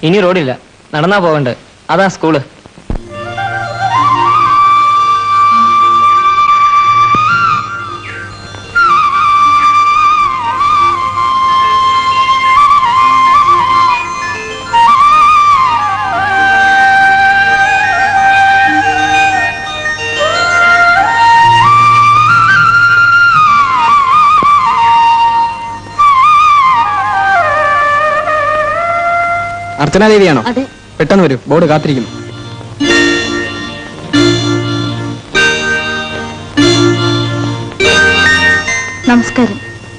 ഇനി റോഡില്ല നടന്നാ പോകണ്ടേ അതാ സ്കൂള് അർച്ചനാദേവിയാണോ അതെ പെട്ടെന്ന് വരൂ ബോർഡ് കാത്തിരിക്കുന്നു നമസ്കാരം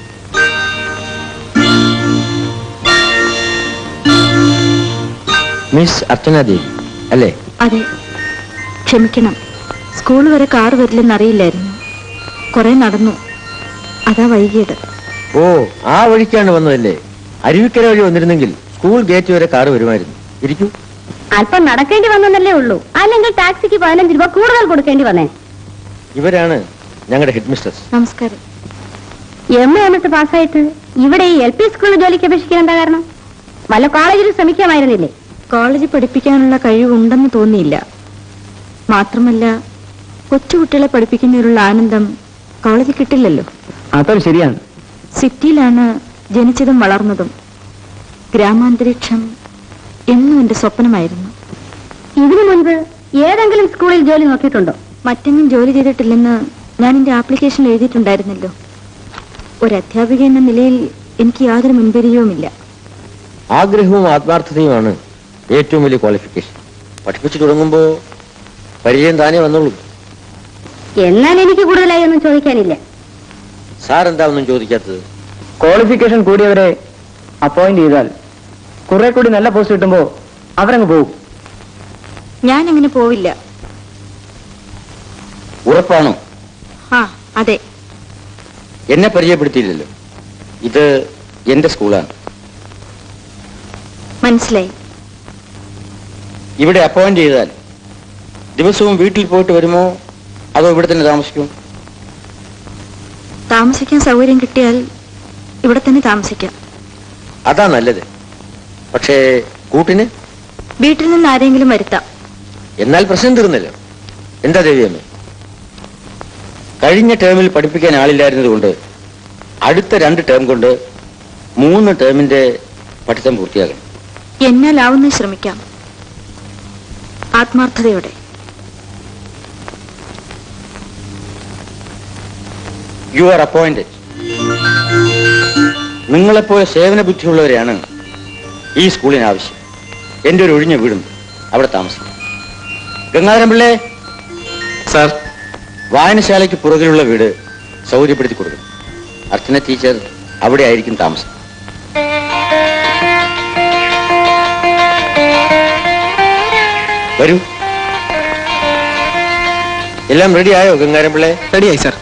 മിസ് അർച്ചന ദേവി അല്ലേ അതെ ക്ഷമിക്കണം സ്കൂൾ വരെ കാർ വരില്ലെന്നറിയില്ലായിരുന്നു കുറെ നടന്നു അതാ വൈകിയത് ഓ ആ വഴിക്കാണ് വന്നതല്ലേ അരുവിക്കര വഴി വന്നിരുന്നെങ്കിൽ സ്കൂൾ ഗേറ്റ് വരെ കാറ് വരുമായിരുന്നു ഇരിക്കൂ അല്പം നടക്കേണ്ടി വന്നെന്നല്ലേ ഉള്ളൂ അല്ലെങ്കിൽ ടാക്സിക്ക് പതിനഞ്ച് രൂപ കൂടുതൽ കൊടുക്കേണ്ടി വന്നേ ഇവരാണ് ഞങ്ങളുടെ ഹെഡ് മിസ്റ്റേഴ്സ് നമസ്കാരം എം എ എന്നിട്ട് പാസ്സായിട്ട് ഇവിടെ ഈ എൽ പി സ്കൂളിൽ ജോലിക്ക് അപേക്ഷിക്കാൻ എന്താ കാരണം വല്ല കോളേജിൽ ശ്രമിക്കാമായിരുന്നില്ലേ കോളേജിൽ പഠിപ്പിക്കാനുള്ള കഴിവുണ്ടെന്ന് തോന്നിയില്ല മാത്രമല്ല കൊച്ചുകുട്ടികളെ പഠിപ്പിക്കുന്നതിലുള്ള ആനന്ദം കോളേജിൽ കിട്ടില്ലല്ലോ അതൊരു ശരിയാണ് സിറ്റിയിലാണ് ജനിച്ചതും വളർന്നതും ഗ്രാമാന്തരീക്ഷം എന്നും എന്റെ സ്വപ്നമായിരുന്നു ഇതിനു മുൻപ് ഏതെങ്കിലും സ്കൂളിൽ ജോലി നോക്കിയിട്ടുണ്ടോ മറ്റെങ്ങും ജോലി ചെയ്തിട്ടില്ലെന്ന് ഞാൻ എന്റെ ആപ്ലിക്കേഷൻ എഴുതിയിട്ടുണ്ടായിരുന്നല്ലോ ഒരു അധ്യാപിക എന്ന നിലയിൽ എനിക്ക് യാതൊരു മുൻപരിചയവുമില്ല ആഗ്രഹവും ആത്മാർത്ഥതയുമാണ് ഏറ്റവും വലിയ ക്വാളിഫിക്കേഷൻ പഠിപ്പിച്ചു തുടങ്ങുമ്പോ പരിചയം താനേ വന്നോളൂ എന്നാൽ എനിക്ക് കൂടുതലായി ഒന്നും ചോദിക്കാനില്ല സാർ എന്താ ഒന്നും ചോദിക്കാത്തത് ക്വാളിഫിക്കേഷൻ കൂടിയവരെ അപ്പോയിന്റ് ചെയ്താൽ കുറെ കൂടി നല്ല പോസ്റ്റ് കിട്ടുമ്പോ അവരങ്ങ് പോകും ഞാൻ അങ്ങനെ പോവില്ല ഉറപ്പാണോ ആ അതെ എന്നെ പരിചയപ്പെടുത്തിയില്ലല്ലോ ഇത് എന്റെ സ്കൂളാണ് മനസ്സിലായി ഇവിടെ അപ്പോയിന്റ് ചെയ്താൽ ദിവസവും വീട്ടിൽ പോയിട്ട് വരുമോ അതോ ഇവിടെ തന്നെ താമസിക്കും താമസിക്കാൻ സൗകര്യം കിട്ടിയാൽ ഇവിടെ തന്നെ താമസിക്കാം അതാ നല്ലത് പക്ഷേ കൂട്ടിന് വീട്ടിൽ നിന്ന് ആരെങ്കിലും വരുത്താം എന്നാൽ പ്രശ്നം തീർന്നല്ലോ എന്താ ദേവിയമ്മ കഴിഞ്ഞ ടേമിൽ പഠിപ്പിക്കാൻ ആളില്ലായിരുന്നത് കൊണ്ട് അടുത്ത രണ്ട് ടേം കൊണ്ട് മൂന്ന് ടേമിന്റെ പഠിത്തം പൂർത്തിയാകണം എന്നാലാവുന്ന ശ്രമിക്കാം ആത്മാർത്ഥതയോടെ യു ആർ അപ്പോയിന്റഡ് നിങ്ങളെപ്പോലെ സേവന ബുദ്ധിയുള്ളവരെയാണ് ഈ സ്കൂളിന് ആവശ്യം എന്റെ ഒരു ഒഴിഞ്ഞ വീടും അവിടെ താമസിക്കും ഗംഗാധരൻ പിള്ളേ സാർ വായനശാലയ്ക്ക് പുറകിലുള്ള വീട് സൗകര്യപ്പെടുത്തി കൊടുക്കും അർച്ചന ടീച്ചർ അവിടെ ആയിരിക്കും താമസം വരൂ എല്ലാം റെഡി ആയോ ഗംഗാരം പിള്ളേ റെഡിയായി സാർ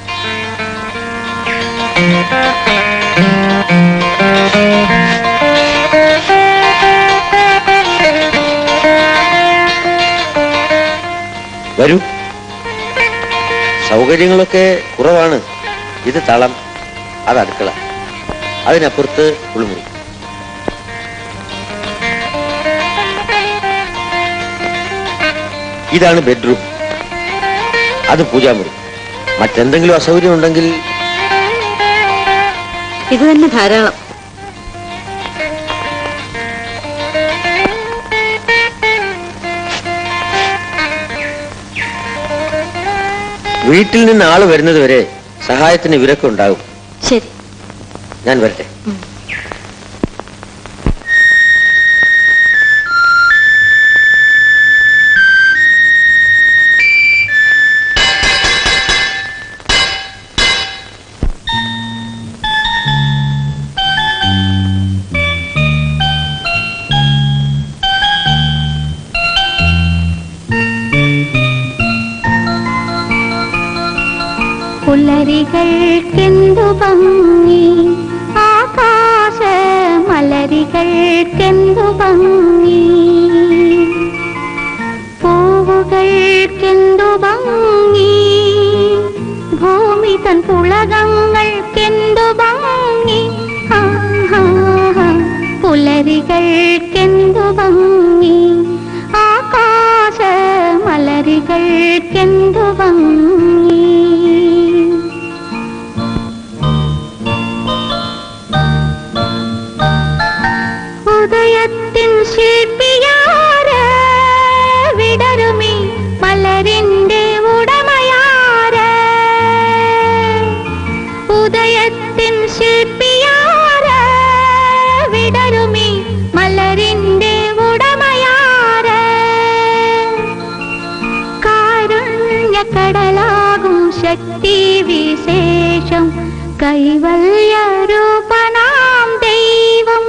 വരൂ സൗകര്യങ്ങളൊക്കെ കുറവാണ് ഇത് തളം അത് അടുക്കള അതിനപ്പുറത്ത് കുളിമുറി ഇതാണ് ബെഡ്റൂം അത് പൂജാമുറി മറ്റെന്തെങ്കിലും അസൗകര്യം ഉണ്ടെങ്കിൽ ഇത് തന്നെ ധാരാളം വീട്ടിൽ നിന്ന് ആള് വരുന്നത് വരെ സഹായത്തിന് ഇവരൊക്കെ ഉണ്ടാകും ശരി ഞാൻ വരട്ടെ പുലരികൾക്കെന്തു ഭംഗി ആകാശ മലരികൾക്കെന്തു ഭംഗി പൂവുകൾക്കെന്തു ഭംഗി ഭൂമി തൻ പുളകങ്ങൾക്കെന്തു ഭംഗി ആ, ആ, ആ. പുലരികൾക്കെന്തു ഭംഗി ആകാശ മലരികൾക്കെന്തു ഭംഗി ഉദയത്തിൻ ശില്പിയാര് വിടരുമി മലരിന്റെ ഉടമയാര് ഉദയത്തിൻ ശില്പിയാര് വിടരുമി മലരിന്റെ ഉടമയാര് കാരുണ്യക്കടലാകും ശക്തി വിശേഷം കൈവല്യരൂപനാം ദൈവം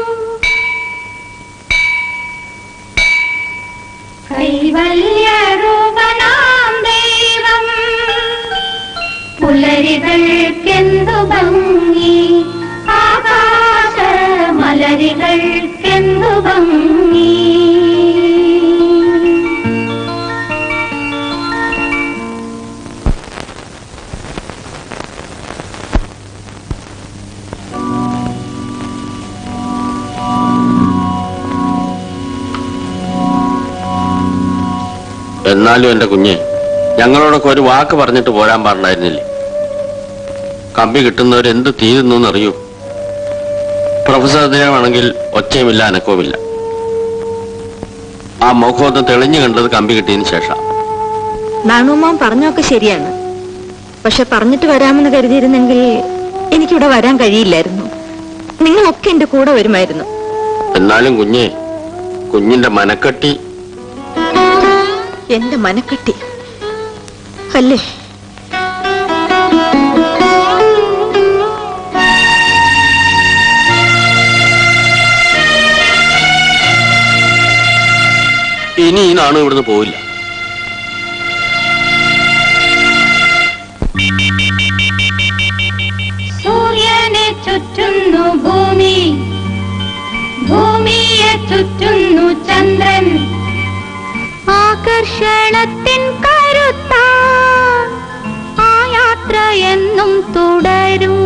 കൈവല്യരൂപനാം ദൈവം പുലരികൾക്കെന്തു ഭംഗി ആകാശ മലരികൾക്കെന്തു ഭംഗി എന്നാലും എന്റെ കുഞ്ഞെ ഞങ്ങളോടൊക്കെ ഒരു വാക്ക് പറഞ്ഞിട്ട് പോരാൻ പാടില്ലായിരുന്നില്ലേ കമ്പി കിട്ടുന്നവർ എന്ത് തീരുന്നു എന്നറിയൂ പ്രൊഫസർ ദിനമാണെങ്കിൽ ഒച്ചയുമില്ല അനക്കവുമില്ല ആ മുഖമൊന്ന് തെളിഞ്ഞു കണ്ടത് കമ്പി കിട്ടിയതിന് ശേഷം നാണുമാൻ പറഞ്ഞൊക്കെ ശരിയാണ് പക്ഷെ പറഞ്ഞിട്ട് വരാമെന്ന് കരുതിയിരുന്നെങ്കിൽ എനിക്കിവിടെ വരാൻ കഴിയില്ലായിരുന്നു നിങ്ങളൊക്കെ എന്റെ കൂടെ വരുമായിരുന്നു എന്നാലും കുഞ്ഞെ കുഞ്ഞിന്റെ മനക്കെട്ടി എന്റെ മനക്കെട്ടി അല്ലേ ഇനി ഈ നാണു ഇവിടുന്ന് പോവില്ല സൂര്യനെ ചുറ്റുന്നു ഭൂമി ഭൂമിയെ ചുറ്റുന്നു ചന്ദ്രൻ ആകർഷണത്തിൻ കരുത്ത ആ യാത്ര എന്നും തുടരും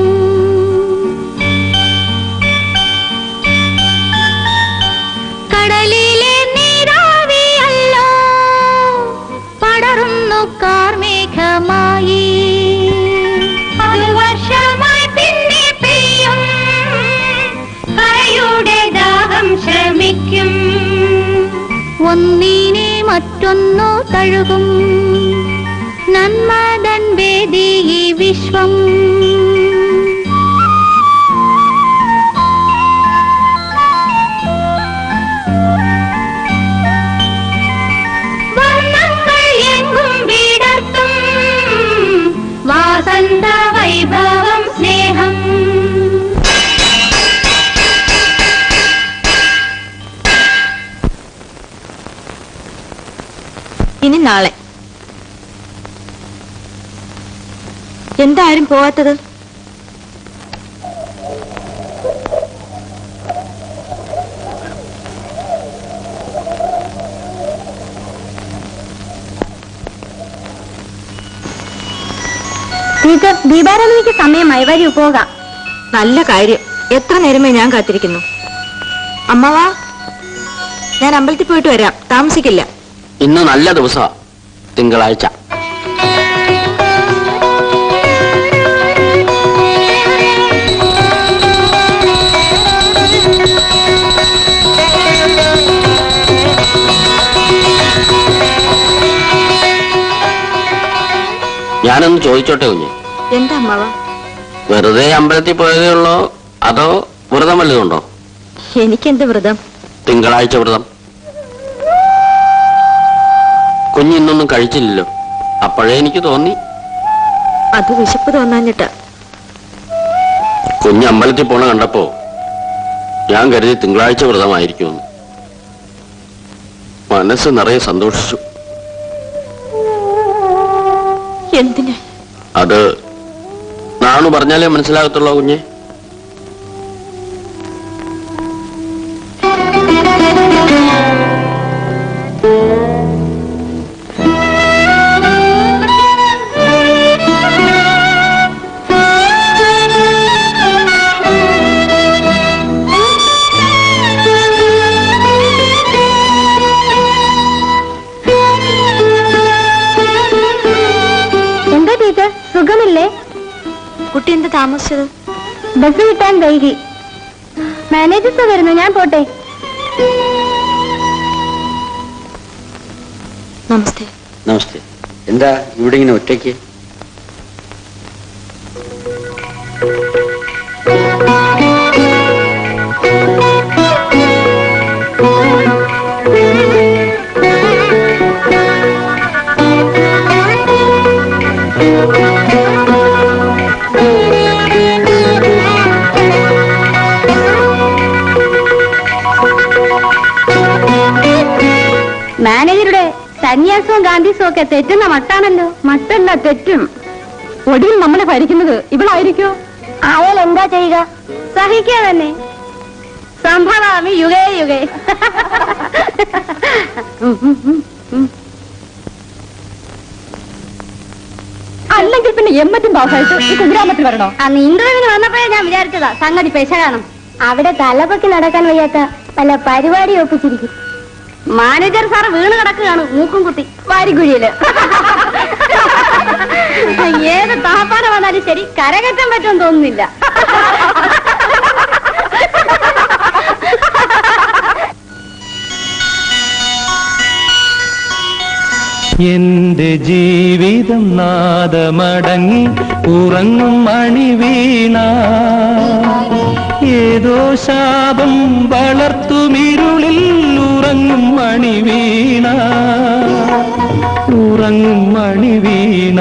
കടലിലെ നീരാവിയല്ലോ പടർന്നു കാർമേഘമായി അത് വർഷമായി പിന്നെ പെയ്യും കരയുടെ ദാഹം ശമിക്കും ഒന്നിനെ മറ്റൊന്നു തഴുകും നന്മതൻ വേദി ഈ വിശ്വം വർണ്ണങ്ങൾ എങ്ങും വിടർത്തും വാസന്ത വൈഭവം സ്നേഹം ഇനി നാളെ എന്താ ആരും പോവാത്തത് ടീച്ചർ ദീപാരാധനയ്ക്ക് സമയമായി വരൂ പോകാം നല്ല കാര്യം എത്ര നേരമായി ഞാൻ കാത്തിരിക്കുന്നു അമ്മവാ ഞാൻ അമ്പലത്തിൽ പോയിട്ട് വരാം താമസിക്കില്ല ഇന്ന് നല്ല ദിവസമാ തിങ്കളാഴ്ച ഞാനൊന്ന് ചോദിച്ചോട്ടെ കുഞ്ഞെ എന്താ അമ്മവാ വെറുതെ അമ്പലത്തിൽ പോയതേ ഉള്ളോ അതോ വ്രതം വല്ലതുണ്ടോ എനിക്കെന്ത് വ്രതം തിങ്കളാഴ്ച വ്രതം കുഞ്ഞിന്നൊന്നും കഴിച്ചില്ലല്ലോ അപ്പോഴേ എനിക്ക് തോന്നി അത് വിശപ്പ് തോന്നാഞ്ഞിട്ടാ കുഞ്ഞ് അമ്പലത്തിൽ പോണ കണ്ടപ്പോ ഞാൻ കരുതി തിങ്കളാഴ്ച വ്രതമായിരിക്കുമെന്ന് മനസ്സ് നിറയെ സന്തോഷിച്ചു എന്തിന് അത് നാണു പറഞ്ഞാലേ മനസ്സിലാകത്തുള്ളൂ കുഞ്ഞെ Thank you. കുട്ടി എന്താ താമസിച്ചത് ബസ് കിട്ടാൻ വൈകി മാനേജേഴ്സ് വരുന്നു ഞാൻ പോട്ടെ നമസ്തേ നമസ്തേ എന്താ ഇവിടെ ഇങ്ങനെ ഒറ്റയ്ക്ക് മാനേജറുടെ സന്യാസവും ഗാന്ധിസവും ഒക്കെ തെറ്റുന്ന മട്ടാണല്ലോ മട്ടല്ല തെറ്റും ഒടുവിൽ നമ്മളെ ഭരിക്കുന്നത് ഇവളായിരിക്കോ അയാൾ എന്താ ചെയ്യുക സഹിക്കുക തന്നെ സംഭവാമി യുഗേ യുഗേ അല്ലെങ്കിൽ പിന്നെ എമ്മറ്റും പാസ്സായിട്ട് ഈ കുഗ്രാമത്തിൽ വരണോ അന്ന് ഇന്റർവ്യൂവിന് വന്നപ്പോഴേ ഞാൻ വിചാരിച്ചതാ സംഗതി പെശ കാണും അവിടെ തലപ്പൊക്കി നടക്കാൻ വയ്യാത്ത പല പരിപാടി ഒപ്പിച്ചിരിക്കും മാനേജർ സാർ വീണ് കിടക്കുകയാണ് മൂക്കും കുത്തി വാരിക്കുഴിയില് ഏത് താപ്പാന വന്നാലും ശരി കരകയറ്റാൻ പറ്റുമെന്ന് തോന്നുന്നില്ല എന്റെ ജീവിതം നാദമടങ്ങി ഉറങ്ങും മണിവീണ ഏതോ ശാപം വളർത്തുമിരുളിൽ ഉറങ്ങും മണിവീണ ഉറങ്ങും മണിവീണ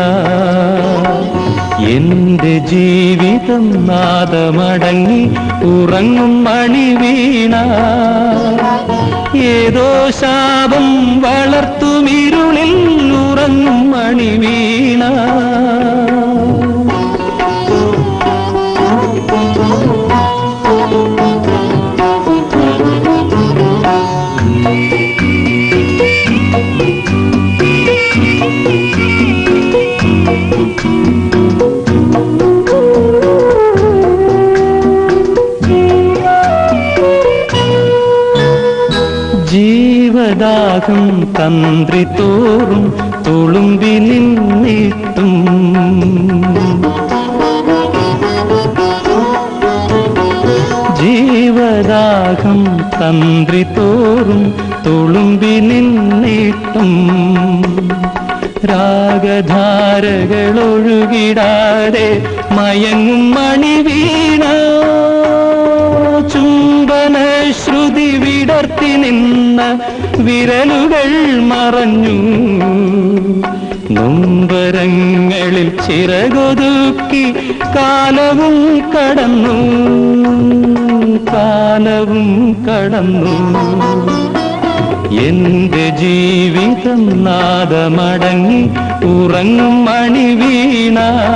എന്റെ ജീവിതം നാദമടങ്ങി ഉറങ്ങും മണിവീണ ഏതോ ശാപം വളർത്തുമിരുളിൽ ഉറങ്ങും മണിവീണ ജീവദാഹം തന്ത്രി തോറും തുളുമ്പി നിന്നിട്ടും ജീവദാഹം തന്ത്രി തോറും തുളുമ്പി നിന്നിട്ടും രാഗധാരകളൊഴുകിടാതെ മയങ്ങും മണി വീണ ചുംബന ശ്രുതി വിടർത്തി നിന്ന വിരലുകൾ മറഞ്ഞു നൊമ്പരങ്ങളിൽ ചിറകൊതുക്കി കാലവും കടന്നു കാലവും കടന്നു എന്റെ ജീവിതം നാദമടങ്ങി ഉറങ്ങും മണി വീണ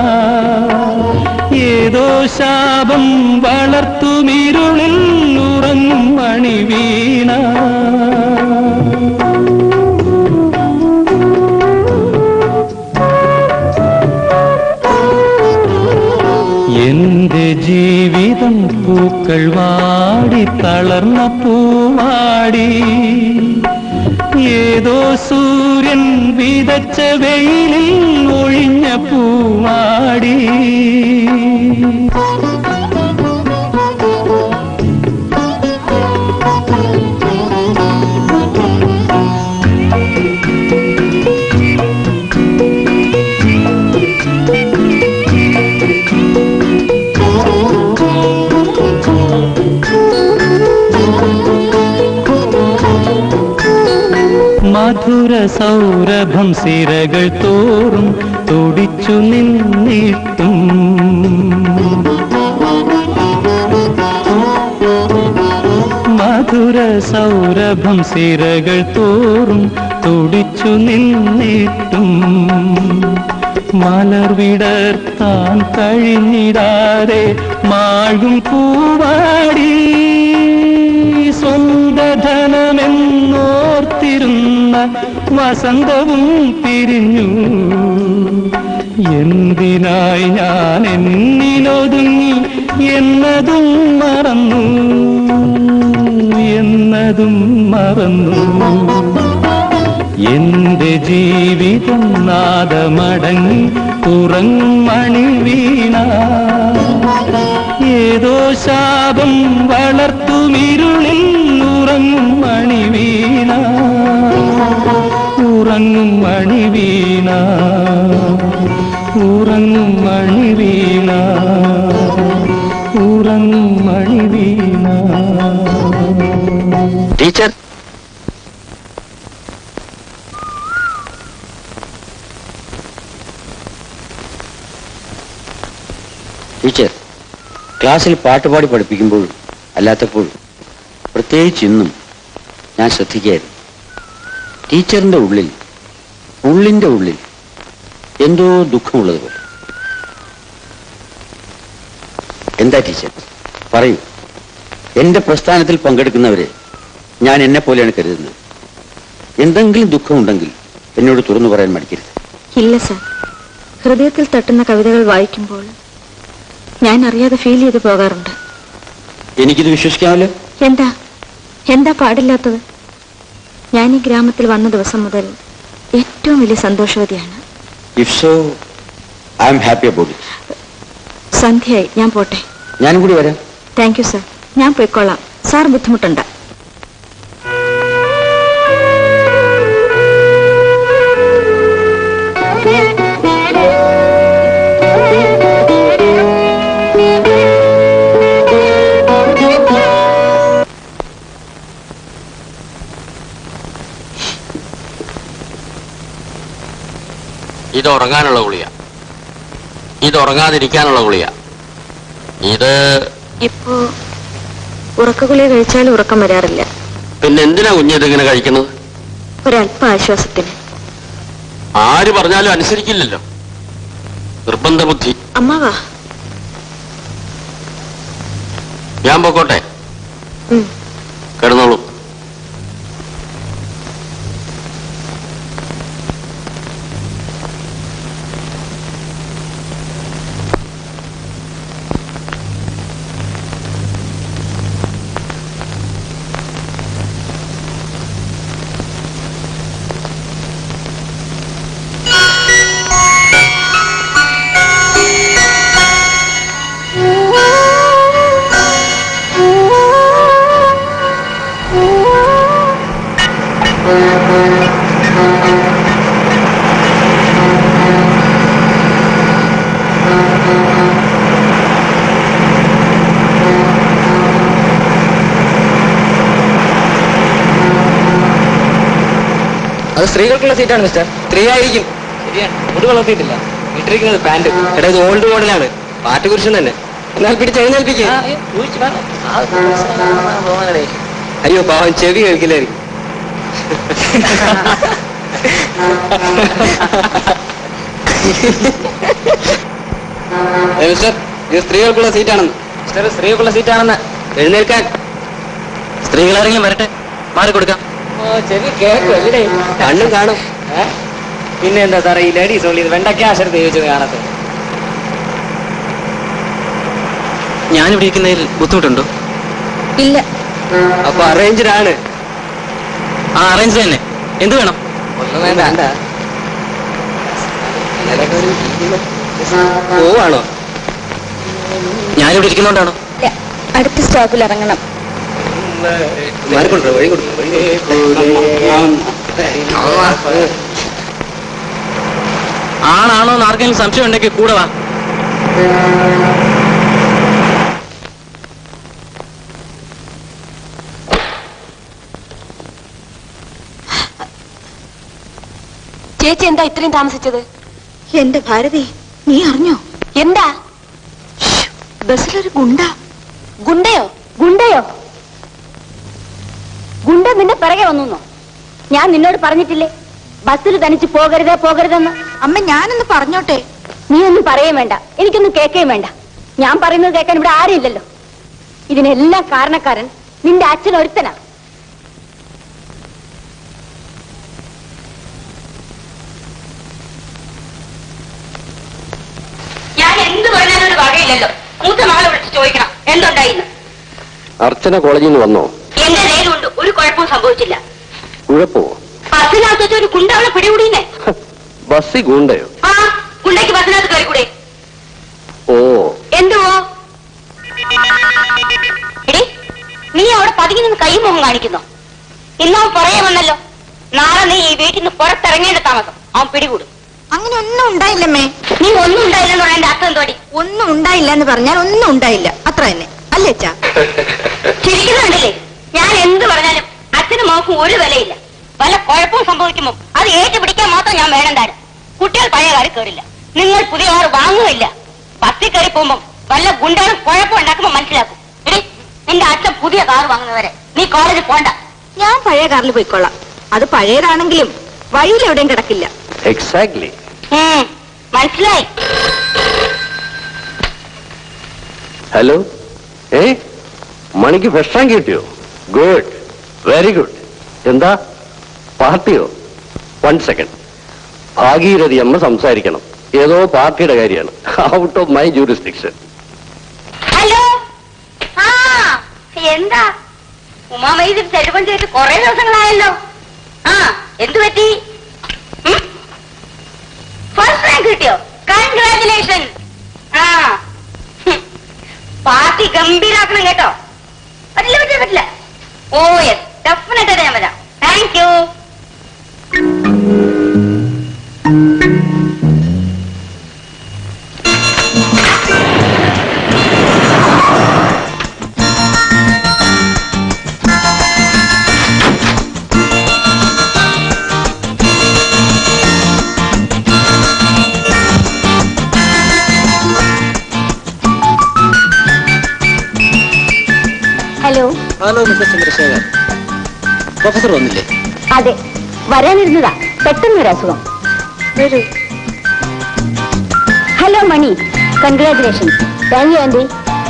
ഏതോ ശാപം വളർത്തുമിരുളിൽ ഉറങ്ങും മണി വീണ എന്റെ ജീവിതം പൂക്കൾ വാടി തളർന്ന പൂവാടി ഏതോ സൂര്യൻ വിതച്ച വെയിലിൽ ഒഴിഞ്ഞ പൂവാടി മധുര സൗരഭം സിരകൾ തോറും തുടിച്ചു നിന്നിട്ടും മധുര സൗരഭം സിരകൾ തോറും തുടിച്ചു നിന്നിട്ടും മലർ വിടർത്താൻ കഴിഞ്ഞിടാതെ മാഴും പൂവാടി സ്വന്തധനമെന്നോർത്തിരുന്ന വസന്തവും പിരിഞ്ഞു എന്തിനായി ഞാൻ എന്നിലൊതുങ്ങി എന്നതും മറന്നു എന്നതും മറന്നു എന്റെ ജീവിതം നാദമടങ്ങി ഉറങ്ങും മണി വീണ താപം വളർത്തുമിരുളിൽ ഉറങ്ങും മണി വീണ ഉറങ്ങും മണി വീണ ഉറങ്ങും മണി വീണ ഉറങ്ങും മണി വീണ ടീച്ചർ ടീച്ചർ ക്ലാസ്സിൽ പാട്ടുപാടി പഠിപ്പിക്കുമ്പോഴും അല്ലാത്തപ്പോഴും പ്രത്യേകിച്ച് ഇന്നും ഞാൻ ശ്രദ്ധിക്കുകയായിരുന്നു ടീച്ചറിന്റെ ഉള്ളിൽ ഉള്ളിന്റെ ഉള്ളിൽ എന്തോ ദുഃഖമുള്ളത് പോലെ എന്താ ടീച്ചർ പറയൂ എന്റെ പ്രസ്ഥാനത്തിൽ പങ്കെടുക്കുന്നവരെ ഞാൻ എന്നെ പോലെയാണ് കരുതുന്നത് എന്തെങ്കിലും ദുഃഖമുണ്ടെങ്കിൽ എന്നോട് തുറന്നു പറയാൻ മടിക്കരുത് ഇല്ല സർ ഹൃദയത്തിൽ തട്ടുന്ന കവിതകൾ വായിക്കുമ്പോൾ ഞാൻ അറിയാതെ ഫീൽ ചെയ്തു പോകാറുണ്ട് എനിക്കിത് വിശ്വസിക്കാമല്ലോ എന്താ എന്താ പാടില്ലാത്തത് ഞാൻ ഈ ഗ്രാമത്തിൽ വന്ന ദിവസം മുതൽ ഏറ്റവും വലിയ സന്തോഷവതിയാണ് if so I'm happy about it സന്ധ്യയായി ഞാൻ പോട്ടെ ഞാനും കൂടി വരാം താങ്ക് യു സർ ഞാൻ പോയിക്കൊള്ളാം സാർ ബുദ്ധിമുട്ടുണ്ട് ഇത് ഉറങ്ങാനുള്ള ഗുളിയ ഇത് ഉറങ്ങാതിരിക്കാനുള്ള ഗുളിയ ഇത് ഇപ്പോ ഉറക്കഗുളിക കഴിച്ചാൽ ഉറക്കം വരാറില്ല പിന്നെ എന്തിനാ കുഞ്ഞിതിങ്ങനെ കഴിക്കുന്നത് ഒരല്പ ആശ്വാസത്തിന് ആര് പറഞ്ഞാലും അനുസരിക്കില്ലല്ലോ നിർബന്ധ ബുദ്ധി അമ്മാവാ ഞാൻ പൊക്കോട്ടെ ഉം. കിടന്നോളൂ അത് സ്ത്രീകൾക്കുള്ള സീറ്റാണ് മിസ്റ്റർ സ്ത്രീ ആയിരിക്കും ശരിയാണ് മുടി വളർത്തിയിട്ടില്ല ഇട്ടിരിക്കുന്നത് പാന്റ് എടാ ഇത് ഓൾഡ് മോഡലാണ് പാട്ടുകുരിശൻ തന്നെ എന്നാൽ പിടിച്ച് എഴുന്നേൽപ്പിക്കുക അയ്യോ പാവം ചെവി കേൾക്കില്ലായിരിക്കും ഏ, മിസ്റ്റർ ഇത് സ്ത്രീകൾക്കുള്ള സീറ്റാണെന്ന് മിസ്റ്റർ സ്ത്രീകൾക്കുള്ള സീറ്റാണെന്ന് എഴുന്നേൽക്കാൻ സ്ത്രീകൾ ഇറങ്ങി വരട്ടെ മാറിക്കൊടുക്കാം ചെവി കേൾക്കുമല്ലേ കണ്ണും കാണും പിന്നെ എന്താ സാറേ ഈ ലേഡീസ് ഓൺലി വെണ്ടയ്ക്ക ആശരത്ത് ചോദിച്ചത് കാണാത്ത ഞാനിവിടെ ഇരിക്കുന്നതിൽ ബുദ്ധിമുട്ടുണ്ടോ ഇല്ല അപ്പൊ അറേഞ്ച്ഡ് ആണ് ആ അറേഞ്ച് തന്നെ എന്ത് വേണം ഒന്നും വേണ്ട പോവാണോ ഞാനിവിടെ ഇരിക്കുന്നോണ്ടാണോ അടുത്ത സ്റ്റോപ്പിൽ ഇറങ്ങണം മാറിക്കൊണ്ടോ വഴി കൊടുക്കും ആണാണോ എന്ന് ആർക്കെങ്കിലും സംശയം ഉണ്ടെങ്കിൽ കൂടെ വാ ചേച്ചി എന്താ ഇത്രയും താമസിച്ചത് എന്റെ ഭാരതി നീ അറിഞ്ഞോ എന്താ ബസ്സിലൊരു ഗുണ്ട ഗുണ്ടയോ ഗുണ്ടയോ ഗുണ്ട നിന്റെ പിറകെ വന്നു ഞാൻ നിന്നോട് പറഞ്ഞിട്ടില്ലേ ബസ്സിൽ തനിച്ച് പോകരുത് പോകരുതെന്ന് അമ്മ ഞാനൊന്ന് പറഞ്ഞോട്ടെ നീ ഒന്നും പറയുകയും വേണ്ട എനിക്കൊന്നും കേൾക്കുകയും വേണ്ട ഞാൻ പറയുന്നത് കേൾക്കാൻ ഇവിടെ ആരും ഇല്ലല്ലോ ഇതിനെല്ലാം കാരണക്കാരൻ നിന്റെ അച്ഛൻ ഒരുത്തനാ ഞാൻ എന്ത് പറഞ്ഞാലും ഒരു വകയില്ലല്ലോ മൂത്ത മകളെ വിളിച്ച് ചോദിക്കണം എന്തുണ്ടായിന്ന് അർച്ചന കോളേജിൽ നിന്ന് വന്നോ എന്റെ നേരമുണ്ട് ഒരു കുഴപ്പവും സംഭവിച്ചില്ല കുഴപ്പമോ ബസ്സിനകത്ത് വെച്ച് ഒരു കുണ്ട അവളെ പിടികൂടിയെന്നെ ബസ്സി ഗുണ്ടയോ ആ കുണ്ടയ്ക്ക് ബസ്സിനകത്ത് കയറിക്കൂടെ ഓ എന്തുവോ കൈമുഖം കാണിക്കുന്നു ഇന്നവൻ പുറകെ വന്നല്ലോ നാളെ നീ ഈ വീട്ടിൽ നിന്ന് പുറത്തിറങ്ങേണ്ട താമസം അവൻ പിടികൂടും അങ്ങനെ ഒന്നും ഉണ്ടായില്ലമ്മേ നീ ഒന്നും ഉണ്ടായില്ലെന്ന് പറയാൻ അർത്ഥം തോടി ഒന്നും ഉണ്ടായില്ല എന്ന് പറഞ്ഞാൽ ഒന്നും ഉണ്ടായില്ല അത്ര തന്നെ അല്ലേ അച്ഛാ ചിരിക്കുന്നുണ്ടല്ലേ ഞാൻ എന്ത് പറഞ്ഞാലും അച്ഛനും മോക്കും ഒരു വിലയില്ല വല്ല കുഴപ്പവും സംഭവിക്കുമ്പോ അത് ഏറ്റുപിടിക്കാൻ മാത്രം ഞാൻ വേണമെന്താണ് കുട്ടികൾ പഴയ കാര്യം കയറില്ല നിങ്ങൾ പുതിയ കാർ വാങ്ങുകയില്ല ബസ്സിൽ കയറി പോകുമ്പോ വല്ല ഗുണ്ടകളും കുഴപ്പം ഉണ്ടാക്കുമ്പോ മനസ്സിലാക്കും എടി നിന്റെ അച്ഛൻ പുതിയ കാർ വാങ്ങുന്നവരെ നീ കോളേജിൽ പോണ്ട ഞാൻ പഴയ കാറിൽ പോയിക്കൊള്ളാം അത് പഴയതാണെങ്കിലും വഴിയിൽ എവിടെയും കിടക്കില്ല എക്സാക്ട്ലി ഉം, മനസ്സിലായി ഹലോ ഏ മണിക്ക് ഫസ്റ്റ് റാങ്ക് കിട്ടിയോ ഗുഡ് വെരി ഗുഡ് എന്താ പാർട്ടിയോ വൺ സെക്കൻഡ് ഭാഗീരഥി അമ്മ സംസാരിക്കണം ഏതോ പാർട്ടിയുടെ കാര്യമാണ് out of my jurisdiction hello ആ എന്താ ഉമാമൈദിൽ ടെലിഫോൺ ചെയ്തിട്ട് കുറെ ദിവസങ്ങളായല്ലോ ആ എന്തു പറ്റി ഫസ്റ്റ് റാങ്ക് കിട്ടിയോ കൺഗ്രാറ്റുലേഷൻ ആ ഹും. പാർട്ടി ഗംഭീരാക്കണം കേട്ടോ പറ്റില്ല പറ്റില്ല പറ്റില്ല ഓ യെസ് ഡെഫിനറ്റ് ഞാൻ വരാം thank you hello hello mister Chandrasekhar professor വന്നില്ലേ അതെ വരാനിരുന്നതാ പെട്ടെന്ന് ഒരു അസുഖം വരൂ hello Mani congratulations thank you ആൻഡി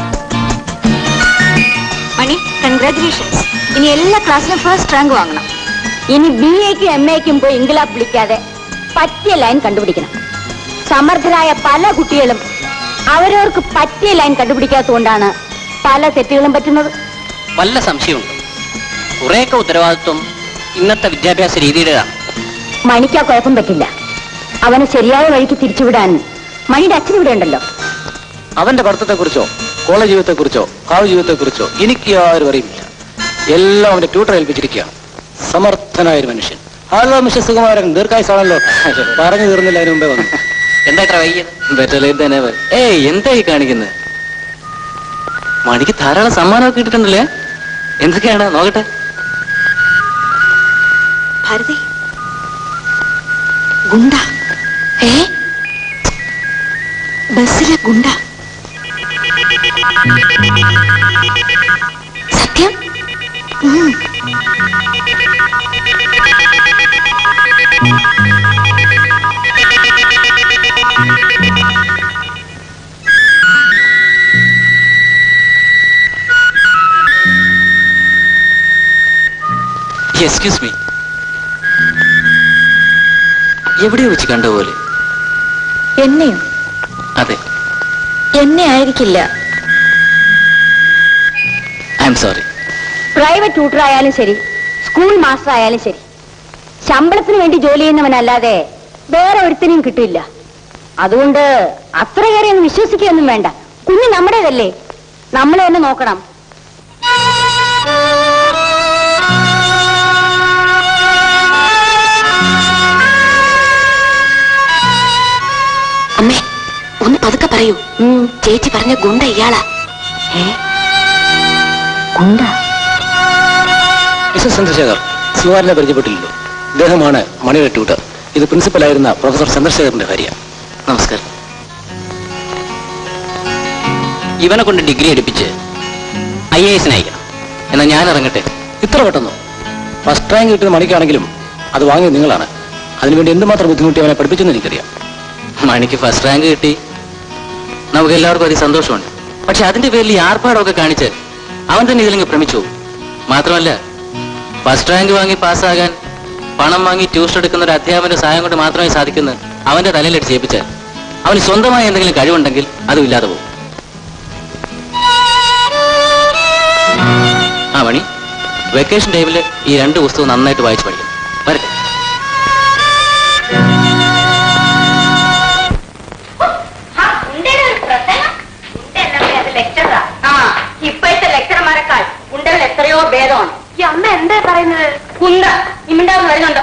മണി കൺഗ്രാറ്റുലേഷൻസ് ഇനി എല്ലാ ക്ലാസ്സിലും ഫസ്റ്റ് റാങ്ക് വാങ്ങണം ഇനി ബി എക്കും എം എക്കും പോയി ഇംഗ്ലാബ് വിളിക്കാതെ പറ്റിയ ലൈൻ കണ്ടുപിടിക്കണം സമർത്ഥരായ പല കുട്ടികളും അവരവർക്ക് പറ്റിയ ലൈൻ കണ്ടുപിടിക്കാത്തതുകൊണ്ടാണ് പല തെറ്റുകളും പറ്റുന്നത് വല്ല സംശയമുണ്ട് കുറെയൊക്കെ ഉത്തരവാദിത്വം ഇന്നത്തെ വിദ്യാഭ്യാസ രീതിയുടേതാണ് മണിക്ക് ആ കുഴപ്പം പറ്റില്ല അവനെ ശരിയായ വഴിക്ക് തിരിച്ചുവിടാൻ മണിയുടെ അച്ഛൻ ഇവിടെ ഉണ്ടല്ലോ അവന്റെ പഠിത്തത്തെക്കുറിച്ചോ കോളേജ് ജീവിതത്തെക്കുറിച്ചോ ഭാവി ജീവിതത്തെക്കുറിച്ചോ എനിക്ക് യാതൊരു അറിയില്ല എല്ലാം അവന്റെ ട്യൂട്ടർ ഏൽപ്പിച്ചിരിക്കുകയാണ് സമർത്ഥനായ ഒരു മനുഷ്യൻ ഹലോ മിസ്റ്റർ സുകുമാരൻ ദീർഘായുസാണല്ലോ പറഞ്ഞു തീർന്നില്ല അതിന് മുമ്പേ വന്നു എന്താ ഇത്ര വൈകിയത് ഏയ് എന്തായി കാണിക്കുന്നത് മണിക്ക് ധാരാളം സമ്മാനമൊക്കെ കിട്ടിയിട്ടുണ്ടല്ലേ എന്തൊക്കെയാണ് നോക്കട്ടെ ഭാരതി ഗുണ്ട ഏ ബസ്സിലെ ഗുണ്ട സത്യം ഉം. എക്സ്ക്യൂസ് മീ എവിടെയോ വെച്ച് കണ്ട പോലെ എന്നെയോ അതെ എന്നെ ആയിരിക്കില്ല I'm sorry private tutor ആയാലും ശരി സ്കൂൾ മാസ്റ്റർ ആയാലും ശരി ശമ്പളത്തിന് വേണ്ടി ജോലി ചെയ്യുന്നവനല്ലാതെ വേറെ ഒരുത്തിനും കിട്ടില്ല അതുകൊണ്ട് അത്രയേറെ ഒന്ന് വിശ്വസിക്കുകയൊന്നും വേണ്ട കുഞ്ഞ് നമ്മുടേതല്ലേ നമ്മൾ തന്നെ നോക്കണം അമ്മേ ഒന്ന് പതുക്കെ പറയൂ ചേച്ചി പറഞ്ഞ ഗുണ്ട ഇയാളാ ഗുണ്ട മിസ്റ്റർ ചന്ദ്രശേഖർ സുകുമാരനെ പരിചയപ്പെട്ടില്ലല്ലോ ഇദ്ദേഹമാണ് മണിയുടെ ട്യൂട്ടർ ഇത് പ്രിൻസിപ്പലായിരുന്ന പ്രൊഫസർ ചന്ദ്രശേഖറിന്റെ ഭാര്യ നമസ്കാരം ഇവനെ കൊണ്ട് ഡിഗ്രി എടുപ്പിച്ച് ഐ എ എസിന് അയക്കണം എന്നാ ഞാൻ ഇറങ്ങട്ടെ ഇത്ര പെട്ടെന്നോ ഫസ്റ്റ് റാങ്ക് കിട്ടുന്ന മണിക്കാണെങ്കിലും അത് വാങ്ങിയത് നിങ്ങളാണ് അതിനുവേണ്ടി എന്തുമാത്രം ബുദ്ധിമുട്ടി അവനെ പഠിപ്പിച്ചെന്ന് എനിക്കറിയാം മണിക്ക് ഫസ്റ്റ് റാങ്ക് കിട്ടി നമുക്ക് എല്ലാവർക്കും അതി സന്തോഷമുണ്ട് പക്ഷെ അതിന്റെ പേരിൽ ഈ ആർഭാടമൊക്കെ കാണിച്ച് അവൻ തന്നെ ഇതിലെങ്കിൽ ഭ്രമിച്ചു പോകും. മാത്രമല്ല ഫസ്റ്റ് റാങ്ക് വാങ്ങി പാസ്സാകാൻ പണം വാങ്ങി ട്യൂഷൻ എടുക്കുന്ന ഒരു അധ്യാപകന്റെ സഹായം കൊണ്ട് മാത്രമേ സാധിക്കുന്നത് അവന്റെ തലയിലെടുത്ത് ചെയ്യിപ്പിച്ചാൽ അവന് സ്വന്തമായ എന്തെങ്കിലും കഴിവുണ്ടെങ്കിൽ അതും ഇല്ലാതെ പോകും ആ മണി വെക്കേഷൻ ടൈമിൽ ഈ രണ്ട് പുസ്തകം നന്നായിട്ട് വായിച്ചു പഠിക്കും വരട്ടെ ഇപ്പോഴത്തെ ലെക്ചർമാരെക്കാൾ ഉണ്ടകൾ എത്രയോ ഭേദമാണ് അമ്മ എന്താ പറയുന്നത് കുന്ത ഇമിണ്ടാവുന്ന വരുന്നുണ്ടോ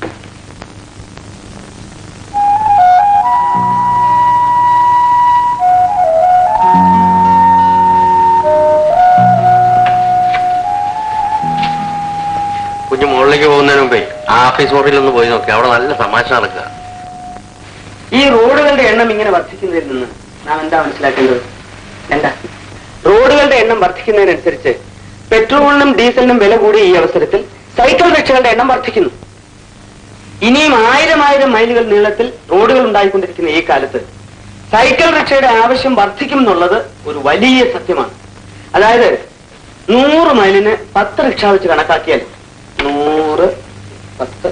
കുഞ്ഞു മുകളിലേക്ക് പോകുന്നതിന് മുമ്പേ ആ ഓഫീസ് മുറിയിൽ ഒന്ന് പോയി നോക്കി അവിടെ നല്ല തമാശ നടക്കുക ഈ റോഡുകളുടെ എണ്ണം ഇങ്ങനെ വർദ്ധിക്കുന്നതിൽ നിന്ന് നാം എന്താ മനസ്സിലാക്കേണ്ടത് എന്താ റോഡുകളുടെ എണ്ണം വർദ്ധിക്കുന്നതിനനുസരിച്ച് പെട്രോളിനും ഡീസലിനും വില കൂടിയ ഈ അവസരത്തിൽ സൈക്കിൾ റിക്ഷകളുടെ എണ്ണം വർദ്ധിക്കുന്നു ഇനിയും ആയിരം ആയിരം മൈലുകൾ നീളത്തിൽ റോഡുകൾ ഉണ്ടായിക്കൊണ്ടിരിക്കുന്ന ഈ കാലത്ത് സൈക്കിൾ റിക്ഷയുടെ ആവശ്യം വർദ്ധിക്കും എന്നുള്ളത് ഒരു വലിയ സത്യമാണ് അതായത് നൂറ് മൈലിന് പത്ത് റിക്ഷ വെച്ച് കണക്കാക്കിയാൽ നൂറ് പത്ത്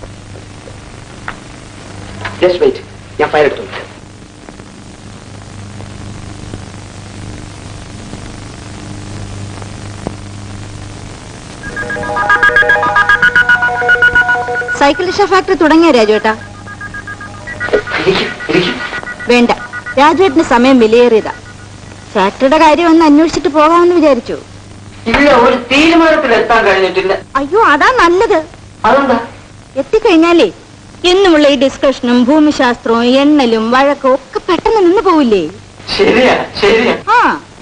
ജസ്റ്റ് വെയിറ്റ് ഞാൻ ഫയൽ എടുത്തു സൈക്കിൾ റിക്ഷ ഫാക്ടറി തുടങ്ങിയ രാജുവേട്ടാ വേണ്ട രാജുവേട്ടിന് സമയം വിലയേറിയതാ ഫാക്ടറിയുടെ കാര്യം ഒന്ന് അന്വേഷിച്ചിട്ട് പോകാമെന്ന് വിചാരിച്ചു ഇല്ല ഒരു തീരുമാനത്തിൽ എത്താൻ കഴിഞ്ഞിട്ടില്ല അയ്യോ അതാ നല്ലത് അതെന്താ എത്തിക്കഴിഞ്ഞാലേ എന്നുമുള്ള ഈ ഡിസ്കഷനും ഭൂമിശാസ്ത്രവും എണ്ണലും വഴക്കും ഒക്കെ പെട്ടെന്ന് നിന്ന് പോവില്ലേ ശരിയാ ശരിയാ ആ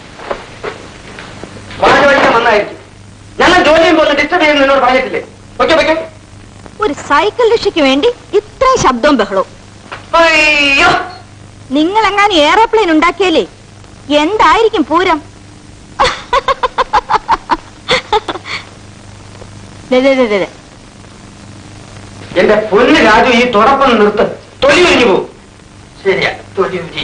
വാഴവഴിക്കാൻ വന്നായിരിക്കും ഞങ്ങൾ ജോലിയും പോലെ ഡിസ്റ്റർബ് ചെയ്യുന്ന നിന്നോട് പറഞ്ഞിട്ടില്ലേ ഓക്കെ ഓക്കെ ഒരു സൈക്കിൾ രക്ഷയ്ക്ക് വേണ്ടി ഇത്രയും ശബ്ദവും ബഹളവും അയ്യോ നിങ്ങൾ എങ്ങാനും എയറോപ്ലെയിൻ ഉണ്ടാക്കിയാലേ എന്തായിരിക്കും പൂരം ദേ, ദേ, ദേ, ദേ, ദേ. എന്റെ പൊന്ന് രാജു ഈ തുടക്കം നിർത്ത് തൊലി ഉരിഞ്ഞു പോകും ശരിയാ തൊലി ഉരി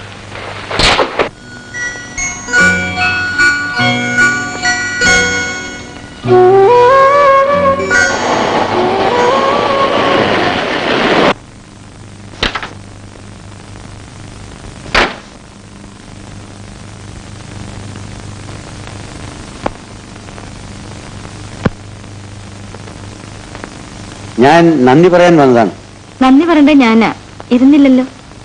ഞാൻ നന്ദി പറയാൻ വന്നതാണ് നന്ദി പറയണ്ട ഞാനാ ഇരുന്നില്ലല്ലോ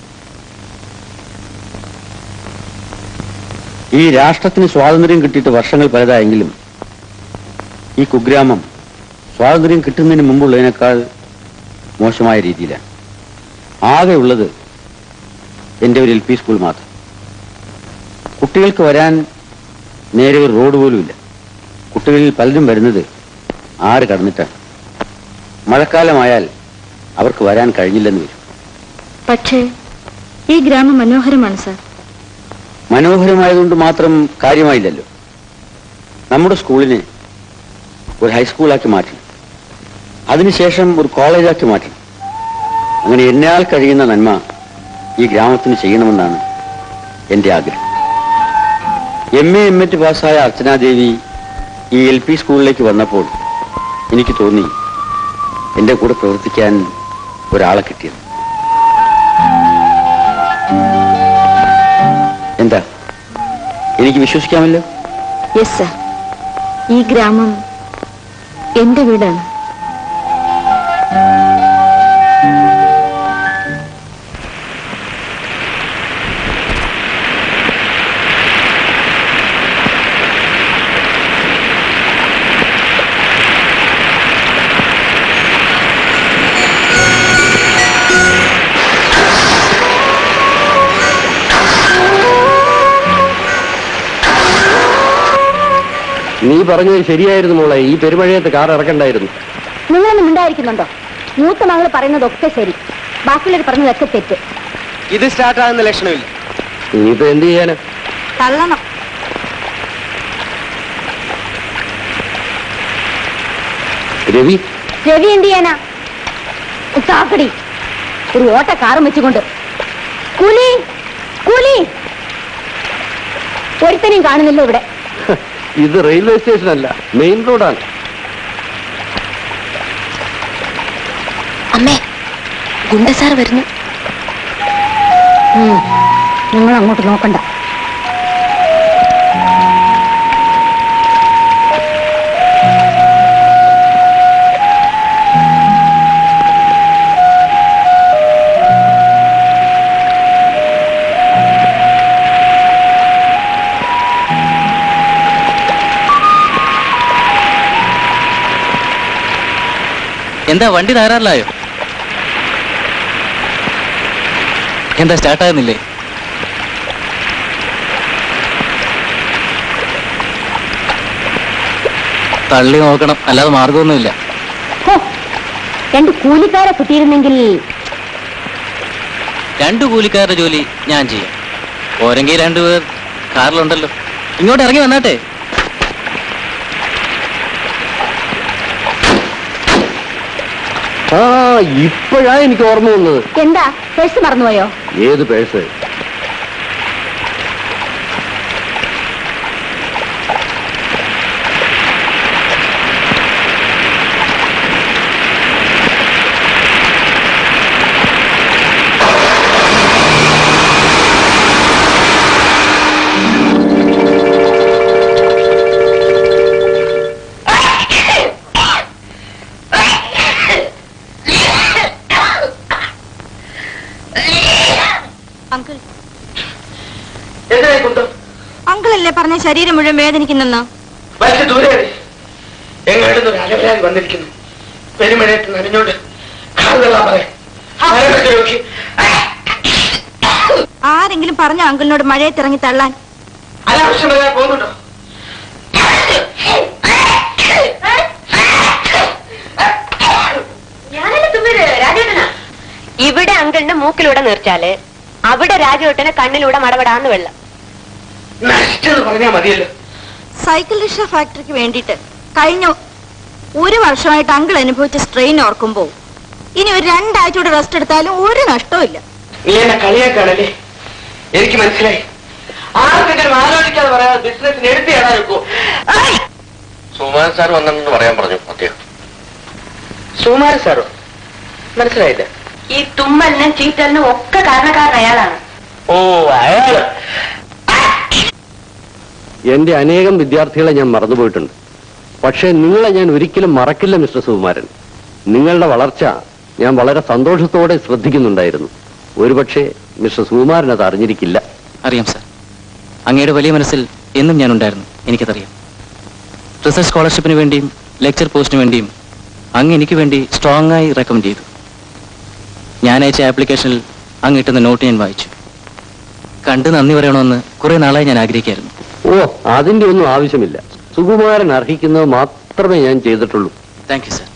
ഈ രാഷ്ട്രത്തിന് സ്വാതന്ത്ര്യം കിട്ടിയിട്ട് വർഷങ്ങൾ പലതായെങ്കിലും ഈ കുഗ്രാമം സ്വാതന്ത്ര്യം കിട്ടുന്നതിന് മുമ്പുള്ളതിനേക്കാൾ മോശമായ രീതിയിലാണ് ആകെ ഉള്ളത് എൻ്റെ ഒരു എൽ പി സ്കൂൾ മാത്രം കുട്ടികൾക്ക് വരാൻ നേരെ ഒരു റോഡ് പോലുമില്ല കുട്ടികളിൽ പലരും വരുന്നത് ആറ് കടന്നിട്ടാണ് മഴക്കാലമായാൽ അവർക്ക് വരാൻ കഴിഞ്ഞില്ലെന്ന് വരും പക്ഷേ ഈ ഗ്രാമം മനോഹരമാണ് സാർ മനോഹരമായതുകൊണ്ട് മാത്രം കാര്യമായില്ലല്ലോ നമ്മുടെ സ്കൂളിനെ ഒരു ഹൈസ്കൂളാക്കി മാറ്റണം അതിനുശേഷം ഒരു കോളേജാക്കി മാറ്റണം അങ്ങനെ എന്നാൽ കഴിയുന്ന നന്മ ഈ ഗ്രാമത്തിന് ചെയ്യണമെന്നാണ് എൻ്റെ ആഗ്രഹം എം എ എം എറ്റ് പാസ്സായ അർച്ചനാദേവി ഈ എൽ പി സ്കൂളിലേക്ക് വന്നപ്പോൾ എനിക്ക് തോന്നി എൻ്റെ കൂടെ പ്രവർത്തിക്കാൻ ഒരാളെ കിട്ടിയത് എന്താ എനിക്ക് വിശ്വസിക്കാമല്ലോ യെസ് സർ ഈ ഗ്രാമം എന്റെ വീടാണ് നീ പറഞ്ഞത് ശരിയായിരുന്നു മോളെ ഈ പെരുമഴയത്ത് കാർ ഇറക്കണ്ടായിരുന്നു നിങ്ങളൊന്നും ഉണ്ടായിരിക്കുന്നുണ്ടോ മൂത്ത മകൾ പറയുന്നതൊക്കെ ശരി ബാക്കിയുള്ളവർ പറഞ്ഞതൊക്കെ തെറ്റ് ഇത് സ്റ്റാർട്ട് ആകുന്ന ലക്ഷണമില്ല ഇനിയിപ്പോ എന്ത് ചെയ്യാനാ തള്ളണം രവി രവി എന്ത് ചെയ്യാനാ താക്കടി ഒരു ഓട്ട കാറും വെച്ചുകൊണ്ട് കൂലി കൂലി ഒരുത്തനെയും കാണുന്നില്ല ഇവിടെ ഇത് റെയിൽവേ സ്റ്റേഷൻ അല്ല മെയിൻ റോഡാണ് അമ്മേ ഗുണ്ടസാർ വരുന്നു നിങ്ങൾ അങ്ങോട്ട് നോക്കണ്ട എന്താ വണ്ടി തകരാറിലായോ എന്താ സ്റ്റാർട്ടാകുന്നില്ലേ തള്ളി നോക്കണം അല്ലാതെ മാർഗമൊന്നുമില്ല ഹോ, രണ്ട് കൂലിക്കാരെ കിട്ടിയിരുന്നെങ്കിൽ രണ്ടു കൂലിക്കാരുടെ ജോലി ഞാൻ ചെയ്യാം പോരെങ്കിൽ രണ്ടുപേർ കാറിലുണ്ടല്ലോ ഇങ്ങോട്ട് ഇറങ്ങി വന്നാട്ടെ ആ ഇപ്പോഴാ എനിക്ക് ഓർമ്മ വന്നത് എന്താ പേഴ്സ് മറന്നുപോയോ ഏത് പേഴ്സ് അങ്കിൾ എന്തായി കുന്തം അങ്കിളല്ലേ പറഞ്ഞ ശരീരം മുഴുവൻ വേദനിക്കുന്നെന്ന് വലിയ ദൂരെ എങ്ങാടുന്ന ഒരു അലവരാതി വന്നിരിക്കുന്നു പെരുമഴയത്ത് നനഞ്ഞോണ്ട് കാറുകളാ പറയാം നോക്കി ആരെങ്കിലും പറഞ്ഞ അങ്കിളിനോട് മഴയത്തിറങ്ങി തള്ളാൻ അനാവശ്യമായ പോകുന്നുണ്ടോ ഇവിടെ അങ്കിളിന്റെ മൂക്കിലൂടെ നീർച്ചാല് അവിടെ രാജുവേട്ടന് കണ്ണിലൂടെ മടപടാന്ന് വെള്ളം നശിച്ചെന്ന് പറഞ്ഞാൽ മതിയല്ലോ സൈക്കിൾ റിക്ഷ ഫാക്ടറിക്ക് വേണ്ടിയിട്ട് കഴിഞ്ഞ ഒരു വർഷമായിട്ട് അങ്കിൾ അനുഭവിച്ച സ്ട്രെയിൻ ഓർക്കുമ്പോ ഇനി ഒരു രണ്ടാഴ്ച കൂടെ റെസ്റ്റ് എടുത്താലും ഒരു നഷ്ടവും ഇല്ല നീ എന്നെ കളിയാക്കാണല്ലേ എനിക്ക് മനസ്സിലായി ആർക്കെങ്കിലും ആലോചിക്കാതെ പറയാതെ ബിസിനസിന് എടുത്ത് ചേടാനൊക്കോ സുമാൻ സാർ വന്നെന്ന് പറയാൻ പറഞ്ഞു അദ്ദേഹം സുമാര സാറോ മനസ്സിലായില്ല ഈ തുമ്മലിനും ചീറ്റലിനും ഒക്കെ കാരണക്കാരൻ അയാളാണ് ഓ അയാള് എന്റെ അനേകം വിദ്യാർത്ഥികളെ ഞാൻ മറന്നുപോയിട്ടുണ്ട് പക്ഷേ നിങ്ങളെ ഞാൻ ഒരിക്കലും മറക്കില്ല മിസ്റ്റർ സുകുമാരൻ നിങ്ങളുടെ വളർച്ച ഞാൻ വളരെ സന്തോഷത്തോടെ ശ്രദ്ധിക്കുന്നുണ്ടായിരുന്നു ഒരുപക്ഷെ മിസ്റ്റർ സുകുമാരൻ അത് അറിഞ്ഞിരിക്കില്ല അറിയാം സാർ അങ്ങയുടെ വലിയ മനസ്സിൽ എന്നും ഞാനുണ്ടായിരുന്നു എനിക്കതറിയാം റിസർച്ച് സ്കോളർഷിപ്പിന് വേണ്ടിയും ലെക്ചർ പോസ്റ്റിന് വേണ്ടിയും അങ്ങ് എനിക്ക് വേണ്ടി സ്ട്രോങ് ആയി റെക്കമെൻഡ് ചെയ്തു ഞാൻ അയച്ച ആപ്ലിക്കേഷനിൽ അങ്ങ് ഇട്ടുന്ന നോട്ട് ഞാൻ വായിച്ചു കണ്ട് നന്ദി പറയണമെന്ന് കുറെ നാളായി ഞാൻ ആഗ്രഹിക്കായിരുന്നു ഓ അതിന്റെ ഒന്നും ആവശ്യമില്ല സുകുമാരൻ അർഹിക്കുന്നത് മാത്രമേ ഞാൻ ചെയ്തിട്ടുള്ളൂ താങ്ക് യു സാർ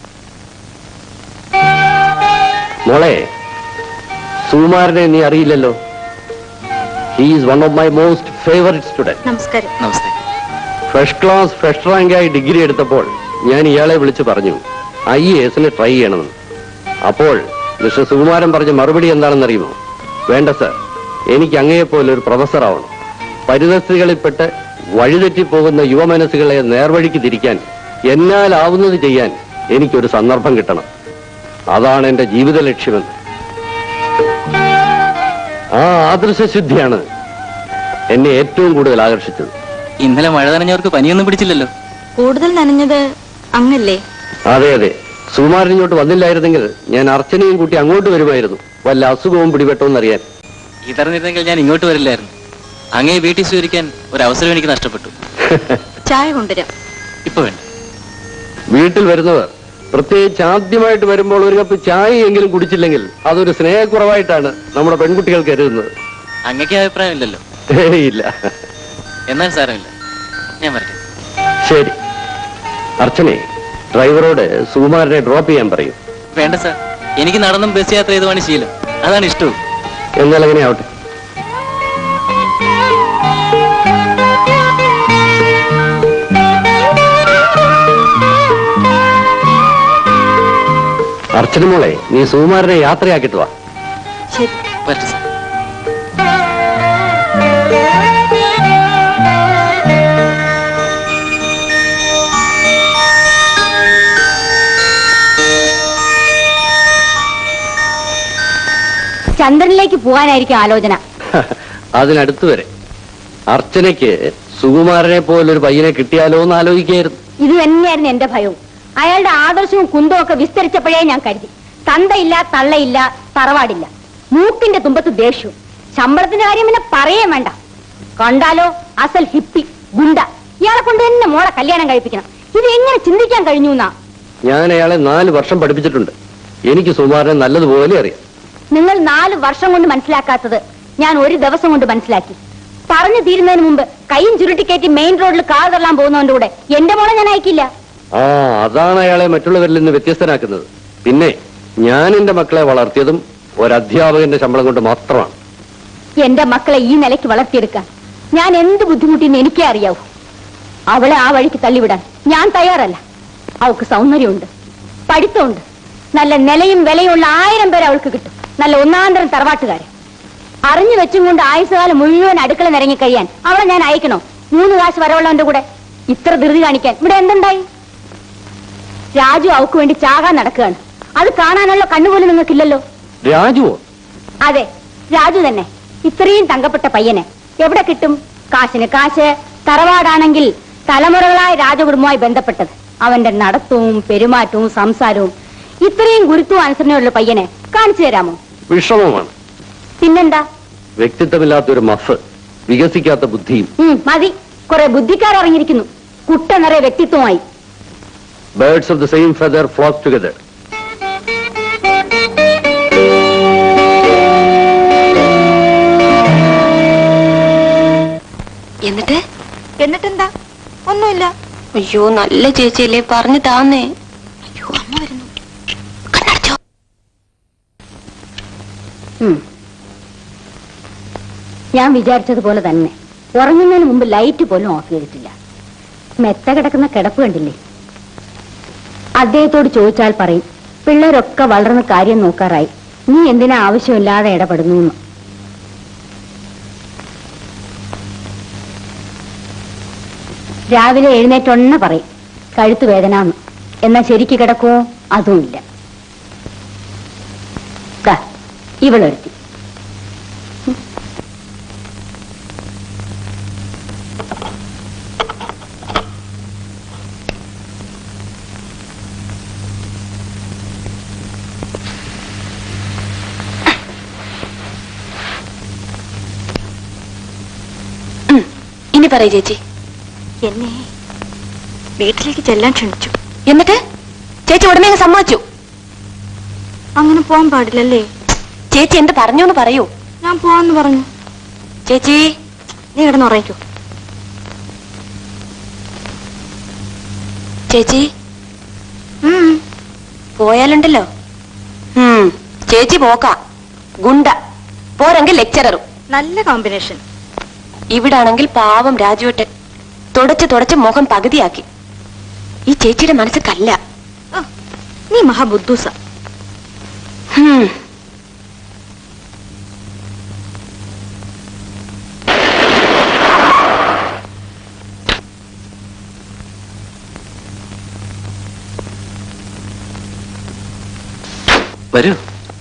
മോളെ സുകുമാരനെ നീ അറിയില്ലല്ലോ he's one of my most favourite student നമസ്കാരം നമസ്തേ ഫസ്റ്റ് ക്ലാസ് ഫസ്റ്റ് റാങ്കായി ഡിഗ്രി എടുത്തപ്പോൾ ഞാൻ ഇയാളെ വിളിച്ച് പറഞ്ഞു ഐ എസിന് ട്രൈ ചെയ്യണമെന്ന് അപ്പോൾ മിസ്റ്റർ സുകുമാരൻ പറഞ്ഞ മറുപടി എന്താണെന്നറിയുമോ വേണ്ട സർ എനിക്ക് അങ്ങയെപ്പോലെ ഒരു പ്രൊഫസർ ആവണം പരിതസ്ഥിതികളിൽപ്പെട്ട് വഴിതെറ്റിപ്പോകുന്ന യുവമനസ്സുകളെ നേർവഴിക്ക് തിരിക്കാൻ എന്നാലാവുന്നത് ചെയ്യാൻ എനിക്കൊരു സന്ദർഭം കിട്ടണം അതാണ് എന്റെ ജീവിത ലക്ഷ്യമെന്ന് ആ ആദർശശുദ്ധിയാണ് എന്നെ ഏറ്റവും കൂടുതൽ ആകർഷിച്ചത് ഇന്നലെ മഴ നനഞ്ഞവർക്ക് പനിയൊന്നും പിടിച്ചില്ലല്ലോ കൂടുതൽ നനഞ്ഞത് അങ്ങല്ലേ അതെ അതെ സുകുമാരൻ ഇങ്ങോട്ട് വന്നില്ലായിരുന്നെങ്കിൽ ഞാൻ അർച്ചനയും കൂട്ടി അങ്ങോട്ട് വരുമായിരുന്നു വല്ല അസുഖവും പിടിപെട്ടോന്നറിയാൻ ഇതറിഞ്ഞിരുന്നെങ്കിൽ ഞാൻ ഇങ്ങോട്ട് വരില്ലായിരുന്നു അങ്ങേ വീട്ടിൽ സ്വീകരിക്കാൻ ഒരു അവസരം എനിക്ക് നഷ്ടപ്പെട്ടു ചായ കൊണ്ടുവരാം ഇപ്പൊ വേണ്ട വീട്ടിൽ വരുന്നവർ പ്രത്യേകിച്ച് ആദ്യമായിട്ട് വരുമ്പോൾ ഒരു കപ്പ് ചായ എങ്കിലും കുടിച്ചില്ലെങ്കിൽ അതൊരു സ്നേഹക്കുറവായിട്ടാണ് നമ്മുടെ പെൺകുട്ടികൾ കരുതുന്നത് അങ്ങക്ക് അഭിപ്രായമില്ലല്ലോ ഏയ് ഇല്ല എന്നാൽ സാരമില്ല ഞാൻ വരട്ടെ ശരി അർച്ചനെ ഡ്രൈവറോട് സുകുമാരനെ ഡ്രോപ്പ് ചെയ്യാൻ പറയും വേണ്ട സാർ എനിക്ക് നടന്നും ബസ് യാത്ര ചെയ്തുമാണ് ശീലം അതാണ് ഇഷ്ടവും എന്നാൽ അങ്ങനെ ആവട്ടെ അർച്ചന മോളെ നീ സുകുമാരനെ യാത്രയാക്കിട്ട് വാ ശരി വരട്ടെ സാർ ചന്ദ്രനിലേക്ക് പോകാനായിരിക്കും ആലോചന അതിനടുത്ത് വരെ അർച്ചനയ്ക്ക് സുകുമാരനെ പോലൊരു പയ്യനെ കിട്ടിയാലോ എന്ന് ആലോചിക്കായിരുന്നു ഇത് തന്നെയായിരുന്നു എന്റെ ഭയവും അയാളുടെ ആദർശവും കുന്തവും ഒക്കെ വിസ്തരിച്ചപ്പോഴേ ഞാൻ കരുതി തന്തയില്ല തള്ളയില്ല തറവാടില്ല മൂക്കിന്റെ തുമ്പത്ത് ദേഷ്യവും ശമ്പളത്തിന്റെ കാര്യം പിന്നെ പറയേ വേണ്ട കണ്ടാലോ അസൽ ഹിപ്പി ഗുണ്ട ഇയാളെ കൊണ്ട് തന്നെ മോളെ കല്യാണം കഴിപ്പിക്കണം ഇത് എങ്ങനെ ചിന്തിക്കാൻ കഴിഞ്ഞു എന്നാ ഞാൻ അയാളെ നാല് വർഷം പഠിപ്പിച്ചിട്ടുണ്ട് എനിക്ക് സുമാരനെ നല്ലതുപോലെ അറിയാം നിങ്ങൾ നാല് വർഷം കൊണ്ട് മനസ്സിലാക്കാത്തത് ഞാൻ ഒരു ദിവസം കൊണ്ട് മനസ്സിലാക്കി പറഞ്ഞു തീരുന്നതിന് മുമ്പ് കൈയും ചുരുട്ടിക്കയറ്റി മെയിൻ റോഡിൽ കാർ തള്ളാൻ പോകുന്നവന്റെ കൂടെ എന്റെ മോളെ ഞാൻ അയക്കില്ല ആ അതാണ് അയാളെ മറ്റുള്ളവരിൽ നിന്ന് വ്യത്യസ്തനാക്കുന്നത് പിന്നെ ഞാൻ എന്റെ മക്കളെ വളർത്തിയതും ഒരധ്യാപകന്റെ ശമ്പളം കൊണ്ട് മാത്രമാണ് എന്റെ മക്കളെ ഈ നിലയ്ക്ക് വളർത്തിയെടുക്കാൻ ഞാൻ എന്ത് ബുദ്ധിമുട്ടിന്ന് എനിക്കേ അറിയാവൂ അവളെ ആ വഴിക്ക് തള്ളിവിടാൻ ഞാൻ തയ്യാറല്ല അവൾക്ക് സൗന്ദര്യമുണ്ട് പഠിത്തമുണ്ട് നല്ല നിലയും വിലയുള്ള ആയിരം പേര് അവൾക്ക് കിട്ടും നല്ല ഒന്നാന്തരം തറവാട്ടുകാരെ അറിഞ്ഞു വെച്ചും കൊണ്ട് ആയുസ്സുകാലം മുഴുവൻ അടുക്കള നിരങ്ങി കഴിയാൻ അവളെ ഞാൻ അയക്കണോ മൂന്ന് കാശ് വരവുള്ളവന്റെ കൂടെ ഇത്ര ധൃതി കാണിക്കാൻ ഇവിടെ എന്തുണ്ടായി രാജു അവൾക്ക് വേണ്ടി ചാകാൻ നടക്കുകയാണ് അത് കാണാനുള്ള കണ്ണുപോലും നിങ്ങൾക്കില്ലല്ലോ രാജുവോ അതെ രാജു തന്നെ ഇത്രയും തങ്കപ്പെട്ട പയ്യനെ എവിടെ കിട്ടും കാശിന് കാശ് തറവാടാണെങ്കിൽ തലമുറകളായ രാജകുടുംബവുമായി ബന്ധപ്പെട്ടത് അവന്റെ നടത്തവും പെരുമാറ്റവും സംസാരവും ഇത്രയും ഗുരുത്വവും അനുസരണയുള്ള പയ്യനെ കാണിച്ചു തരാമോ വിഷമമാണ് പിന്നെന്താ വ്യക്തിത്വമില്ലാത്ത ഒരു മഫ് വികസിക്കാത്ത ബുദ്ധിയും ഉം, മതി കുറെ ബുദ്ധിക്കാർ ഇറങ്ങിയിരിക്കുന്നു കുട്ട നിറയെ വ്യക്തിത്വമായി birds of the same feather flock together എന്നിട്ട് എന്നിട്ടെന്താ ഒന്നുമില്ല അയ്യോ നല്ല ചേച്ചിയല്ലേ പറഞ്ഞു താന്നേ അയ്യോ അമ്മ വരുന്നു കണ്ണടച്ചോ ഉം. ഞാൻ വിചാരിച്ചതുപോലെ തന്നെ ഉറങ്ങുന്നതിന് മുമ്പ് ലൈറ്റ് പോലും ഓഫ് ചെയ്തിട്ടില്ല മെത്ത കിടക്കുന്ന കിടപ്പ് കണ്ടില്ലേ അദ്ദേഹത്തോട് ചോദിച്ചാൽ പറയും പിള്ളേരൊക്കെ വളർന്ന് കാര്യം നോക്കാറായി നീ എന്തിനാ ആവശ്യമില്ലാതെ ഇടപെടുന്നു എന്ന് രാവിലെ എഴുന്നേറ്റൊണ്ണ പറയും കഴുത്ത് വേദന എന്നാ ശരിക്ക് കിടക്കുമോ അതുമില്ല ദാ, ഇവളൊരുത്തി ഇനി പറയ ചേച്ചി എന്നെ വീട്ടിലേക്ക് ചെല്ലാൻ ക്ഷണിച്ചു എന്നിട്ട് ചേച്ചി ഉടനെ അങ്ങ് സമ്മതിച്ചു അങ്ങനെ പോകാൻ പാടില്ലല്ലേ ചേച്ചി എന്ത് പറഞ്ഞു എന്ന് പറയൂ ഞാൻ പോവാന്ന് പറഞ്ഞു ചേച്ചി നീ കിടന്നുറങ്ങിക്കോ ചേച്ചി പോയാലുണ്ടല്ലോ ഉം, ചേച്ചി പോക്ക ഗുണ്ട പോരെങ്കിൽ ലെക്ചററും നല്ല കോമ്പിനേഷൻ ഇവിടാണെങ്കിൽ പാവം രാജുവട്ടൻ തുടച്ച് തുടച്ച് മുഖം പകുതിയാക്കി ഈ ചേച്ചിയുടെ മനസ്സ് കല്ല നീ മഹാബുദ്ധൂസ വരൂ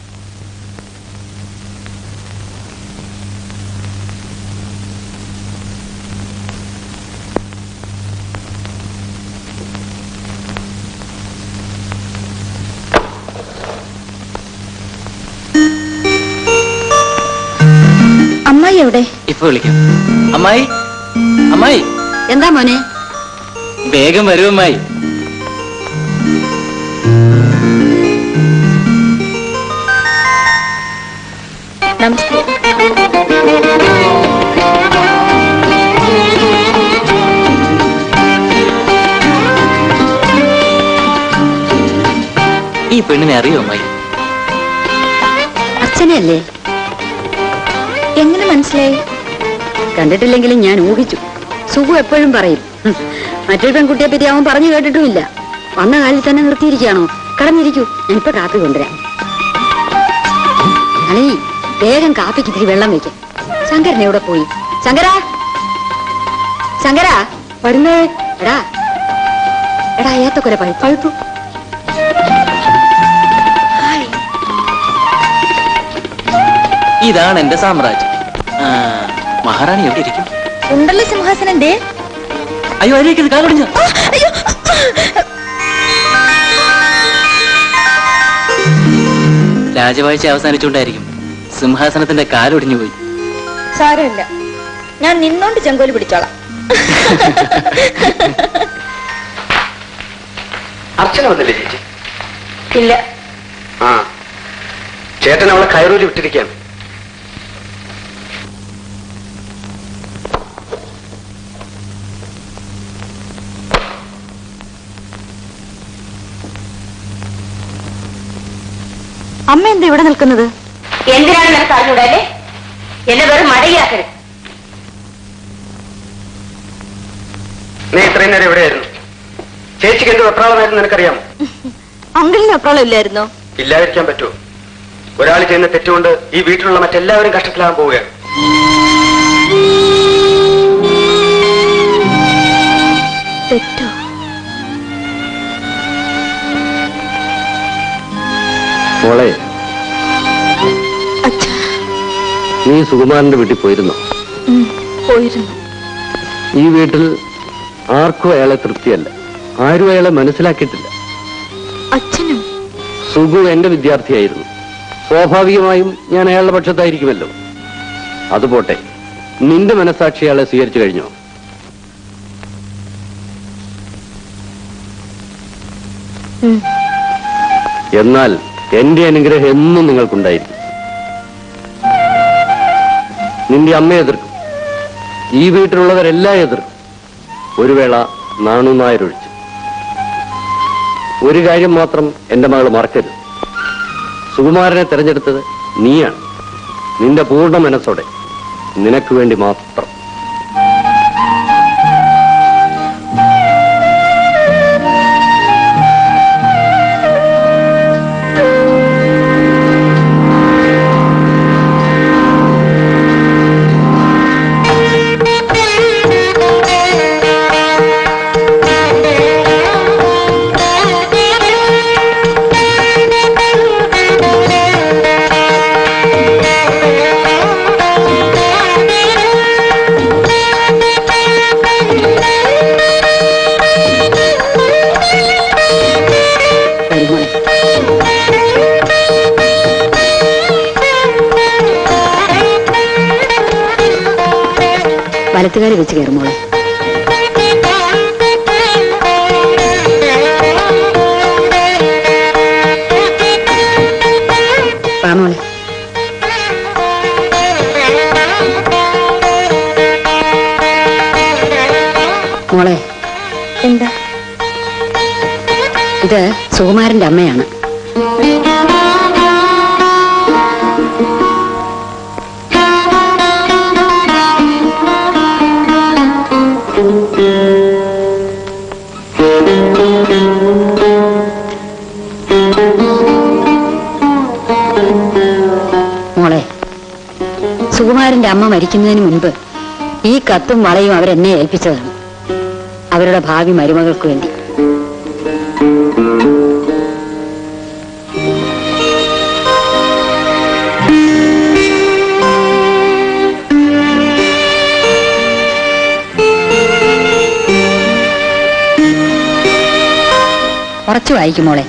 അമ്മായി എവിടെ ഇപ്പൊ വിളിക്കാം അമ്മായി അമ്മായി എന്താ മോനെ വേഗം വരൂ അമ്മായി നമസ്തേ ഈ പെണ്ണിനെ അറിയോ അമ്മായി അച്ഛനല്ലേ എങ്ങനെ മനസ്സിലായി കണ്ടിട്ടില്ലെങ്കിലും ഞാൻ ഊഹിച്ചു സുഖു എപ്പോഴും പറയും "ഹും, മറ്റൊരു പെൺകുട്ടിയെ പറ്റി അവൻ പറഞ്ഞു കേട്ടിട്ടുമില്ല വന്ന കാലിൽ തന്നെ നിർത്തിയിരിക്കുകയാണോ കടന്നിരിക്കൂ ഞാനിപ്പോ കാപ്പി കൊണ്ടുവരാം അളി വേഗം കാപ്പിക്ക് ഇത്തിരി വെള്ളം വെക്കും ശങ്കരൻ എവിടെ പോയി ശങ്കരാ ശങ്കരാ വരുന്നേ എടാ എടാ ഏത്തക്കൊല പഴു പഴുത്തു ഇതാണ് എന്റെ സാമ്രാജ്യം ആ, മഹാറാണി എവിടെ ഇരിക്കും ഉണ്ടല്ലോ സിംഹാസനം ദേ അയ്യോ അതിലേക്ക് കാലൊടിഞ്ഞ രാജവാഴ്ച അവസാനിച്ചുകൊണ്ടായിരിക്കും സിംഹാസനത്തിന്റെ കാലൊടിഞ്ഞു പോയി സാരമില്ല ഞാൻ നിന്നോണ്ട് ചെങ്കോല് പിടിച്ചോളാം അർച്ചന വന്നില്ലേ ചേച്ചി ഇല്ല ആ ചേട്ടൻ അവളെ കയറൂരി വിട്ടിരിക്കുകയാണ് അമ്മ എന്താ ഇവിടെ നിൽക്കുന്നത് എന്തിനാണ് നിനക്ക് അറിഞ്ഞൂടല്ലേ എന്നെ വെറും മടയാക്കരുത് നീ ഇത്രയും നേരം എവിടെയായിരുന്നു ചേച്ചിക്ക് എന്ത് വെപ്രാളമായിരുന്നു നിനക്കറിയാമോ അങ്കിളിന് അപ്രോളം ഇല്ലായിരുന്നോ ഇല്ലാതിരിക്കാൻ പറ്റുമോ ഒരാൾ ചെയ്യുന്ന തെറ്റുകൊണ്ട് ഈ വീട്ടിലുള്ള മറ്റെല്ലാവരും കഷ്ടത്തിലാകാൻ പോവുകയാണ് തെറ്റോ മോളെ അച്ഛാ നീ സുകുമാരന്റെ വീട്ടിൽ പോയിരുന്നോ ഉം, പോയിരുന്നു ഈ വീട്ടിൽ ആർക്കും അയാളെ തൃപ്തിയല്ല ആരും അയാളെ മനസ്സിലാക്കിയിട്ടില്ല അച്ഛനും സുഗു എന്റെ വിദ്യാർത്ഥിയായിരുന്നു സ്വാഭാവികമായും ഞാൻ അയാളുടെ പക്ഷത്തായിരിക്കുമല്ലോ അതുപോട്ടെ നിന്റെ മനസാക്ഷി അയാളെ സ്വീകരിച്ചു കഴിഞ്ഞോ ഉം. എന്നാൽ എന്റെ അനുഗ്രഹം എന്നും നിങ്ങൾക്കുണ്ടായിരിക്കും നിന്റെ അമ്മ എതിർക്കും ഈ വീട്ടിലുള്ളവരെല്ലാം എതിർക്കും ഒരു വേള നാണു നായരൊഴിച്ച് ഒരു കാര്യം മാത്രം എന്റെ മകൾ മറക്കരുത് സുകുമാരനെ തെരഞ്ഞെടുത്തത് നീയാണ് നിന്റെ പൂർണ്ണ മനസ്സോടെ നിനക്ക് വേണ്ടി മാത്രം വലത്തുകാരി വെച്ച് കയറുമോളെ മോളെ മോളെ എന്താ ഇത് സുകുമാരന്റെ അമ്മയാണ് മോളെ സുകുമാരന്റെ അമ്മ മരിക്കുന്നതിന് മുൻപ് ഈ കത്തും വളയും അവരെന്നെ ഏൽപ്പിച്ചതാണ് അവരുടെ ഭാവി മരുമകൾക്ക് വേണ്ടി കുറച്ച് വായിക്കും മോളെ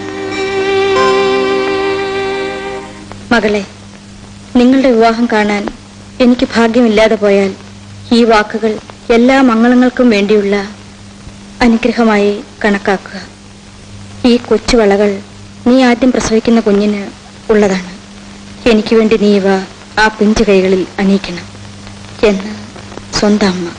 മകളെ നിങ്ങളുടെ വിവാഹം കാണാൻ എനിക്ക് ഭാഗ്യമില്ലാതെ പോയാൽ ഈ വാക്കുകൾ എല്ലാ മംഗളങ്ങൾക്കും വേണ്ടിയുള്ള അനുഗ്രഹമായി കണക്കാക്കുക ഈ കൊച്ചു വളകൾ നീ ആദ്യം പ്രസവിക്കുന്ന കുഞ്ഞിന് ഉള്ളതാണ് എനിക്ക് വേണ്ടി നീ ഇവ ആ പിഞ്ചു കൈകളിൽ അണിയിക്കണം എന്ന് സ്വന്തം അമ്മ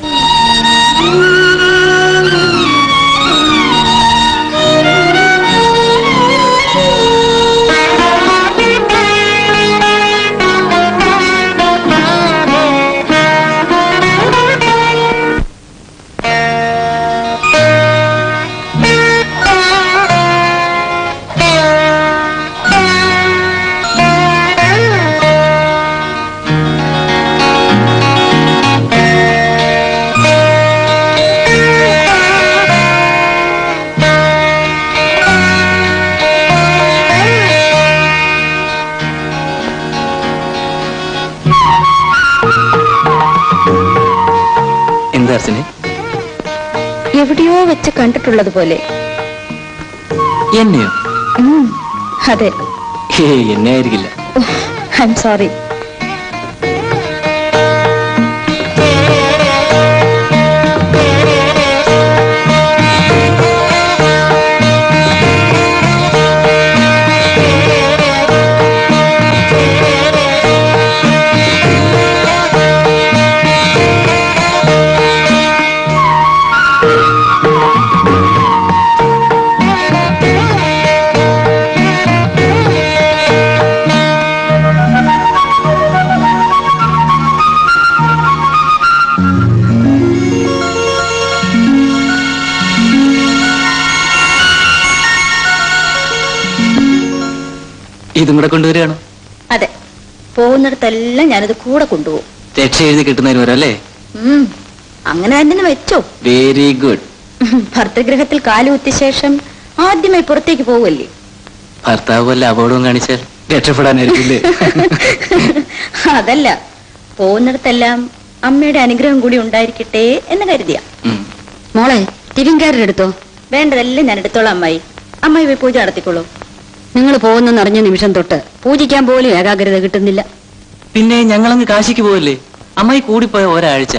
എന്താ അർച്ചനെ എവിടെയോ വെച്ച് കണ്ടിട്ടുള്ളത് പോലെ എന്നെയോ ഉം, അതെ ഹേ എന്നെ ആയിരിക്കില്ല ഐ എം സോറി ഇതും കൂടെ കൊണ്ടുവരികയാണ് അതെ പോകുന്നിടത്തെല്ലാം ഞാനത് കൂടെ കൊണ്ടുപോകും രക്ഷ എഴുതി കിട്ടുന്നതിന് വരെ അല്ലേ ഉം, അങ്ങനെ തന്നെ വെച്ചോ വെരി ഗുഡ് ഭർത്തഗൃഹത്തിൽ കാലുകുത്തിയ ശേഷം ആദ്യമായി പുറത്തേക്ക് പോവല്ലേ ഭർത്താവ് വല്ല അപകടവും കാണിച്ചാൽ രക്ഷപ്പെടാനായിരിക്കില്ലേ അതല്ല പോകുന്നിടത്തെല്ലാം അമ്മയുടെ അനുഗ്രഹം കൂടി ഉണ്ടായിരിക്കട്ടെ എന്ന് കരുതിയ ഉം. മോളെ ടിഫിൻകാരൻ എടുത്തോ വേണ്ടതെല്ലാം ഞാൻ എടുത്തോളാം അമ്മായി അമ്മായി പോയി പൂജ നടത്തിക്കോളൂ നിങ്ങൾ പോകുന്നെന്നറിഞ്ഞ നിമിഷം തൊട്ട് പൂജിക്കാൻ പോലും ഏകാഗ്രത കിട്ടുന്നില്ല പിന്നെ ഞങ്ങളങ്ങ് കാശിക്ക് പോവല്ലേ അമ്മായി കൂടിപ്പോയ ഒരാഴ്ച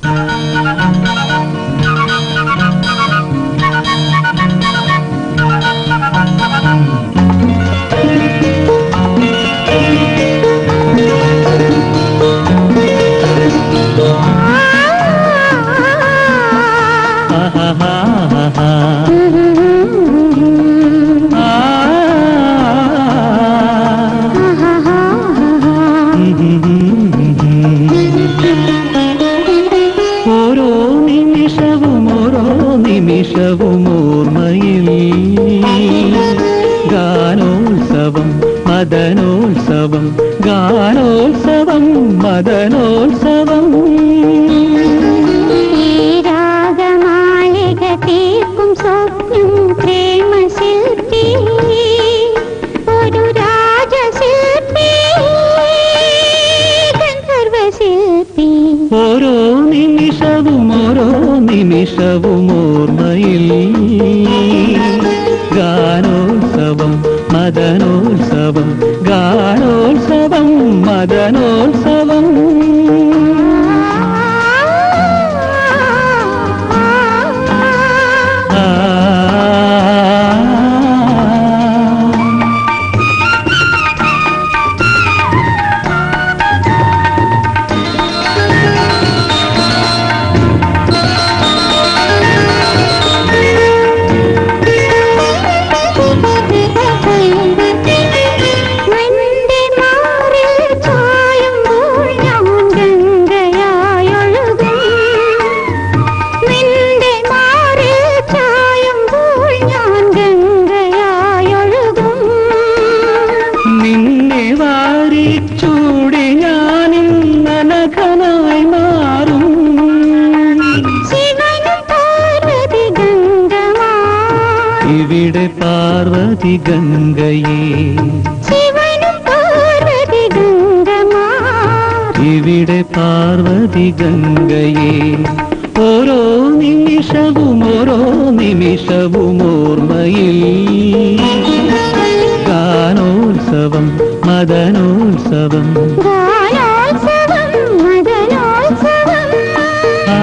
ഓരോ നിമിഷവും ഓരോ നിമിഷവും ഓർമ്മയിൽ ഗാനോത്സവം മദനോത്സവം ഗാനോത്സവം മദനോത്സവം രാഗമാലിക തീർക്കും സ്വപ്നം പ്രേമശില്പി ഒരു രാജശില്പി ഗന്ധർവശില്പി ഓരോ നിമിഷവും ഓരോ നിമിഷവും ഓർമ്മയിൽ ഗാനോത്സവം മദനോത്സവം ഗാനോത്സവം മദനോത്സവം ആ നിന്റെ മാറിൽ ചായുമ്പോൾ ഞാൻ ഗംഗയായൊഴുകും നിന്റെ മാറിൽ ചായുമ്പോൾ ഞാൻ ഗംഗയായൊഴുകും നിന്നെ വാരിച്ചൂടി ഞാനിന്നനഘനായി മാറും ശിവനും പാർവതി ഗംഗമാ ഇവിടെ പാർവതി ഗംഗയെ ശിവനും പാർവതി ഗംഗമാ ഇവിടെ പാർവതി ഗംഗയെ ഓരോ നിമിഷവും ഓരോ നിമിഷവും ഓർമ്മയിൽ ഗാനോത്സവം മദനോത്സവം ഗാനോത്സവം മദനോത്സവം ആ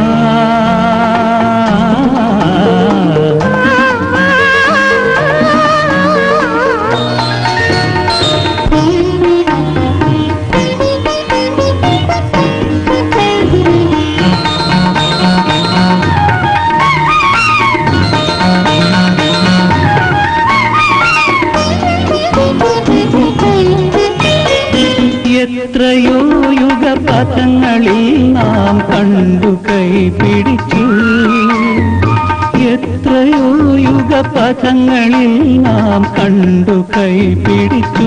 എത്രയോ യുഗപഥങ്ങളിൽ നാം കണ്ടു കൈ പിടിച്ചു എത്രയോ യുഗപഥങ്ങളിൽ നാം കണ്ടു കൈ പിടിച്ചു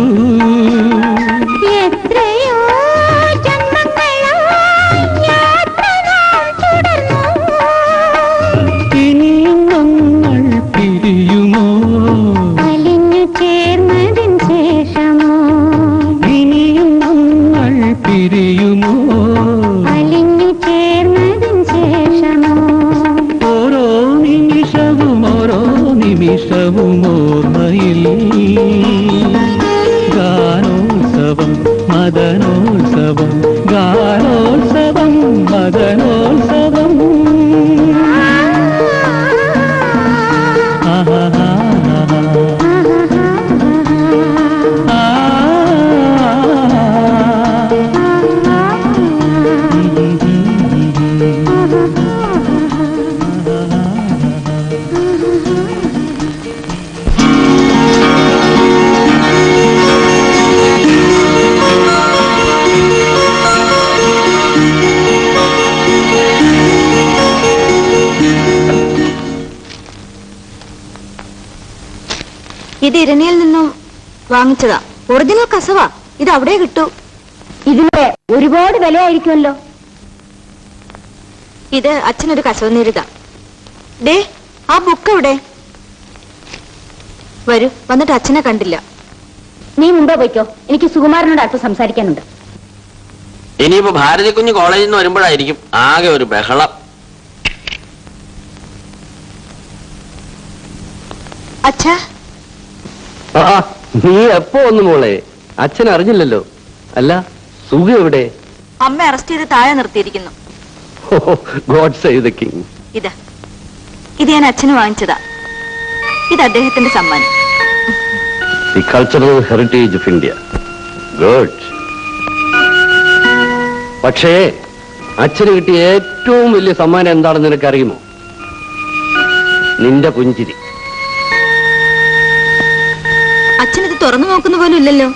എത്രയോ ജന്മങ്ങളായി യാത്ര നാം തുടർന്നു ഇനിയും നമ്മൾ പിരിയുമോ അലിഞ്ഞു ചേർന്നതിൻ ശേഷമോ ഇനിയും നമ്മൾ പിരിയുമോ അലിഞ്ഞു ചേർന്നതിൻ ശേഷമോ ഓരോ നിമിഷവും ഓരോ നിമിഷവും ഓർമ്മയിൽ ഗാനോത്സവം മദനോത്സവം ഗാനോത്സവം മദനോത്സവം ഇത് ഇരണിയിൽ നിന്നും വാങ്ങിച്ചതാ ഒറിജിനൽ കസവ ഇത് അവിടെ കിട്ടൂ ഇതിന്റെ ഒരുപാട് വിലയായിരിക്കുമല്ലോ ഇത് അച്ഛനൊരു കസവ് നേരുക ഡേ ആ ബുക്ക് എവിടെ വരൂ വന്നിട്ട് അച്ഛനെ കണ്ടില്ല നീ മുമ്പേ പോയിക്കോ എനിക്ക് സുകുമാരനോട് അല്പം സംസാരിക്കാനുണ്ട് ഇനിയിപ്പോ ഭാരതി കുഞ്ഞ് കോളേജിൽ നിന്ന് വരുമ്പോഴായിരിക്കും ആകെ ഒരു ബഹളം അച്ഛാ ആ നീ എപ്പോ വന്നു മോളെ അച്ഛൻ അറിഞ്ഞില്ലല്ലോ അല്ല സുഖ എവിടെ അമ്മ അറസ്റ്റ് ചെയ്ത് താഴെ നിർത്തിയിരിക്കുന്നു ഗോഡ് സേവ് ദ കിങ് ഇത് ഇത് ഞാൻ അച്ഛന് വാങ്ങിച്ചതാ ഇത് അദ്ദേഹത്തിന്റെ സമ്മാനം the cultural heritage of India good പക്ഷേ അച്ഛന് കിട്ടിയ ഏറ്റവും വലിയ സമ്മാനം എന്താണെന്ന് നിനക്കറിയുമോ നിന്റെ പുഞ്ചിരി അച്ഛൻ ഇത് തുറന്നു നോക്കുന്ന പോലും ഇല്ലല്ലോ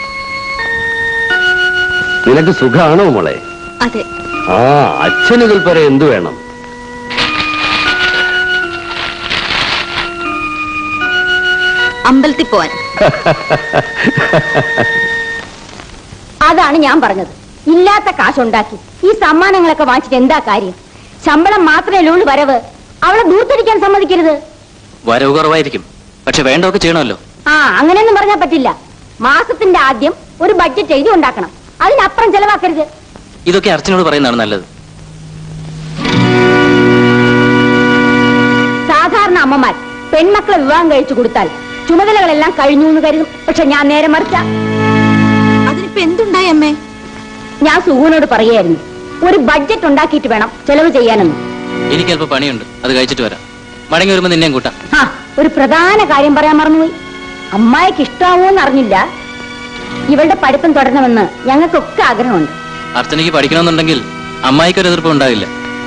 നിനക്ക് സുഖാണോ മോളെ അതെ ആ അച്ഛന് ഇതിൽ പര എന്തു വേണം അമ്പലത്തിൽ പോവാൻ അതാണ് ഞാൻ പറഞ്ഞത് ഇല്ലാത്ത കാശുണ്ടാക്കി ഈ സമ്മാനങ്ങളൊക്കെ വാങ്ങിച്ചിട്ട് എന്താ കാര്യം ശമ്പളം മാത്രമേ ഉള്ളൂ വരവ് അവളെ ദൂർത്തടിക്കാൻ സമ്മതിക്കരുത് വരവ് കുറവായിരിക്കും പക്ഷെ വേണ്ടതൊക്കെ ചെയ്യണമല്ലോ ആ അങ്ങനെയൊന്നും പറഞ്ഞാൽ പറ്റില്ല മാസത്തിന്റെ ആദ്യം ഒരു ബഡ്ജറ്റ് എഴുതി ഉണ്ടാക്കണം അതിനപ്പുറം ചെലവാക്കരുത് ഇതൊക്കെ അർച്ചനോട് പറയുന്നതാണ് നല്ലത് സാധാരണ അമ്മമാർ പെൺമക്കളെ വിവാഹം കഴിച്ചു കൊടുത്താൽ ചുമതലകളെല്ലാം കഴിഞ്ഞു എന്ന് കരുതും പക്ഷെ ഞാൻ നേരെ മറിച്ച അതിനിപ്പോ എന്തുണ്ടായി അമ്മേ ഞാൻ സുഹുവിനോട് പറയായിരുന്നു ഒരു ബഡ്ജറ്റ് ഉണ്ടാക്കിയിട്ട് വേണം ചെലവ് ചെയ്യാനെന്ന് എനിക്ക് അല്പം പണിയുണ്ട് അത് കഴിച്ചിട്ട് വരാം മടങ്ങി വരുമ്പോ നിന്നെയും കൂട്ടാം ആ ഒരു പ്രധാന കാര്യം പറയാൻ മറന്നുപോയി അമ്മായിക്ക് ഇഷ്ടാവോന്ന് അറിഞ്ഞില്ല ഇവളുടെ പഠിത്തം തുടരണമെന്ന് ഞങ്ങൾക്കൊക്കെ ആഗ്രഹമുണ്ട് അർച്ചനയ്ക്ക് പഠിക്കണമെന്നുണ്ടെങ്കിൽ അമ്മായിക്കൊരു എതിർപ്പ് ഉണ്ടാവില്ല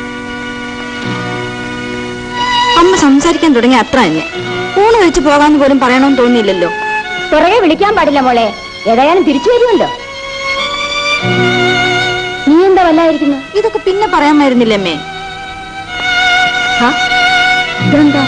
അമ്മ സംസാരിക്കാൻ തുടങ്ങി അത്ര തന്നെ ഊണ് കഴിച്ചു പോകാന്ന് പോലും പറയണമെന്ന് തോന്നിയില്ലല്ലോ പുറകെ വിളിക്കാൻ പാടില്ല മോളെ ഏതായാലും തിരിച്ചു വരുമല്ലോ നീ എന്താ വല്ലായിരിക്കുന്നു ഇതൊക്കെ പിന്നെ പറയാമായിരുന്നില്ലേ അമ്മേ ഇതെന്താ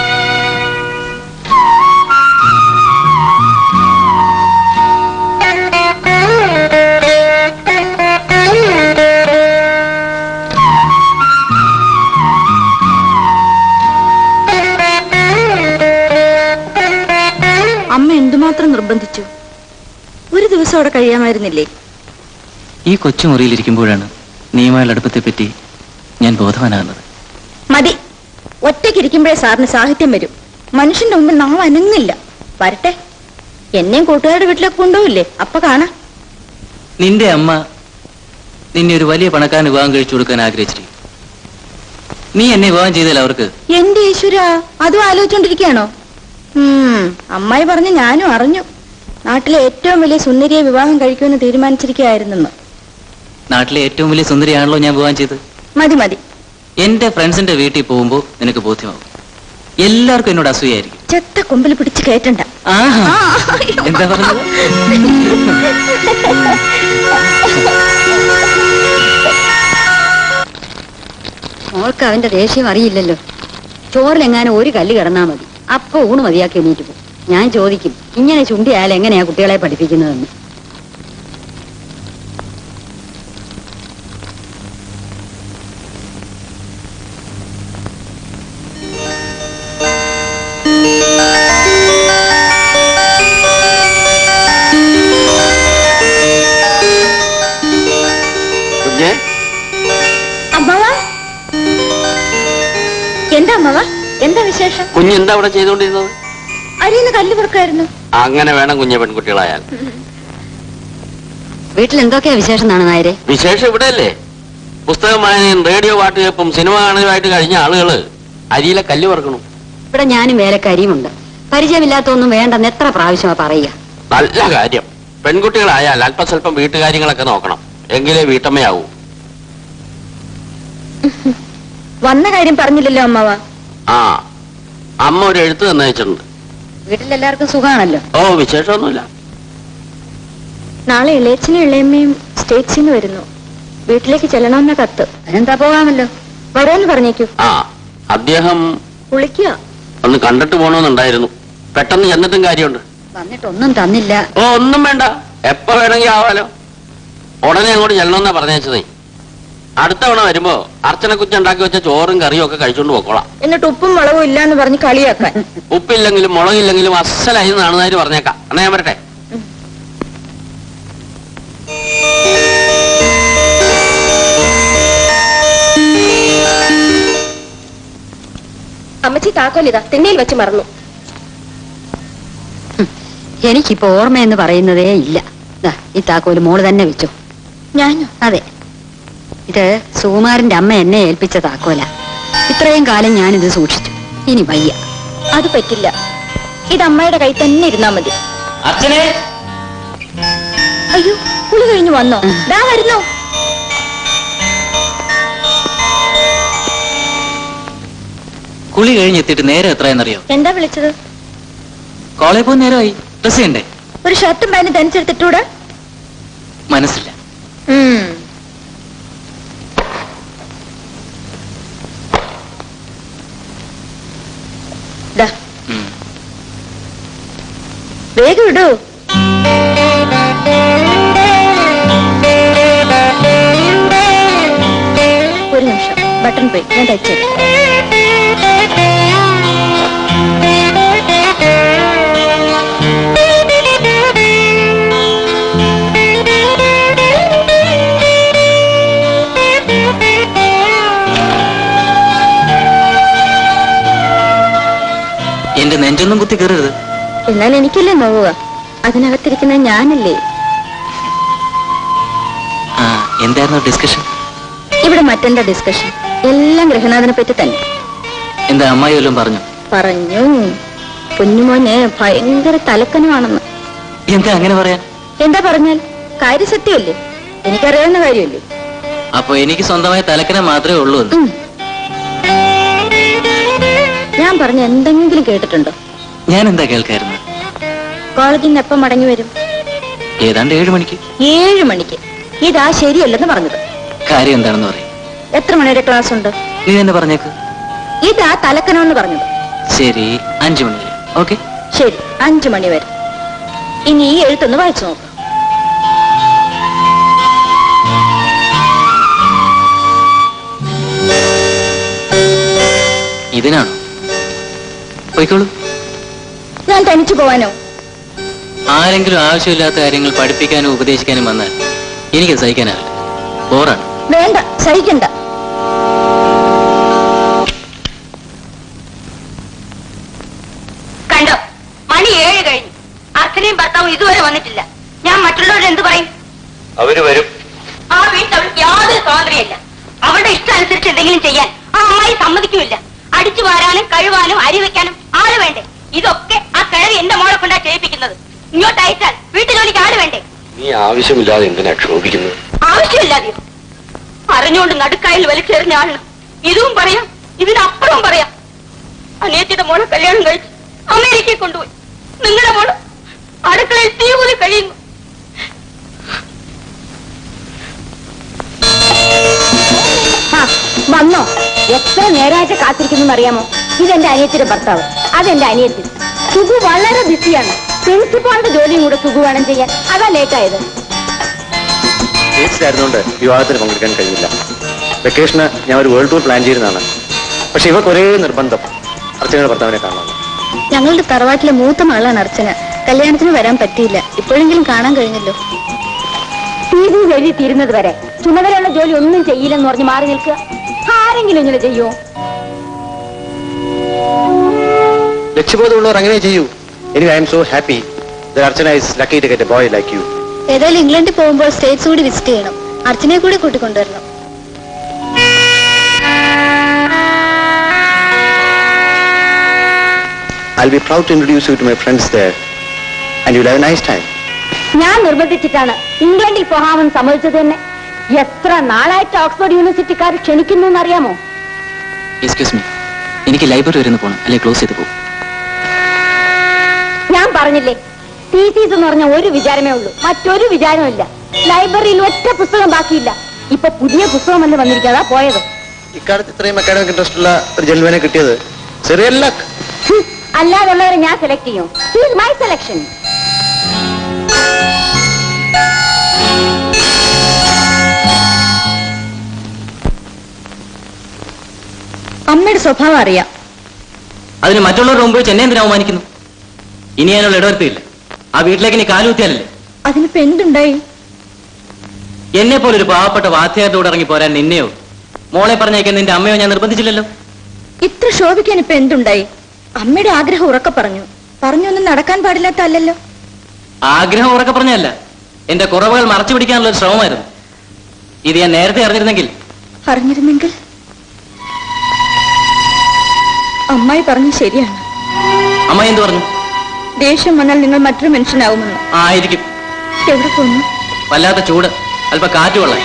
അമ്മ എന്തുമാത്രം നിർബന്ധിച്ചു ഒരു ദിവസം അവിടെ കഴിയാമായിരുന്നില്ലേ ഈ കൊച്ചു മുറിയിലിരിക്കുമ്പോഴാണ് നീയുമായുള്ള അടുപ്പത്തെപ്പറ്റി ഞാൻ ബോധവാനാകുന്നത് മതി ഒറ്റയ്ക്കിരിക്കുമ്പോഴേ സാറിന് സാഹിത്യം വരും മനുഷ്യന്റെ മുമ്പിൽ നാം അനങ്ങില്ല വരട്ടെ എന്നെയും കൂട്ടുകാരുടെ വീട്ടിലേക്ക് കൊണ്ടുപോയില്ലേ അപ്പൊ കാണാം നിന്റെ അമ്മ നിന്നെ ഒരു വലിയ പണക്കാരന് വിവാഹം കഴിച്ചു കൊടുക്കാൻ ആഗ്രഹിച്ചിരിക്കും നീ എന്നെ വിവാഹം ചെയ്താൽ അവർക്ക് എന്റെ ഈശ്വര അതും ആലോചിച്ചോണ്ടിരിക്കുകയാണോ ഉം അമ്മായി പറഞ്ഞ് ഞാനും അറിഞ്ഞു നാട്ടിലെ ഏറ്റവും വലിയ സുന്ദരിയെ വിവാഹം കഴിക്കുമെന്ന് തീരുമാനിച്ചിരിക്കുകയായിരുന്നെന്ന് നാട്ടിലെ ഏറ്റവും വലിയ സുന്ദരിയാണല്ലോ ഞാൻ വിവാഹം ചെയ്ത് മതി മതി എന്റെ ഫ്രണ്ട്സിന്റെ വീട്ടിൽ പോകുമ്പോൾ നിനക്ക് ബോധ്യമാവും എല്ലാവർക്കും എന്നോട് അസൂയായിരിക്കും ചെത്ത കൊമ്പിൽ പിടിച്ച് കയറ്റണ്ട ആഹാ എന്താ പറഞ്ഞത് മോൾക്ക് അവന്റെ ദേഷ്യം അറിയില്ലല്ലോ ചോറിലെങ്ങാനും ഒരു കല്ല് കിടന്നാ മതി അപ്പൊ ഊണ് മതിയാക്കി എണീറ്റ് പോകും ഞാൻ ചോദിക്കും ഇങ്ങനെ ചുണ്ടിയായാലും എങ്ങനെയാ കുട്ടികളെ പഠിപ്പിക്കുന്നതെന്ന് കുഞ്ഞേ അമ്മവ എന്താ അമ്മവ എന്താ വിശേഷം കുഞ്ഞ് എന്താ അവിടെ ചെയ്തുകൊണ്ടിരുന്നത് അരിയുന്ന കല്ല് പുറക്കായിരുന്നു അങ്ങനെ വേണം കുഞ്ഞെ പെൺകുട്ടികളായാൽ വീട്ടിൽ എന്തൊക്കെയാ വിശേഷം എന്നാണ് നായരെ വിശേഷം ഇവിടെ അല്ലേ പുസ്തകം വായനയും റേഡിയോ പാട്ട് കേൾപ്പും സിനിമ കാണുകയുമായിട്ട് കഴിഞ്ഞ ആളുകള് അരിയിലെ കല്ല് പറക്കണു ഇവിടെ ഞാനും വേലക്കാരിയുമുണ്ട് പരിചയമില്ലാത്തൊന്നും വേണ്ടെന്ന് എത്ര പ്രാവശ്യമാ പറയുക നല്ല കാര്യം പെൺകുട്ടികളായാൽ അല്പസ്വല്പം വീട്ടുകാര്യങ്ങളൊക്കെ നോക്കണം എങ്കിലേ വീട്ടമ്മയാവൂ വന്ന കാര്യം പറഞ്ഞില്ലല്ലോ അമ്മവ ആ അമ്മ ഒരു എഴുത്ത് തന്നയച്ചിട്ടുണ്ട് വീട്ടിലെല്ലാവർക്കും സുഖാണല്ലോ ഓ വിശേഷമൊന്നുമില്ല നാളെ ഇളയച്ചനും ഇളയമ്മയും സ്റ്റേറ്റ്സിൽ നിന്ന് വരുന്നു വീട്ടിലേക്ക് ചെല്ലണമെന്ന കത്ത് അതിനെന്താ പോകാമല്ലോ വരാന്ന് പറഞ്ഞേക്കൂ ആ അദ്ദേഹം കുളിക്കുക ഒന്ന് കണ്ടിട്ട് പോകണമെന്നുണ്ടായിരുന്നു പെട്ടെന്ന് ചെന്നിട്ടും കാര്യമുണ്ട് വന്നിട്ടൊന്നും തന്നില്ല ഓ ഒന്നും വേണ്ട എപ്പോ വേണമെങ്കിൽ ആവാലോ ഉടനെ അങ്ങോട്ട് ചെല്ലണമെന്നാ പറഞ്ഞേ അടുത്ത തവണ വരുമ്പോ അർച്ചന കുറ്റി ഉണ്ടാക്കി വെച്ച ചോറും കറിയും ഒക്കെ കഴിച്ചോണ്ട് പോക്കോളാം എന്നിട്ട് ഉപ്പും മുളകും ഇല്ലാന്ന് പറഞ്ഞ് കളിയാക്കാൻ ഉപ്പില്ലെങ്കിലും മുളകില്ലെങ്കിലും അസലായി നാണുന്നതായിട്ട് പറഞ്ഞേക്കാം എന്നാ ഞാൻ വരട്ടെ അമ്മച്ചി താക്കോലിതാ തിണ്ണയിൽ വെച്ച് മറന്നു എനിക്കിപ്പോ ഓർമ്മയെന്ന് പറയുന്നതേ ഇല്ല ദാ, ഈ താക്കോല് മോള് തന്നെ വെച്ചു ഞാനോ അതെ ഇത് സുകുമാരന്റെ അമ്മ എന്നെ ഏൽപ്പിച്ച താക്കോല ഇത്രയും കാലം ഞാനിത് സൂക്ഷിച്ചു ഇനി വയ്യ അത് പറ്റില്ല ഇത് അമ്മയുടെ കൈ തന്നെ ഇരുന്നാ മതി അച്ഛനെ അയ്യോ കുളി കഴിഞ്ഞു വന്നോ ദാ വരുന്നു കുളി കഴിഞ്ഞെത്തിയിട്ട് നേരെ എത്രയെന്നറിയോ എന്താ വിളിച്ചത് കോളേജ് പോകുന്ന നേരമായി ഡ്രസ് ചെയ്യണ്ടേ ഒരു ഷർട്ടും പാന്റും തനിച്ചെടുത്തിട്ടൂടെ മനസ്സില്ല ഉം. വേഗം ഇടൂ ഒരു നിമിഷം ബട്ടൺ പോയി ഞാൻ തയ്ച്ചു എന്റെ നെഞ്ചൊന്നും കുത്തി കയറരുത് എന്നാൽ എനിക്കല്ലേ നോവുക അതിനകത്തിരിക്കുന്ന ഞാനല്ലേ ആ എന്തായിരുന്നു ഡിസ്കഷൻ ഇവിടെ മറ്റെന്താ ഡിസ്കഷൻ എല്ലാം ഗൃഹനാഥനെ പറ്റി തന്നെ എന്താ അമ്മായി വല്ലതും പറഞ്ഞു പറഞ്ഞു കുഞ്ഞുമോന് ഭയങ്കര തലക്കനമാണെന്ന് എന്താ അങ്ങനെ പറയാൻ എന്താ പറഞ്ഞാൽ കാര്യസത്യമല്ലേ എനിക്കറിയാവുന്ന കാര്യമല്ലേ അപ്പൊ എനിക്ക് സ്വന്തമായി തലക്കനം മാത്രമേ ഉള്ളൂ എന്ന് ഉം. ഞാൻ പറഞ്ഞ എന്തെങ്കിലും കേട്ടിട്ടുണ്ടോ ഞാൻ എന്താ കേൾക്കായിരുന്നു കോളേജിൽ നിന്ന് എപ്പം മടങ്ങി വരും ഏതാണ്ട് ഏഴു മണിക്ക് ഏഴു മണിക്ക് ഇതാ ശരിയല്ലെന്ന് പറഞ്ഞത് കാര്യം എന്താണെന്ന് പറയും എത്ര മണിവരെ ക്ലാസ് ഉണ്ട് നീ തന്നെ പറഞ്ഞേക്ക് ഇതാ തലക്കനമെന്ന് പറഞ്ഞത് ശരി അഞ്ചു മണി ഓക്കെ ശരി അഞ്ചു മണി വരെ ഇനി ഈ എഴുത്തൊന്ന് വായിച്ചു നോക്ക് ഇതിനാണോ പോയിക്കോളൂ ഞാൻ തനിച്ചു പോവാനോ ആരെങ്കിലും ആവശ്യമില്ലാത്ത കാര്യങ്ങൾ പഠിപ്പിക്കാനും ഉപദേശിക്കാനും വന്നാൽ എനിക്കത് സഹിക്കാനാവില്ല ബോറാണ് വേണ്ട സഹിക്കണ്ട കണ്ടോ മണി ഏഴ് കഴിഞ്ഞു അർച്ചനയും ഭർത്താവും ഇതുവരെ വന്നിട്ടില്ല ഞാൻ മറ്റുള്ളവരോട് എന്ത് പറയും അവര് വരും ആ വീട്ടിൽ അവൾക്ക് യാതൊരു സ്വാതന്ത്ര്യമില്ല അവളുടെ ഇഷ്ടം അനുസരിച്ച് എന്തെങ്കിലും ചെയ്യാൻ ആ അമ്മായി സമ്മതിക്കുമില്ല അടിച്ചു വാരാനും കഴുവാനും അരി വെക്കാനും ആള് വേണ്ടേ ഇതൊക്കെ ആ കിഴവി എന്റെ മോളെ കൊണ്ടാ ചെയ്യിപ്പിക്കുന്നത് ഇങ്ങോട്ട് അയച്ചാൽ വീട്ടു ജോലിക്ക് ആള് വേണ്ടേ നീ ആവശ്യമില്ലാതെ എന്തിനാ ക്ഷോഭിക്കുന്നത് ആവശ്യമില്ലാതെയോ അറിഞ്ഞുകൊണ്ട് നടുക്കായിൽ വലിച്ചെറിഞ്ഞ ആളിന് ഇതും പറയാം ഇതിനപ്പുറവും പറയാം അനിയത്തിയുടെ മോളെ കല്യാണം കഴിച്ച് അമേരിക്കയിൽ കൊണ്ടുപോയി നിങ്ങളുടെ മോള് അടുക്കളയിൽ തീ കൂടി കഴിയുന്നു ആ, വന്നോ എത്ര നേരമായിട്ട് കാത്തിരിക്കുന്നു അറിയാമോ ഇതെന്റെ അനിയത്തിന്റെ ഭർത്താവ് അതെന്റെ അനിയത്തി സുഖു വളരെ ബിസിയാണ് പ്രിൻസിപ്പാളുടെ ജോലിയും കൂടെ സുഖു വേണം ചെയ്യാൻ അതാ ലേറ്റായത് ആയിരുന്നുകൊണ്ട് വിവാഹത്തിന് പങ്കെടുക്കാൻ കഴിഞ്ഞില്ല വെക്കേഷന് ഞാൻ ഒരു വേൾഡ് ടൂർ പ്ലാൻ ചെയ്തതാണ് പക്ഷെ ഇവർക്ക് ഒരേ നിർബന്ധം അർച്ചനയുടെ ഭർത്താവിനെ കാണണം ഞങ്ങളുടെ തറവാട്ടിലെ മൂത്ത മകളാണ് അർച്ചന കല്യാണത്തിന് വരാൻ പറ്റിയില്ല ഇപ്പോഴെങ്കിലും കാണാൻ കഴിഞ്ഞല്ലോ ടി വി എഴുതി തീരുന്നത് വരെ ചുമതലയുള്ള ജോലി ഒന്നും ചെയ്യില്ലെന്ന് പറഞ്ഞ് മാറി നിൽക്കുക ആരെങ്കിലും ഇങ്ങനെ ചെയ്യുമോ ലക്ഷ്യബോധമുള്ളവർ അങ്ങനെ ചെയ്യൂ ഇനി I'm so happy Archana is lucky to get a boy like you ഏതായാലും ഇംഗ്ലണ്ടിൽ പോകുമ്പോൾ സ്റ്റേറ്റ്സ് കൂടി വിസിറ്റ് ചെയ്യണം അർച്ചനയെ കൂടി കൂട്ടിക്കൊണ്ടുവരണം I'll be proud to introduce you to my friends there and you'll have a nice time. ഞാൻ നിർബന്ധിച്ചിട്ടാണ് ഇംഗ്ലണ്ടിൽ പോകാമെന്ന് സമ്മതിച്ചത് തന്നെ എത്ര നാളായിട്ട് ഓക്സ്ഫോർഡ് യൂണിവേഴ്സിറ്റിക്കാർ ക്ഷണിക്കുന്നു എന്നറിയാമോ എക്സ്ക്യൂസ് മീ എനിക്ക് ലൈബ്രറി വരെ ഒന്ന് പോകണം അല്ലെ ക്ലോസ് ചെയ്ത് പോകും ഞാൻ പറഞ്ഞില്ലേ തീസീസ് എന്ന് പറഞ്ഞ ഒരു വിചാരമേ ഉള്ളൂ മറ്റൊരു വിചാരമില്ല ലൈബ്രറിയിൽ ഒറ്റ പുസ്തകം ബാക്കിയില്ല ഇപ്പൊ പുതിയ പുസ്തകമല്ലേ വന്നിരിക്കാതാ പോയത് ഇക്കാലത്ത് ഇത്രയും അക്കാഡമിക് ഇൻട്രസ്റ്റ് ഉള്ള ഒരു ജെൽവനെ കിട്ടിയത് ചെറിയ ലക്ക് ഹും, അല്ലാതുള്ളവരെ ഞാൻ സെലക്ട് ചെയ്യും മൈ സെലക്ഷൻ അമ്മയുടെ സ്വഭാവം അറിയാം അതിന് മറ്റുള്ളവരുടെ മുമ്പ് വെച്ച് എന്നെ എന്തിനാ അവമാനിക്കുന്നു ഇനി അതിനുള്ള ഇടവരുത്തിയില്ല ആ വീട്ടിലേക്ക് നീ കാലുകുത്തിയാലല്ലേ അതിനിപ്പോ എന്തുണ്ടായി എന്നെ പോലെ ഒരു പാവപ്പെട്ട വാദ്യകാരുടെ കൂടെ ഇറങ്ങി പോരാൻ നിന്നെയോ മോളെ പറഞ്ഞേക്കാൻ നിന്റെ അമ്മയോ ഞാൻ നിർബന്ധിച്ചില്ലല്ലോ ഇത്ര ശോഭിക്കാൻ ഇപ്പൊ എന്തുണ്ടായി അമ്മയുടെ ആഗ്രഹം ഉറക്കെ പറഞ്ഞു പറഞ്ഞൊന്നും നടക്കാൻ പാടില്ലാത്ത അല്ലല്ലോ ആഗ്രഹം ഉറക്കെ പറഞ്ഞല്ല എന്റെ കുറവുകൾ മറച്ചു പിടിക്കാനുള്ള ഒരു ശ്രമമായിരുന്നു ഇത് ഞാൻ നേരത്തെ അറിഞ്ഞിരുന്നെങ്കിൽ അറിഞ്ഞിരുന്നെങ്കിൽ അമ്മായി പറഞ്ഞു ശരിയാണ് അമ്മ എന്ത് പറഞ്ഞു ദേഷ്യം വന്നാൽ നിങ്ങൾ മറ്റൊരു മനുഷ്യനാവുമെന്ന് ആ ആയിരിക്കും എവിടെ പോന്നു വല്ലാത്ത ചൂട് അല്പ കാറ്റ് കൊള്ളാൻ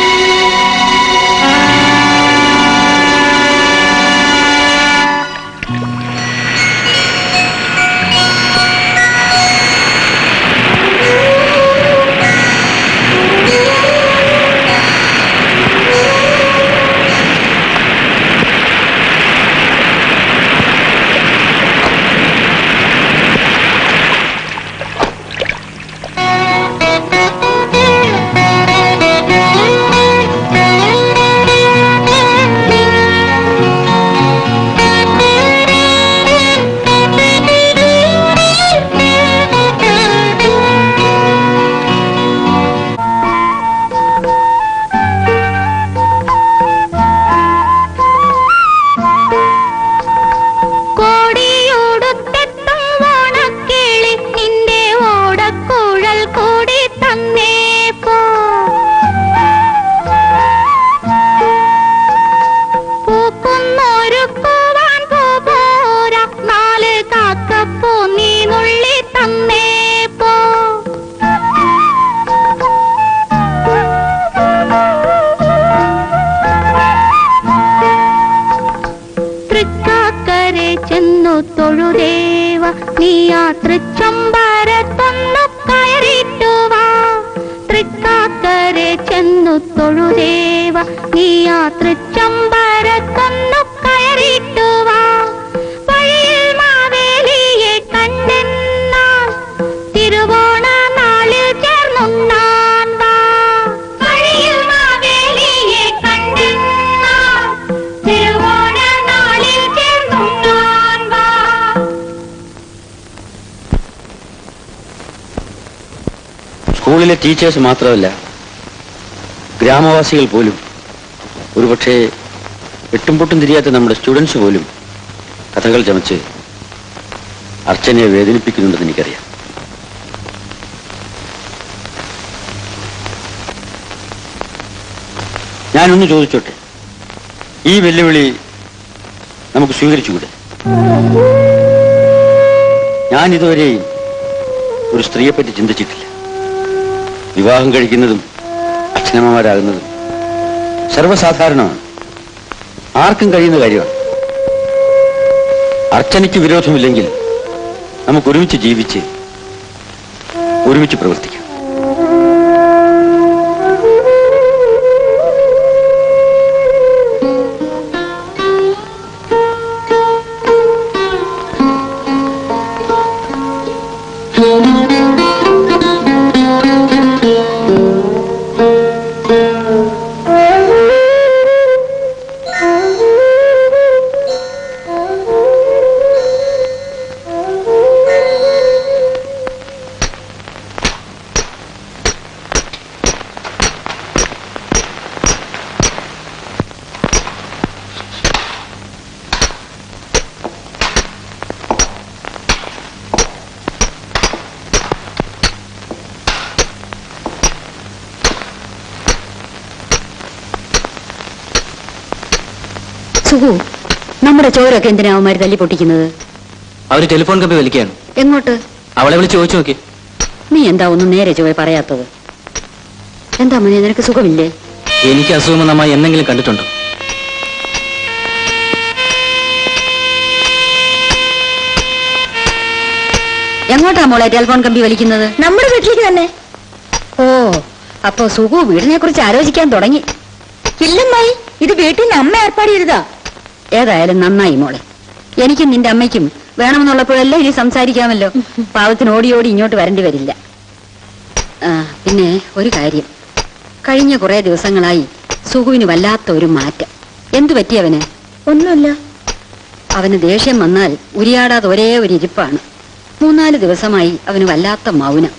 കോടിയോടുത്തെത്തും ഓണക്കിളി നിന്റെ ഓടക്കുഴൽ കൂടി തന്നേ പോ പൂക്കുന്നൊരുക്കുവാൻ പോരാ നാല് കാക്കപ്പൂ നീ നുള്ളി തന്നേ പോ തൃക്കാക്കരെ ചെന്നു തൊഴുദേവ നീ ആ തൃച്ചമ്പരത്തൊന്നു കയറിറ്റുവാ തൃക്കാക്കരെ ചെന്നു തൊഴുദേവ നീ ആ തൃച്ചമ്പരത്തൊന്നു കയറിറ്റുവാ വഴിയിൽ മാവേലിയെ കണ്ടെന്നാൽ തിരുവോണ നാളിൽ ചേർന്നുണ്ണാൻ വാ വഴിയിൽ മാവേലിയെ കണ്ടെന്നാൽ തിരുവോണ നാളിൽ ചേർന്നുണ്ണാൻ വാ സ്കൂളിലെ ടീച്ചേഴ്സ് മാത്രമല്ല ഗ്രാമവാസികൾ പോലും ഒരുപക്ഷെ എട്ടും പൊട്ടും തിരിയാത്ത നമ്മുടെ സ്റ്റുഡൻസ് പോലും കഥകൾ ചമച്ച് അർച്ചനയെ വേദനിപ്പിക്കുന്നുണ്ടെന്ന് എനിക്കറിയാം ഞാനൊന്ന് ചോദിച്ചോട്ടെ ഈ വെല്ലുവിളി നമുക്ക് സ്വീകരിച്ചുകൂടെ ഞാൻ ഇതുവരെ ഒരു സ്ത്രീയെപ്പറ്റി ചിന്തിച്ചിട്ടില്ല വിവാഹം കഴിക്കുന്നതും അച്ഛനമ്മമാരാകുന്നതും സർവ്വസാധാരണമാണ് ആർക്കും കഴിയുന്ന കാര്യമാണ് അർച്ചനയ്ക്ക് വിരോധമില്ലെങ്കിൽ നമുക്ക് ഒരുമിച്ച് ജീവിച്ച് ഒരുമിച്ച് പ്രവർത്തിക്കാം സുഖു നമ്മുടെ ചോരൊക്കെ എന്തിനാ അവന്മാര് തല്ലി പൊട്ടിക്കുന്നത് അവര് ടെലിഫോൺ കമ്പി വലിക്കുകയാണ് എങ്ങോട്ട് അവളെ വിളിച്ച് ചോദിച്ചു നോക്കി നീ എന്താ ഒന്നും നേരെ ചൊവ്വേ പറയാത്തത് എന്താ മോനെ നിനക്ക് സുഖമില്ലേ എനിക്ക് അസുഖം നമ്മ എന്തെങ്കിലും കണ്ടിട്ടുണ്ടോ എങ്ങോട്ടാ മോളെ ടെലിഫോൺ കമ്പി വലിക്കുന്നത് നമ്മുടെ വീട്ടിലേക്ക് തന്നെ ഓ അപ്പോ സുഖു വീടിനെ കുറിച്ച് ആലോചിക്കാൻ തുടങ്ങി ഇല്ലമ്മായി ഇത് വീട്ടിൽ നിന്ന് അമ്മ ഏർപ്പാട് ചെയ്തതാ ഏതായാലും നന്നായി മോളെ എനിക്കും നിന്റെ അമ്മയ്ക്കും വേണമെന്നുള്ളപ്പോഴെല്ലാം ഇനി സംസാരിക്കാമല്ലോ പാവത്തിന് ഓടി ഓടി ഇങ്ങോട്ട് വരേണ്ടി വരില്ല ആ, പിന്നെ ഒരു കാര്യം കഴിഞ്ഞ കുറെ ദിവസങ്ങളായി സുഖുവിന് വല്ലാത്ത ഒരു മാറ്റം എന്തു പറ്റിയവന് ഒന്നുമില്ല അവന് ദേഷ്യം വന്നാൽ ഉരിയാടാതെ ഒരേ ഒരു ഇരിപ്പാണ് മൂന്നാല് ദിവസമായി അവന് വല്ലാത്ത മൗനം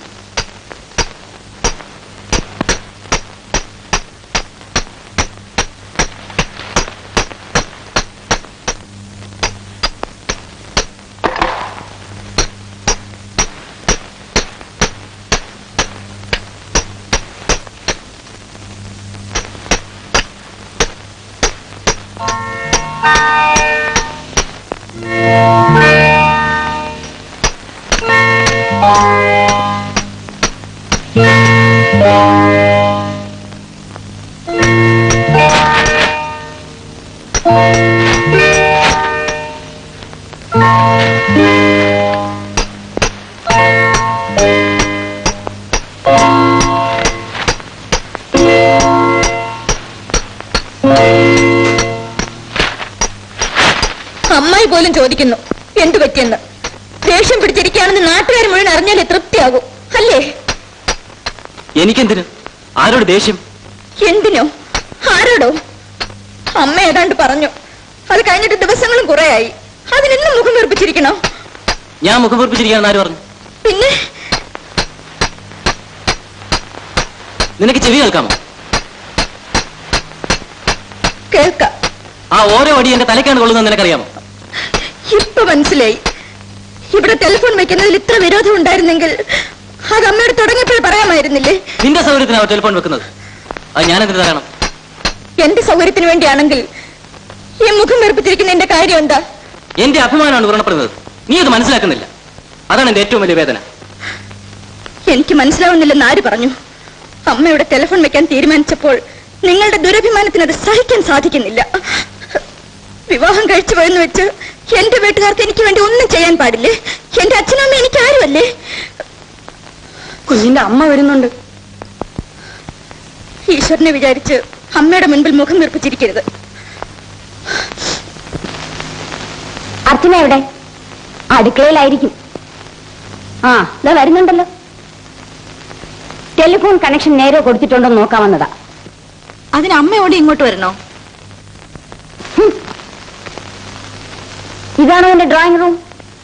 അമ്മായി പോലും ചോദിക്കുന്നു എന്തു പറ്റിയെന്ന് ദേഷ്യം പിടിച്ചിരിക്കുകയാണെന്ന് നാട്ടുകാർ മുഴുവൻ അറിഞ്ഞാലേ തൃപ്തിയാകൂ അല്ലേ എനിക്കെന്തിന് ആരോട് ദേഷ്യം എന്തിനോ ആരോടോ അമ്മ ഏതാണ്ട് പറഞ്ഞു അത് കഴിഞ്ഞിട്ട് ദിവസങ്ങളും കുറെയായി അതിനെന്നും മുഖം വീർപ്പിച്ചിരിക്കണോ ഞാൻ മുഖം വീർപ്പിച്ചിരിക്കുകയാണെന്ന് ആര് പറഞ്ഞു പിന്നെ നിനക്ക് ചെവി കേൾക്കാമോ കേൾക്കാം ആ ഓരോ അടി എന്റെ തലക്കാണ് കൊള്ളുന്നത് നിനക്കറിയാമോ ഇപ്പൊ മനസ്സിലായി ഇവിടെ ടെലിഫോൺ വെക്കുന്നതിൽ ഇത്ര വിരോധം ഉണ്ടായിരുന്നെങ്കിൽ അത് അമ്മയോട് തുടങ്ങിയപ്പോൾ പറയാമായിരുന്നില്ലേ നിന്റെ സൗകര്യത്തിനാണ് ടെലിഫോൺ വെക്കുന്നത് അത് ഞാൻ എന്തിനു തരണം എന്റെ സൗകര്യത്തിന് വേണ്ടിയാണെങ്കിൽ ഈ മുഖം വീർപ്പിച്ചിരിക്കുന്ന എന്റെ കാര്യം എന്താ എന്റെ അഭിമാനമാണ് വ്രണപ്പെടുന്നത് നീ അത് മനസ്സിലാക്കുന്നില്ല അതാണ് എന്റെ ഏറ്റവും വലിയ വേദന എനിക്ക് മനസ്സിലാവുന്നില്ലെന്ന് ആര് പറഞ്ഞു അമ്മയുടെ ടെലിഫോൺ വെക്കാൻ തീരുമാനിച്ചപ്പോൾ നിങ്ങളുടെ ദുരഭിമാനത്തിന് അത് സഹിക്കാൻ സാധിക്കുന്നില്ല വിവാഹം കഴിച്ചു പോയെന്ന് വെച്ച് എന്റെ വീട്ടുകാർക്ക് എനിക്ക് വേണ്ടി ഒന്നും ചെയ്യാൻ പാടില്ലേ എന്റെ അച്ഛനും അമ്മ എനിക്ക് ആരുമല്ലേ കുഞ്ഞിന്റെ അമ്മ വരുന്നുണ്ട് ഈശ്വരനെ വിചാരിച്ച് അമ്മയുടെ മുൻപിൽ മുഖം വീർപ്പിച്ചിരിക്കരുത് അർച്ചന എവിടെ അടുക്കളയിലായിരിക്കും ആ ഇതാ വരുന്നുണ്ടല്ലോ ടെലിഫോൺ കണക്ഷൻ നേരെ കൊടുത്തിട്ടുണ്ടോ എന്ന് നോക്കാൻ വന്നതാ അതിന് അമ്മയോട് ഇങ്ങോട്ട് വരണോ ഇതാണോ എന്റെ ഡ്രോയിങ് റൂം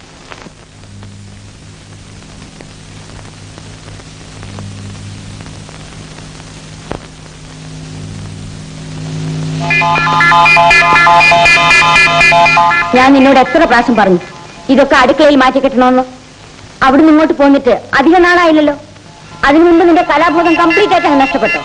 ഞാൻ നിന്നോട് എത്ര പ്രാവശ്യം പറഞ്ഞു ഇതൊക്കെ അടുക്കളയിൽ മാറ്റി കെട്ടണമെന്ന് അവിടുന്ന് ഇങ്ങോട്ട് പോന്നിട്ട് അധിക നാളായില്ലല്ലോ അതിനു മുമ്പ് നിന്റെ കലാബോധം കംപ്ലീറ്റ് ആയിട്ട് അങ്ങ് നഷ്ടപ്പെട്ടോ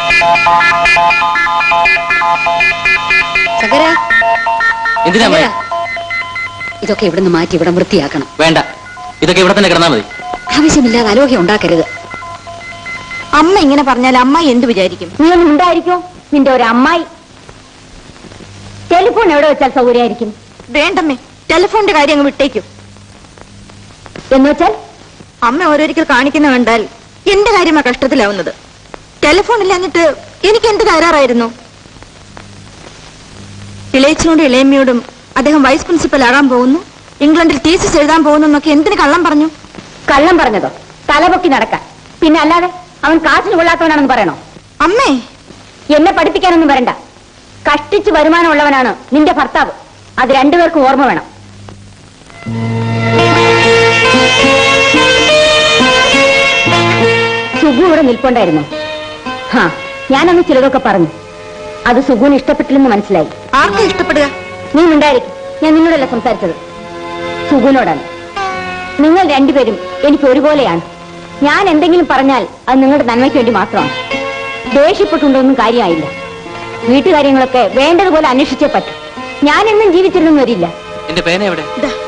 ശങ്കര എന്തിനാ അമ്മേ? ഇതൊക്കെ ഇവിടുന്ന് മാറ്റി ഇവിടം വൃത്തിയാക്കണം വേണ്ട ഇതൊക്കെ ഇവിടെ തന്നെ കിടന്നാൽ മതി ആവശ്യമില്ലാതെ അലോഹ്യം ഉണ്ടാക്കരുത് അമ്മ ഇങ്ങനെ പറഞ്ഞാൽ അമ്മ എന്ത് വിചാരിക്കും നീ ഒന്നും ഉണ്ടായിരിക്കോ നിന്റെ ഒരു അമ്മായി ടെലിഫോൺ എവിടെ വെച്ചാൽ സൗകര്യമായിരിക്കും വേണ്ടമ്മേ ടെലിഫോണിന്റെ കാര്യം അങ്ങ് വിട്ടേക്കും എന്ന് വെച്ചാൽ അമ്മ ഓരോരിക്കൽ കാണിക്കുന്ന കണ്ടാൽ എന്റെ കാര്യമാ കഷ്ടത്തിലാവുന്നത് ടെലിഫോൺ ഇല്ലാഞ്ഞിട്ട് എനിക്ക് എന്ത് തകരാറായിരുന്നു ഇളയച്ചനോടും ഇളയമ്മയോടും അദ്ദേഹം വൈസ് പ്രിൻസിപ്പൽ ആകാൻ പോകുന്നു ഇംഗ്ലണ്ടിൽ തീസിസ് എഴുതാൻ പോകുന്നു എന്നൊക്കെ എന്തിന് കള്ളം പറഞ്ഞു കള്ളം പറഞ്ഞതോ തലപൊക്കി നടക്കാൻ പിന്നെ അല്ലാതെ അവൻ കാശിന് കൊള്ളാത്തവനാണെന്ന് പറയണോ അമ്മേ എന്നെ പഠിപ്പിക്കാനൊന്നും വരണ്ട കഷ്ടിച്ച് വരുമാനമുള്ളവനാണ് നിന്റെ ഭർത്താവ് അത് രണ്ടുപേർക്കും ഓർമ്മ വേണം സുഗു ഇവിടെ നിൽപ്പുണ്ടായിരുന്നു ഹാ ഞാനന്ന് ചിലതൊക്കെ പറഞ്ഞു അത് സുഗുവിന് ഇഷ്ടപ്പെട്ടില്ലെന്ന് മനസ്സിലായി ആർക്കും ഇഷ്ടപ്പെടുക നീ ഉണ്ടായിരിക്കും ഞാൻ നിന്നോടല്ല സംസാരിച്ചത് സുഗുവിനോടാണ് നിങ്ങൾ രണ്ടുപേരും എനിക്ക് ഒരുപോലെയാണ് ഞാൻ എന്തെങ്കിലും പറഞ്ഞാൽ അത് നിങ്ങളുടെ നന്മയ്ക്ക് വേണ്ടി മാത്രമാണ് ദേഷ്യപ്പെട്ടുണ്ടോന്നും കാര്യമായില്ല വീട്ടുകാര്യങ്ങളൊക്കെ വേണ്ടതുപോലെ അന്വേഷിച്ചേ പറ്റും ഞാൻ എന്നും ജീവിച്ചിരുന്നു വരില്ല എന്റെ പേന എവിടെ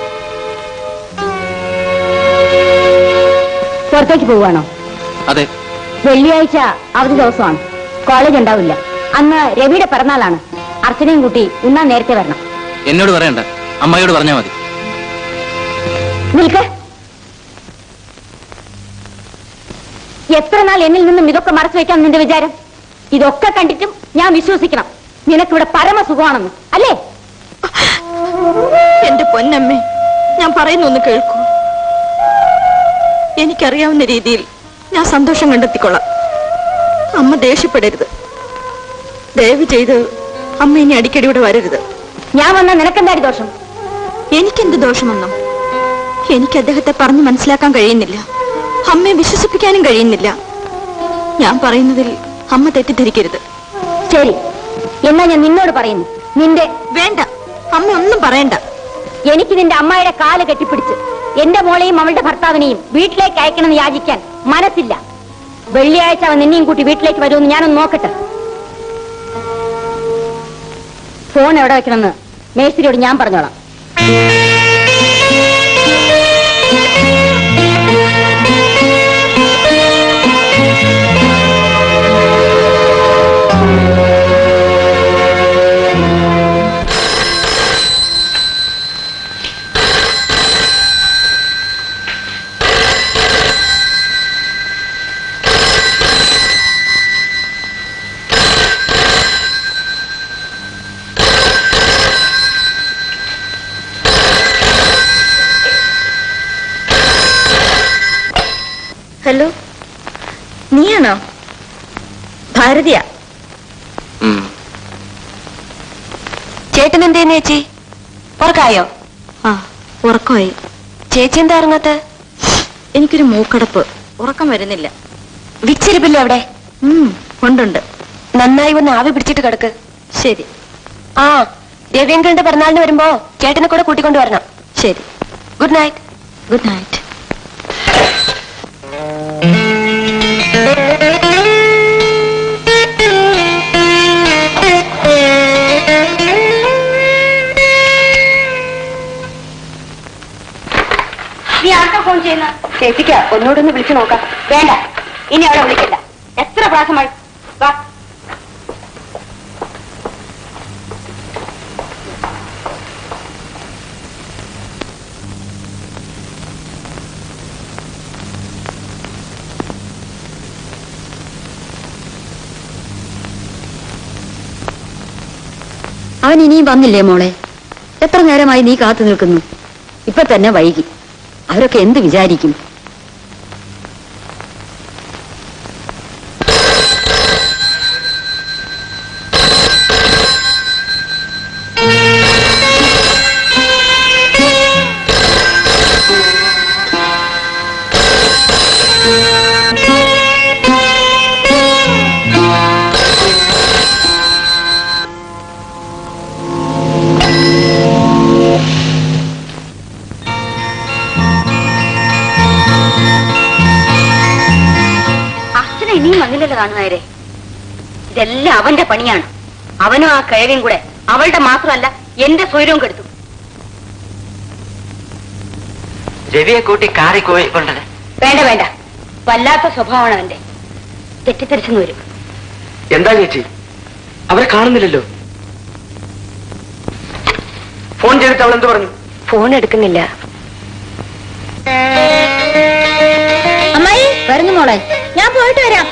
പുറത്തേക്ക് പോവുകയാണോ അതെ വെള്ളിയാഴ്ച അവധി ദിവസമാണ് കോളേജ് ഉണ്ടാവില്ല അന്ന് രവിയുടെ പിറന്നാളാണ് അർച്ചനയും കൂട്ടി ഉണ്ണാൻ നേരത്തെ വരണം എന്നോട് പറയണ്ട അമ്മയോട് പറഞ്ഞാൽ മതി നിൽക്ക് എത്ര നാൾ എന്നിൽ നിന്നും ഇതൊക്കെ മറച്ചു വെക്കാൻ നിന്റെ വിചാരം ഇതൊക്കെ കണ്ടിട്ടും ഞാൻ വിശ്വസിക്കണം നിനക്കിവിടെ പരമസുഖമാണെന്ന് അല്ലേ എന്റെ പൊന്നമ്മേ ഞാൻ പറയുന്ന ഒന്ന് കേൾക്കൂ എനിക്കറിയാവുന്ന രീതിയിൽ ഞാൻ സന്തോഷം കണ്ടെത്തിക്കൊള്ളാം അമ്മ ദേഷ്യപ്പെടരുത് ദയവ് ചെയ്ത് അമ്മ ഇനി അടിക്കടി ഇവിടെ വരരുത് ഞാൻ വന്ന നിനക്കെന്താടി ദോഷം എനിക്കെന്ത് ദോഷമെന്നോ എനിക്ക് അദ്ദേഹത്തെ പറഞ്ഞു മനസ്സിലാക്കാൻ കഴിയുന്നില്ല അമ്മയെ വിശ്വസിപ്പിക്കാനും കഴിയുന്നില്ല ഞാൻ പറയുന്നതിൽ അമ്മ തെറ്റിദ്ധരിക്കരുത് ശരി എന്നാ ഞാൻ നിന്നോട് പറയുന്നു നിന്റെ വേണ്ട അമ്മ ഒന്നും പറയണ്ട എനിക്ക് നിന്റെ അമ്മായിയുടെ കാല് കെട്ടിപ്പിടിച്ച് എന്റെ മോളെയും അവളുടെ ഭർത്താവിനെയും വീട്ടിലേക്ക് അയക്കണമെന്ന് യാചിക്കാൻ മനസ്സില്ല വെള്ളിയാഴ്ച അവൻ നിന്നെയും കൂട്ടി വീട്ടിലേക്ക് വരുമെന്ന് ഞാനൊന്ന് നോക്കട്ടെ ഫോൺ എവിടെ വെക്കണമെന്ന് മേസ്തിരിയോട് ഞാൻ പറഞ്ഞോളാം ഹലോ നീയാണോ ഭാരതിയ ചേട്ടൻ എന്തേന്ന് ചേച്ചി ഉറക്കായോ ആ ഉറക്കമായി ചേച്ചി എന്താ ഇറങ്ങാത്ത എനിക്കൊരു മൂക്കടപ്പ് ഉറക്കം വരുന്നില്ല വിച്ചിരിപ്പില്ല അവിടെ ഉം, ഉണ്ടുണ്ട് നന്നായി ഒന്ന് ആവി പിടിച്ചിട്ട് കിടക്ക് ശരി ആ രവീന്ദ്രന്റെ പിറന്നാളിന് വരുമ്പോ ചേട്ടനെ കൂടെ കൂട്ടിക്കൊണ്ടു വരണം ശരി ഗുഡ് നൈറ്റ് ഗുഡ് നൈറ്റ് നീ ആർക്കാ ഫോൺ ചെയ്യുന്ന ചേച്ചിക്ക് ഒന്നുകൂടെ വിളിച്ചു നോക്കാം വേണ്ട ഇനി അവിടെ വിളിക്കില്ല എത്ര പ്രാവശ്യമായി വാ അവൻ ഇനിയും വന്നില്ലേ മോളെ എത്ര നേരമായി നീ കാത്തു നിൽക്കുന്നു ഇപ്പൊ തന്നെ വൈകി അവരൊക്കെ എന്ത് വിചാരിക്കും അച്ഛനെ ഇനിയും വന്നില്ലല്ലോ കാണുന്നവരെ ഇതെല്ലാം അവന്റെ പണിയാണ് അവനും ആ കിഴവിയും കൂടെ അവളുടെ മാത്രമല്ല എന്റെ സ്വൈരവും കെടുത്തു രവിയെ കൂട്ടി കാറി പോയി കൊണ്ടത് വേണ്ട വേണ്ട വല്ലാത്ത സ്വഭാവമാണ് അവന്റെ തെറ്റിദ്ധരിച്ചെന്ന് വരും എന്താ ചേച്ചി അവരെ കാണുന്നില്ലല്ലോ ഫോൺ ചെയ്തിട്ട് അവൾ എന്ത് പറഞ്ഞു ഫോൺ എടുക്കുന്നില്ല അമ്മായി വരുന്നു മോളെ ഞാൻ പോയിട്ട് വരാം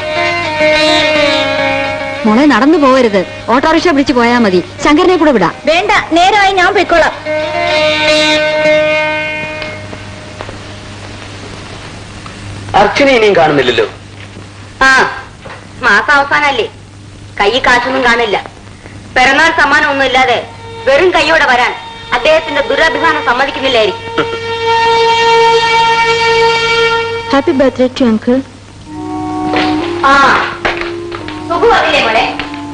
മോളെ നടന്നു പോകരുത് ഓട്ടോറിക്ഷ പിടിച്ച് പോയാ മതി ശങ്കരനെ കൂടെ വിടാം വേണ്ട നേരമായി ഞാൻ പോയിക്കോളാം അർച്ചന ഇനിയും കാണുന്നില്ലല്ലോ ആ മാസം അവസാനല്ലേ കൈ കാശൊന്നും കാണില്ല പിറന്നാൾ സമ്മാനം ഒന്നും ഇല്ലാതെ വെറും കൈയോടെ വരാൻ അദ്ദേഹത്തിന്റെ ദുരഭിമാനം സമ്മതിക്കുന്നില്ലായിരിക്കും ഹാപ്പി ബർത്ത്ഡേ ടു അങ്കിൾ ആ സുഖു വന്നില്ലേ മോളെ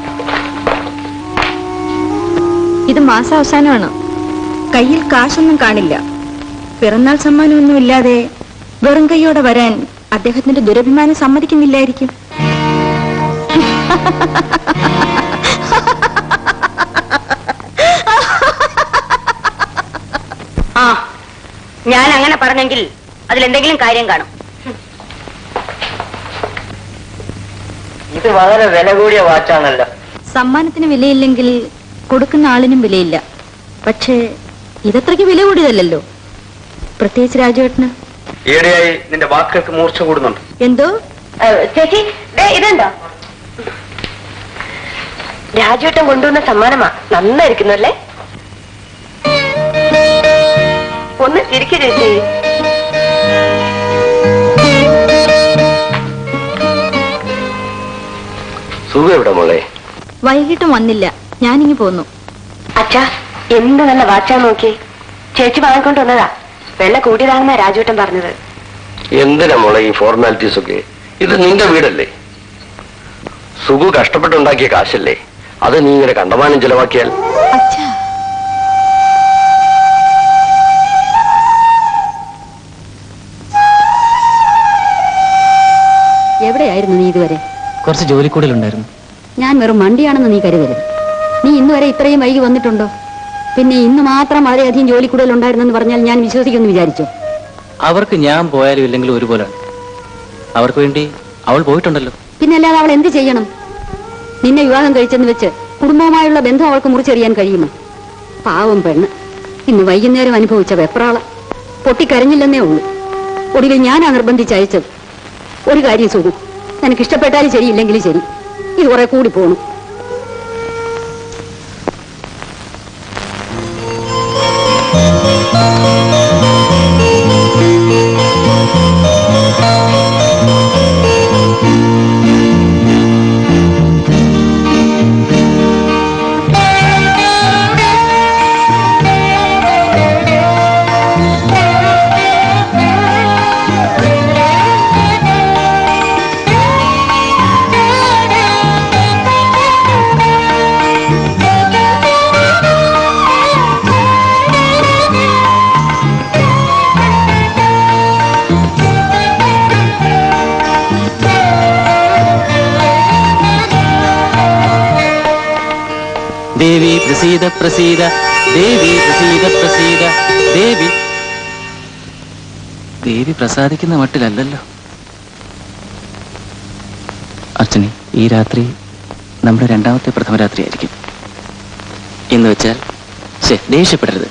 ഇത് മാസാവസാനമാണ് കയ്യിൽ കാശൊന്നും കാണില്ല പിറന്നാൾ സമ്മാനമൊന്നും ഇല്ലാതെ വെറും കൈയോടെ വരാൻ അദ്ദേഹത്തിന്റെ ദുരഭിമാനം സമ്മതിക്കുന്നില്ലായിരിക്കും ആ ഞാൻ അങ്ങനെ പറഞ്ഞെങ്കിൽ അതിലെന്തെങ്കിലും കാര്യം കാണും ഇത് വളരെ വില കൂടിയ വാച്ചാണല്ലോ സമ്മാനത്തിന് വിലയില്ലെങ്കിൽ കൊടുക്കുന്ന ആളിനും വിലയില്ല പക്ഷേ ഇതത്രയ്ക്ക് വില കൂടിയതല്ലല്ലോ പ്രത്യേകിച്ച് രാജുവേട്ടന് ഈയിടെയായി നിന്റെ വാക്കുകൾക്ക് മൂർച്ച കൂടുന്നുണ്ട് എന്തോ ചേച്ചി ദേ ഇതുണ്ടോ രാജുവേട്ടൻ കൊണ്ടുവന്ന സമ്മാനമാ നന്നായിരിക്കുന്നു അല്ലേ ഒന്ന് ചിരിക്കു ചേച്ചി സുഖം എവിടെ മോളെ വൈകിട്ടും വന്നില്ല ഞാനിങ്ങി പോന്നു അച്ഛാ എന്ത് നല്ല വാച്ചാ നോക്കി ചേച്ചി വാങ്ങിക്കൊണ്ട് വന്നതാ വെള്ള കൂട്ടിയതാണെന്നാ രാജുവേട്ടൻ പറഞ്ഞത് എന്തിനാ മോളെ ഈ ഫോർമാലിറ്റീസ് ഒക്കെ ഇത് നിന്റെ വീടല്ലേ സുഖു കഷ്ടപ്പെട്ടുണ്ടാക്കിയ കാശല്ലേ അത് നീ ഇങ്ങനെ കണ്ടമാനം ചെലവാക്കിയാൽ അച്ഛാ എവിടെയായിരുന്നു നീ ഇതുവരെ കുറച്ച് ജോലി കൂടുതലുണ്ടായിരുന്നു ഞാൻ വെറും മണ്ടിയാണെന്ന് നീ കരുതരുത് നീ ഇന്ന് വരെ ഇത്രയും വൈകി വന്നിട്ടുണ്ടോ പിന്നെ ഇന്ന് മാത്രം വളരെയധികം ജോലി കൂടുതൽ ഉണ്ടായിരുന്നെന്ന് പറഞ്ഞാൽ ഞാൻ വിശ്വസിക്കുമെന്ന് വിചാരിച്ചോ അവർക്ക് ഞാൻ പോയാലും ഇല്ലെങ്കിലും ഒരുപോലാണ് അവർക്ക് വേണ്ടി അവൾ പോയിട്ടുണ്ടല്ലോ പിന്നെ അല്ലാതെ അവൾ എന്ത് ചെയ്യണം നിന്നെ വിവാഹം കഴിച്ചെന്ന് വെച്ച് കുടുംബവുമായുള്ള ബന്ധം അവൾക്ക് മുറിച്ചെറിയാൻ കഴിയുമോ പാവം പെണ്ണ് ഇന്ന് വൈകുന്നേരം അനുഭവിച്ച വെപ്രാള പൊട്ടിക്കരഞ്ഞില്ലെന്നേ ഉള്ളൂ ഒടുവിൽ ഞാനാ നിർബന്ധിച്ചയച്ചത് ഒരു കാര്യം സുഖം നിനക്ക് ഇഷ്ടപ്പെട്ടാലും ശരി ഇല്ലെങ്കിലും ശരി ഇത് കുറെ കൂടി പോണു ദേവി പ്രസീത പ്രസീത ദേവി പ്രസീത പ്രസീത ദേവി ദേവി പ്രസാദിക്കുന്ന മട്ടിലല്ലല്ലോ അർച്ചനി ഈ രാത്രി നമ്മുടെ രണ്ടാമത്തെ പ്രഥമ രാത്രി ആയിരിക്കും എന്ന് വെച്ചാൽ ശേ ദേഷ്യപ്പെടരുത്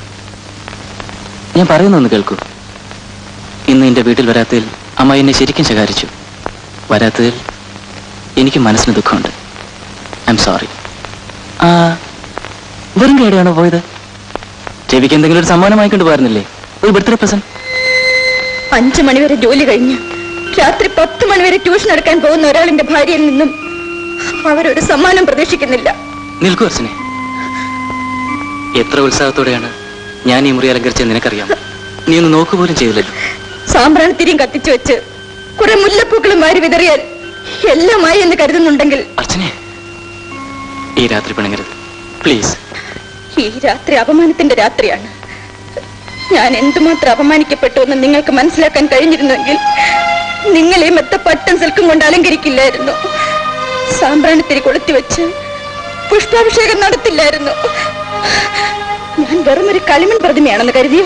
ഞാൻ പറയുന്നൊന്ന് കേൾക്കൂ ഇന്ന് എന്റെ വീട്ടിൽ വരാത്തതിൽ അമ്മ എന്നെ ശരിക്കും ശകാരിച്ചു വരാത്തതിൽ എനിക്ക് മനസ്സിന് ദുഃഖമുണ്ട് ഐ എം സോറി ആ വെറും കേടെയാണോ പോയത് രവിക്ക് എന്തെങ്കിലും ഒരു സമ്മാനം വാങ്ങിക്കൊണ്ട് പോയിരുന്നില്ലേ ഒരു ബർത്ത്ഡേ പ്രസന്റ് അഞ്ചു മണിവരെ ജോലി കഴിഞ്ഞ് രാത്രി പത്ത് മണിവരെ ട്യൂഷൻ എടുക്കാൻ പോകുന്ന ഒരാളിന്റെ ഭാര്യയിൽ നിന്നും അവരൊരു സമ്മാനം പ്രതീക്ഷിക്കുന്നില്ല നിൽക്കൂ അർച്ചനെ എത്ര ഉത്സാഹത്തോടെയാണ് ഞാൻ ഈ മുറി അലങ്കരിച്ചത് നിനക്കറിയാം നീ ഒന്ന് നോക്കുപോലും ചെയ്തില്ലല്ലോ സാമ്പ്രാണിത്തിരിയും കത്തിച്ചു വെച്ച് കുറെ മുല്ലപ്പൂക്കളും വാരി വിതറിയാൽ എല്ലാമായി എന്ന് കരുതുന്നുണ്ടെങ്കിൽ അർച്ചനെ ഈ രാത്രി പിണങ്ങരുത് പ്ലീസ് ഈ രാത്രി അപമാനത്തിന്റെ രാത്രിയാണ് ഞാൻ എന്തുമാത്രം അപമാനിക്കപ്പെട്ടു എന്ന് നിങ്ങൾക്ക് മനസ്സിലാക്കാൻ കഴിഞ്ഞിരുന്നെങ്കിൽ നിങ്ങൾ ഈ മെത്ത പട്ടും സിൽക്കും കൊണ്ട് അലങ്കരിക്കില്ലായിരുന്നു സാമ്പ്രാണിത്തിരി കൊളുത്തി വെച്ച് പുഷ്പാഭിഷേകം നടത്തില്ലായിരുന്നു ഞാൻ വെറും ഒരു കളിമൺ പ്രതിമയാണെന്ന് കരുതിയോ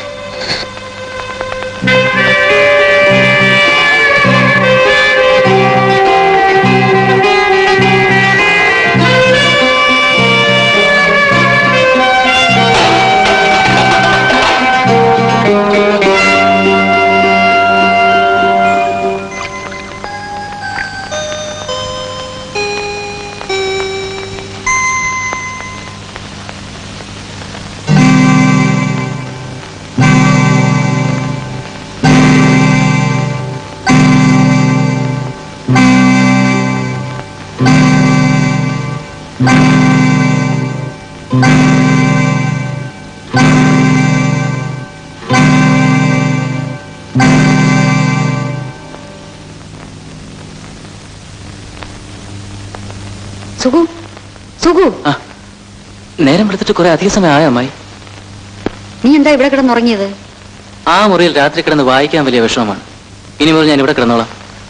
സുഖു സുഖു ആ നേരം എടുത്തിട്ട് കുറെ അധിക സമയം ആയ അമ്മായി നീ എന്താ ഇവിടെ കിടന്നുറങ്ങിയത് ആ മുറിയിൽ രാത്രി കിടന്ന് വായിക്കാൻ വലിയ വിഷമമാണ് ഇനി മുതൽ ഞാൻ ഇവിടെ കിടന്നോളാം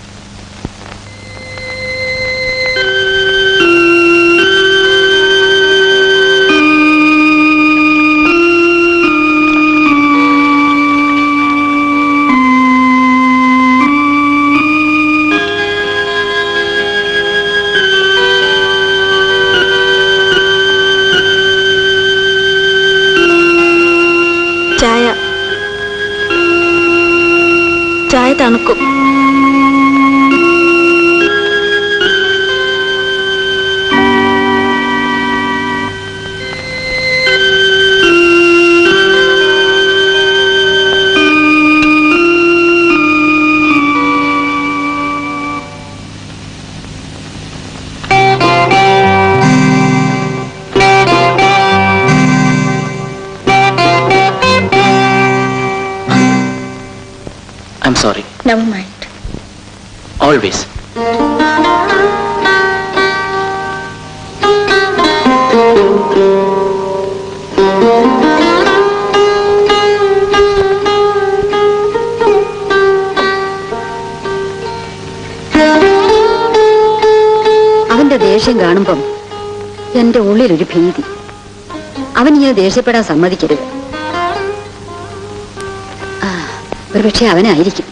ചായ ചായ തണുക്കും സോറി നെവർ മൈൻഡ് ഓൾവേസ് അവന്റെ ദേഷ്യം കാണുമ്പം എന്റെ ഉള്ളിലൊരു ഭീതി അവൻ ഇങ്ങനെ ദേഷ്യപ്പെടാൻ സമ്മതിക്കരുത് ആ, ഒരുപക്ഷെ അവനായിരിക്കും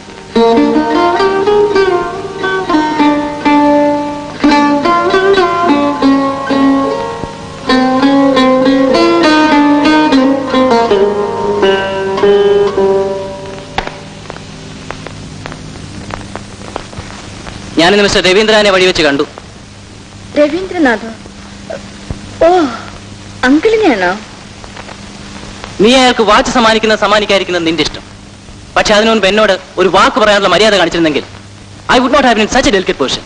ഞാനിന്ന് മിസ്റ്റർ രവീന്ദ്രനെ വഴിവെച്ച് കണ്ടു രവീന്ദ്രനാഥോ ഓ അങ്കിളിനെയാണോ നീ അയാൾക്ക് വാച്ച് സമ്മാനിക്കുന്ന സമ്മാനിക്കാതിരിക്കുന്നത് നിന്റെ ഇഷ്ടം പക്ഷെ അതിനു മുൻപ് എന്നോട് ഒരു വാക്ക് പറയാനുള്ള മര്യാദ കാണിച്ചിരുന്നെങ്കിൽ I would not have in such a delicate position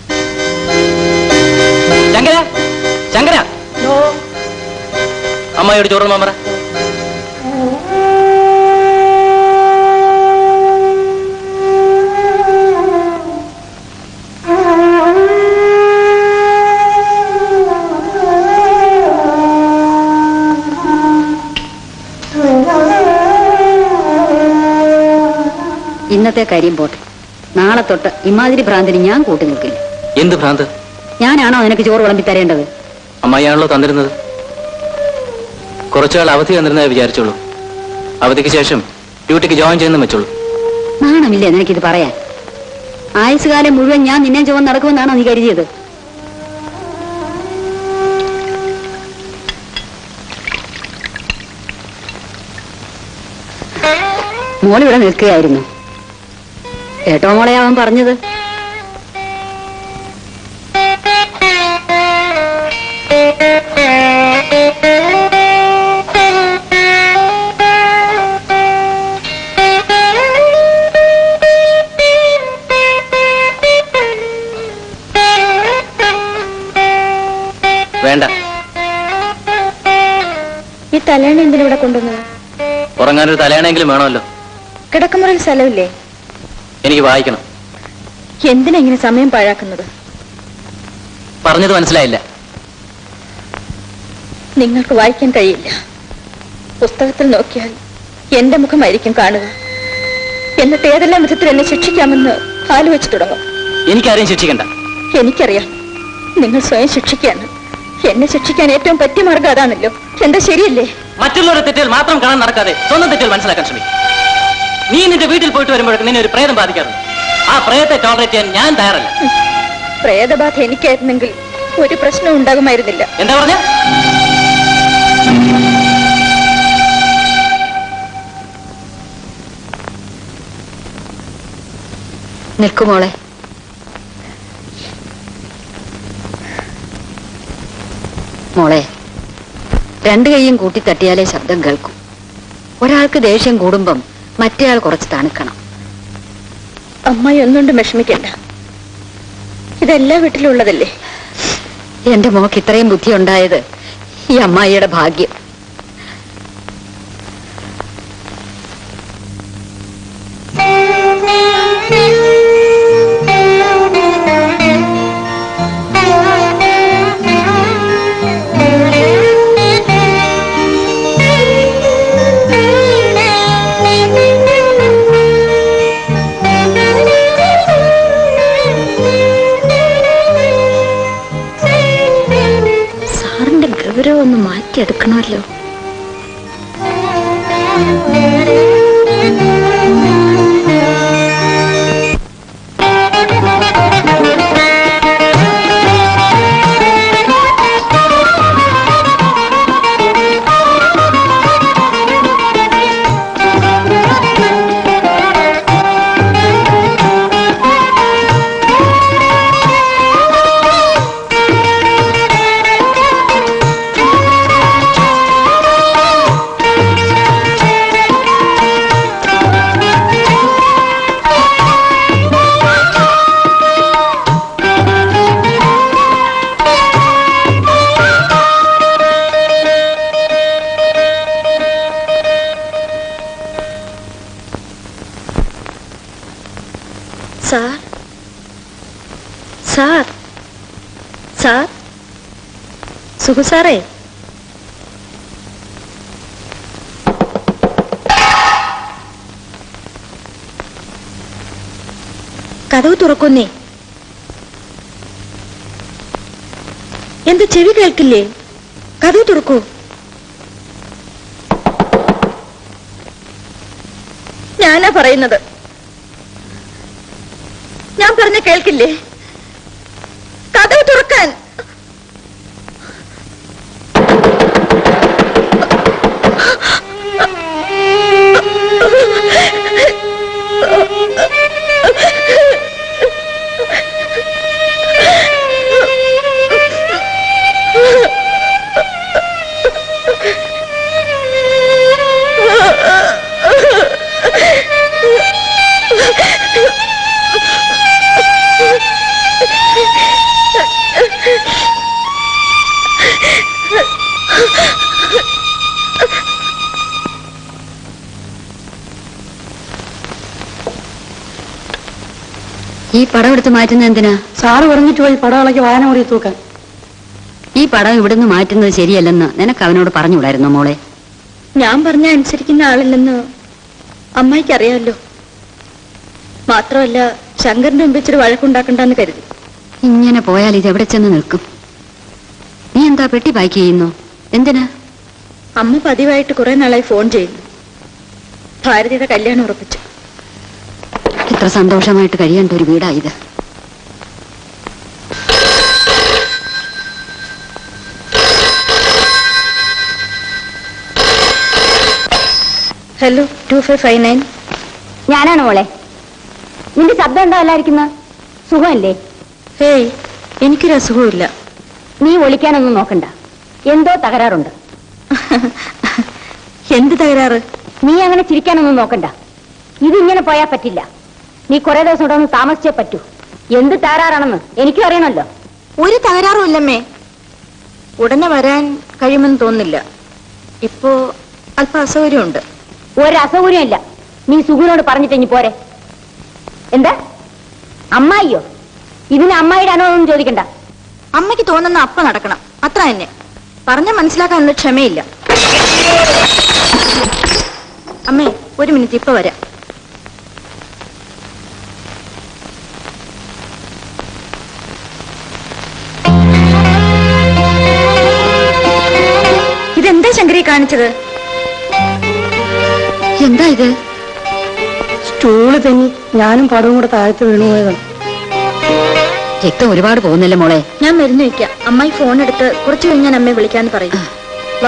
Shankara Shankara അമ്മയോട് ചോറ് മാമറ ഇന്നത്തെ കാര്യം പോട്ടെ നാളെ തൊട്ട് ഇമാതിരി ഭ്രാന്തിന് ഞാൻ കൂട്ടി നിൽക്കില്ല എന്ത് ഭ്രാന്ത് ഞാനാണോ നിനക്ക് ചോറ് വിളമ്പി തരേണ്ടത് അമ്മായിയാണല്ലോ തന്നിരുന്നത് കുറച്ചുകാൾ അവധി തന്നിരുന്നേ വിചാരിച്ചോളൂ അവധിക്ക് ശേഷം ഡ്യൂട്ടിക്ക് ജോയിൻ ചെയ്യുന്ന വെച്ചോളൂ നാണമില്ലേ നിനക്കിത് പറയാൻ ആയുസ്സുകാലം മുഴുവൻ ഞാൻ നിന്നെ ചുവന്ന് നടക്കുമെന്നാണോ നീ കരുതിയത് മോളിവിടെ നിൽക്കുകയായിരുന്നു കേട്ടോ മോളെ അവൻ പറഞ്ഞത് വേണ്ട ഈ തലേണ എന്തിനിവിടെ കൊണ്ടുവന്നത് ഉറങ്ങാനൊരു തലയണെങ്കിലും വേണമല്ലോ കിടക്കമുറിയിൽ സ്ഥലമില്ലേ എനിക്ക് വായിക്കണം എന്തിനാ ഇങ്ങനെ സമയം പാഴാക്കുന്നത് പറഞ്ഞത് മനസ്സിലായില്ല നിങ്ങൾക്ക് വായിക്കാൻ കഴിയില്ല പുസ്തകത്തിൽ നോക്കിയാൽ എന്റെ മുഖമായിരിക്കും കാണുക എന്നിട്ട് ഏതെല്ലാം വിധത്തിൽ എന്നെ ശിക്ഷിക്കാമെന്ന് ആലോചിച്ചു തുടങ്ങും എനിക്കാരെയും ശിക്ഷിക്കണ്ട എനിക്കറിയാം നിങ്ങൾ സ്വയം ശിക്ഷിക്കുകയാണ് എന്നെ ശിക്ഷിക്കാൻ ഏറ്റവും പറ്റിയ മാർഗം അതാണല്ലോ എന്താ ശരിയല്ലേ മറ്റുള്ളവരുടെ തെറ്റുകൾ മാത്രം കാണാൻ നടക്കാതെ സ്വന്തം തെറ്റുകൾ മനസ്സിലാക്കാൻ ശ്രമിക്കും നീ നിന്റെ വീട്ടിൽ പോയിട്ട് വരുമ്പോഴേക്ക് നിന്നെ ഒരു പ്രേതം ബാധിക്കാറുണ്ട് ആ പ്രേതത്തെ ടോളറേറ്റ് ചെയ്യാൻ ഞാൻ തയ്യാറല്ല പ്രേതബാധ എനിക്കായിരുന്നെങ്കിൽ ഒരു പ്രശ്നവും ഉണ്ടാകുമായിരുന്നില്ല എന്താ പറഞ്ഞ നിൽക്കുമോളെ മോളെ രണ്ടു കൈയും കൂട്ടി തട്ടിയാലേ ശബ്ദം കേൾക്കും ഒരാൾക്ക് ദേഷ്യം കൂടുമ്പം മറ്റേയാൾ കുറച്ച് തണുക്കണം അമ്മായി ഒന്നുകൊണ്ടും വിഷമിക്കണ്ട ഇതെല്ലാ വീട്ടിലും ഉള്ളതല്ലേ എന്റെ മോക്ക് ഇത്രയും ബുദ്ധി ഉണ്ടായത് ഈ അമ്മായിയുടെ ഭാഗ്യം സാറിന്റെ ഗൗരവം ഒന്ന് മാറ്റിയെടുക്കണമല്ലോ Thank sir sir sir Sukhu സാറേ കഥവ് തുറക്കുന്നേ എന്ത് ചെവി കേൾക്കില്ലേ കഥവ് തുറക്കൂ ഞാനാ പറയുന്നത് ഞാൻ പറഞ്ഞ കേൾക്കില്ലേ കഥവ് തുറക്കാൻ ഈ പടം എടുത്ത് മാറ്റുന്നത് എന്തിനാ സാറ് പറഞ്ഞിട്ട് പോയി പടകളൊക്കെ വായന മുറി തൂക്കാൻ ഈ പടം ഇവിടുന്ന് മാറ്റുന്നത് ശരിയല്ലെന്ന് നിനക്ക് അവനോട് പറഞ്ഞുകൂടായിരുന്നോ മോളെ ഞാൻ പറഞ്ഞ അനുസരിക്കുന്ന ആളില്ലെന്ന് അമ്മായിക്ക് അറിയാമല്ലോ മാത്രമല്ല ശങ്കറിന്റെ മുമ്പ് ഇച്ചിരി വഴക്കുണ്ടാക്കണ്ടെന്ന് കരുതി ഇങ്ങനെ പോയാൽ ഇത് എവിടെ ചെന്ന് നിൽക്കും നീ എന്താ പെട്ടി പാക്ക് ചെയ്യുന്നു എന്തിനാ അമ്മ പതിവായിട്ട് കുറെ നാളായി ഫോൺ ചെയ്യുന്നു ഭാരതിയുടെ കല്യാണം ഉറപ്പിച്ചു ഇത്ര സന്തോഷമായിട്ട് കഴിയേണ്ട ഒരു വീടാ ഇത് hello two five five nine ഞാനാണ് മോളെ നിന്റെ ശബ്ദം ഉണ്ടോ അല്ലായിരിക്കുന്ന സുഖമല്ലേ ഹേയ് എനിക്കൊരു അസുഖമില്ല നീ ഒളിക്കാനൊന്നും നോക്കണ്ട എന്തോ തകരാറുണ്ട് എന്ത് തകരാറ് നീ അങ്ങനെ ചിരിക്കാനൊന്നും നോക്കണ്ട ഇതിങ്ങനെ പോയാ പറ്റില്ല നീ കുറെ ദിവസം ഇവിടെ ഒന്ന് താമസിച്ചേ പറ്റൂ എന്ത് തകരാറാണെന്ന് എനിക്കും അറിയണമല്ലോ ഒരു തകരാറും ഇല്ലമ്മേ ഉടനെ വരാൻ കഴിയുമെന്ന് തോന്നുന്നില്ല ഇപ്പോ അല്പ അസൗകര്യമുണ്ട് ഒരു അസൗകര്യം ഇല്ല നീ സുഖുവിനോട് പറഞ്ഞിട്ട് ഇനി പോരെ എന്താ അമ്മായിയോ ഇതിന് അമ്മായിയുടെ അനുഭവം ചോദിക്കണ്ട അമ്മയ്ക്ക് തോന്നുന്ന അപ്പ നടക്കണം അത്ര തന്നെ പറഞ്ഞ മനസ്സിലാക്കാനുള്ള ക്ഷമയില്ല അമ്മേ ഒരു മിനിറ്റ് ഇപ്പൊ വരാം ഇതെന്താ ശങ്കരി കാണിച്ചത് എന്താ ഇത് സ്റ്റൂള് തെന്നി ഞാനും പടവും കൂടെ താഴത്ത് വീണുപോയതാണ് രക്തം ഒരുപാട് പോകുന്നില്ല മോളെ ഞാൻ മരുന്ന് വയ്ക്കാം അമ്മായി ഫോൺ എടുത്ത് കുറച്ച് കഴിഞ്ഞ് ഞാൻ അമ്മയെ വിളിക്കാന്ന് പറയും വാ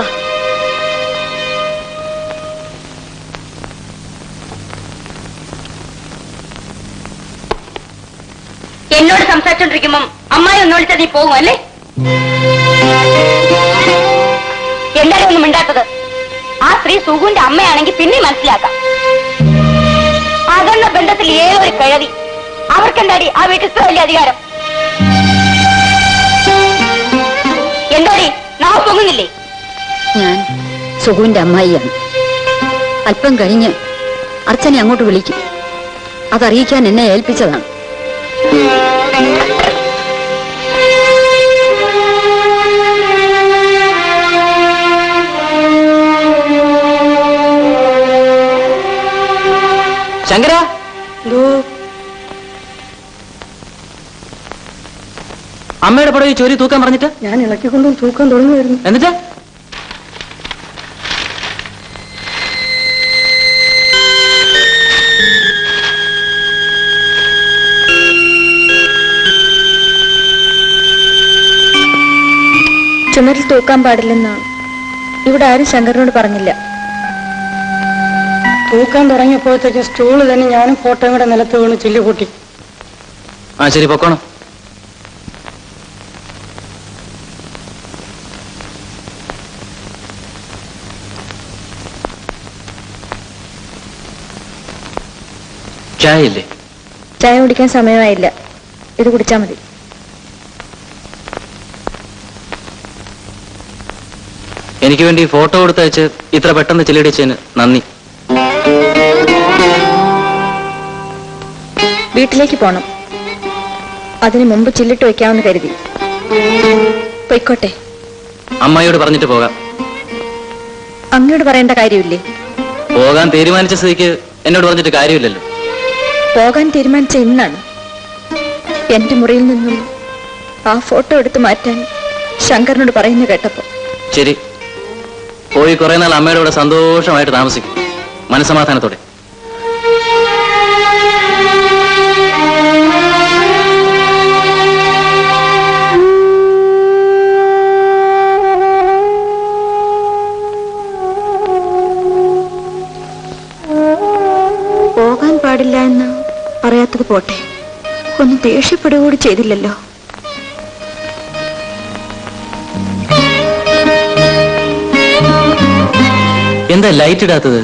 എന്നോട് സംസാരിച്ചോണ്ടിരിക്കുമ്പം അമ്മായി ഒന്ന് വിളിച്ചാൽ നീ പോകും അല്ലേ എന്തായാലും ഒന്നും മിണ്ടാത്തത് ആ സ്ത്രീ സുഖുവിന്റെ അമ്മയാണെങ്കിൽ പിന്നെ മനസ്സിലാക്കാം അകന്ന ബന്ധത്തിൽ ഏതൊരു കിഴവി അവർക്കെന്താടി ആ വീട്ടിൽ ഇത്ര വലിയ അധികാരം എന്താടി നാവ് പൊങ്ങുന്നില്ലേ ഞാൻ സുഖുവിന്റെ അമ്മായിയാണ് അല്പം കഴിഞ്ഞ് അർച്ചനെ അങ്ങോട്ട് വിളിക്കും അതറിയിക്കാൻ എന്നെ ഏൽപ്പിച്ചതാണ് ശങ്കര എന്തോ അമ്മയുടെ പടം ഈ ചോരി തൂക്കാൻ പറഞ്ഞിട്ട് ഞാൻ ഇളക്കിക്കൊണ്ടും തൂക്കാൻ തുടങ്ങുമായിരുന്നു എന്നിട്ട് ചുമരിൽ തൂക്കാൻ പാടില്ലെന്ന് ഇവിടെ ആരും ശങ്കറിനോട് പറഞ്ഞില്ല തൂക്കാൻ തുടങ്ങിയപ്പോഴത്തേക്ക് സ്റ്റൂള് തന്നെ ഞാനും ഫോട്ടോയും കൂടെ നിലത്ത് വീണ് ചില്ലി കൂട്ടി ആ ശരി പൊക്കോണം ചായ ഇല്ലേ ചായ കുടിക്കാൻ സമയമായില്ല ഇത് കുടിച്ചാ മതി എനിക്ക് വേണ്ടി ഫോട്ടോ കൊടുത്തയച്ച് ഇത്ര പെട്ടെന്ന് ചില്ലടിച്ചതിന് നന്ദി വീട്ടിലേക്ക് പോണം അതിനു മുമ്പ് ചില്ലിട്ട് വെക്കാമെന്ന് കരുതി പൊയ്ക്കോട്ടെ അമ്മായിയോട് പറഞ്ഞിട്ട് പോകാം അങ്ങയോട് പറയേണ്ട കാര്യമില്ലേ പോകാൻ തീരുമാനിച്ച സ്ഥിതിക്ക് എന്നോട് പറഞ്ഞിട്ട് കാര്യമില്ലല്ലോ പോകാൻ തീരുമാനിച്ച ഇന്നാണ് എന്റെ മുറിയിൽ നിന്നും ആ ഫോട്ടോ എടുത്തു മാറ്റാൻ ശങ്കറിനോട് പറയുന്നു കേട്ടപ്പോ ശരി പോയി കുറെ നാൾ അമ്മയുടെ കൂടെ സന്തോഷമായിട്ട് താമസിക്കും മനസമാധാനത്തോടെ പോകാൻ പാടില്ല എന്ന് പറയാത്തത് പോട്ടെ ഒന്ന് ദേഷ്യപ്പെടുക കൂടി ചെയ്തില്ലല്ലോ എന്താ ലൈറ്റ് ഇടാത്തത്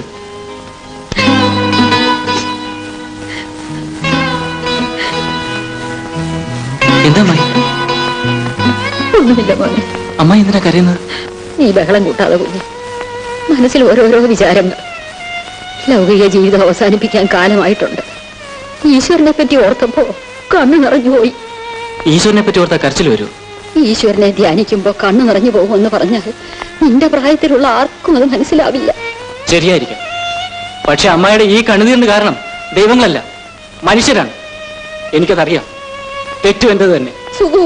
എന്താ അമ്മായി ഒന്നുമില്ല മോനെ അമ്മായി എന്തിനാ കരയുന്നത് നീ ബഹളം കൂട്ടാതെ കുഞ്ഞ് മനസ്സിൽ ഓരോരോ വിചാരങ്ങൾ ലൗകിക ജീവിതം അവസാനിപ്പിക്കാൻ കാലമായിട്ടുണ്ട് ഈശ്വരനെ പറ്റി ഓർത്തപ്പോ കണ്ണു നിറഞ്ഞുപോയി ഈശ്വരനെ പറ്റി ഓർത്താ കരച്ചിൽ വരൂ ഈശ്വരനെ ധ്യാനിക്കുമ്പോ കണ്ണു നിറഞ്ഞു പോകുമെന്ന് പറഞ്ഞാൽ നിന്റെ പ്രായത്തിലുള്ള ആർക്കും അത് മനസ്സിലാവില്ല ശരിയായിരിക്കാം പക്ഷെ അമ്മായിയുടെ ഈ കണ്ണുനീരിന് കാരണം ദൈവങ്ങളല്ല മനുഷ്യരാണ് എനിക്കതറിയാം തെറ്റു എന്റത് തന്നെ സുഖു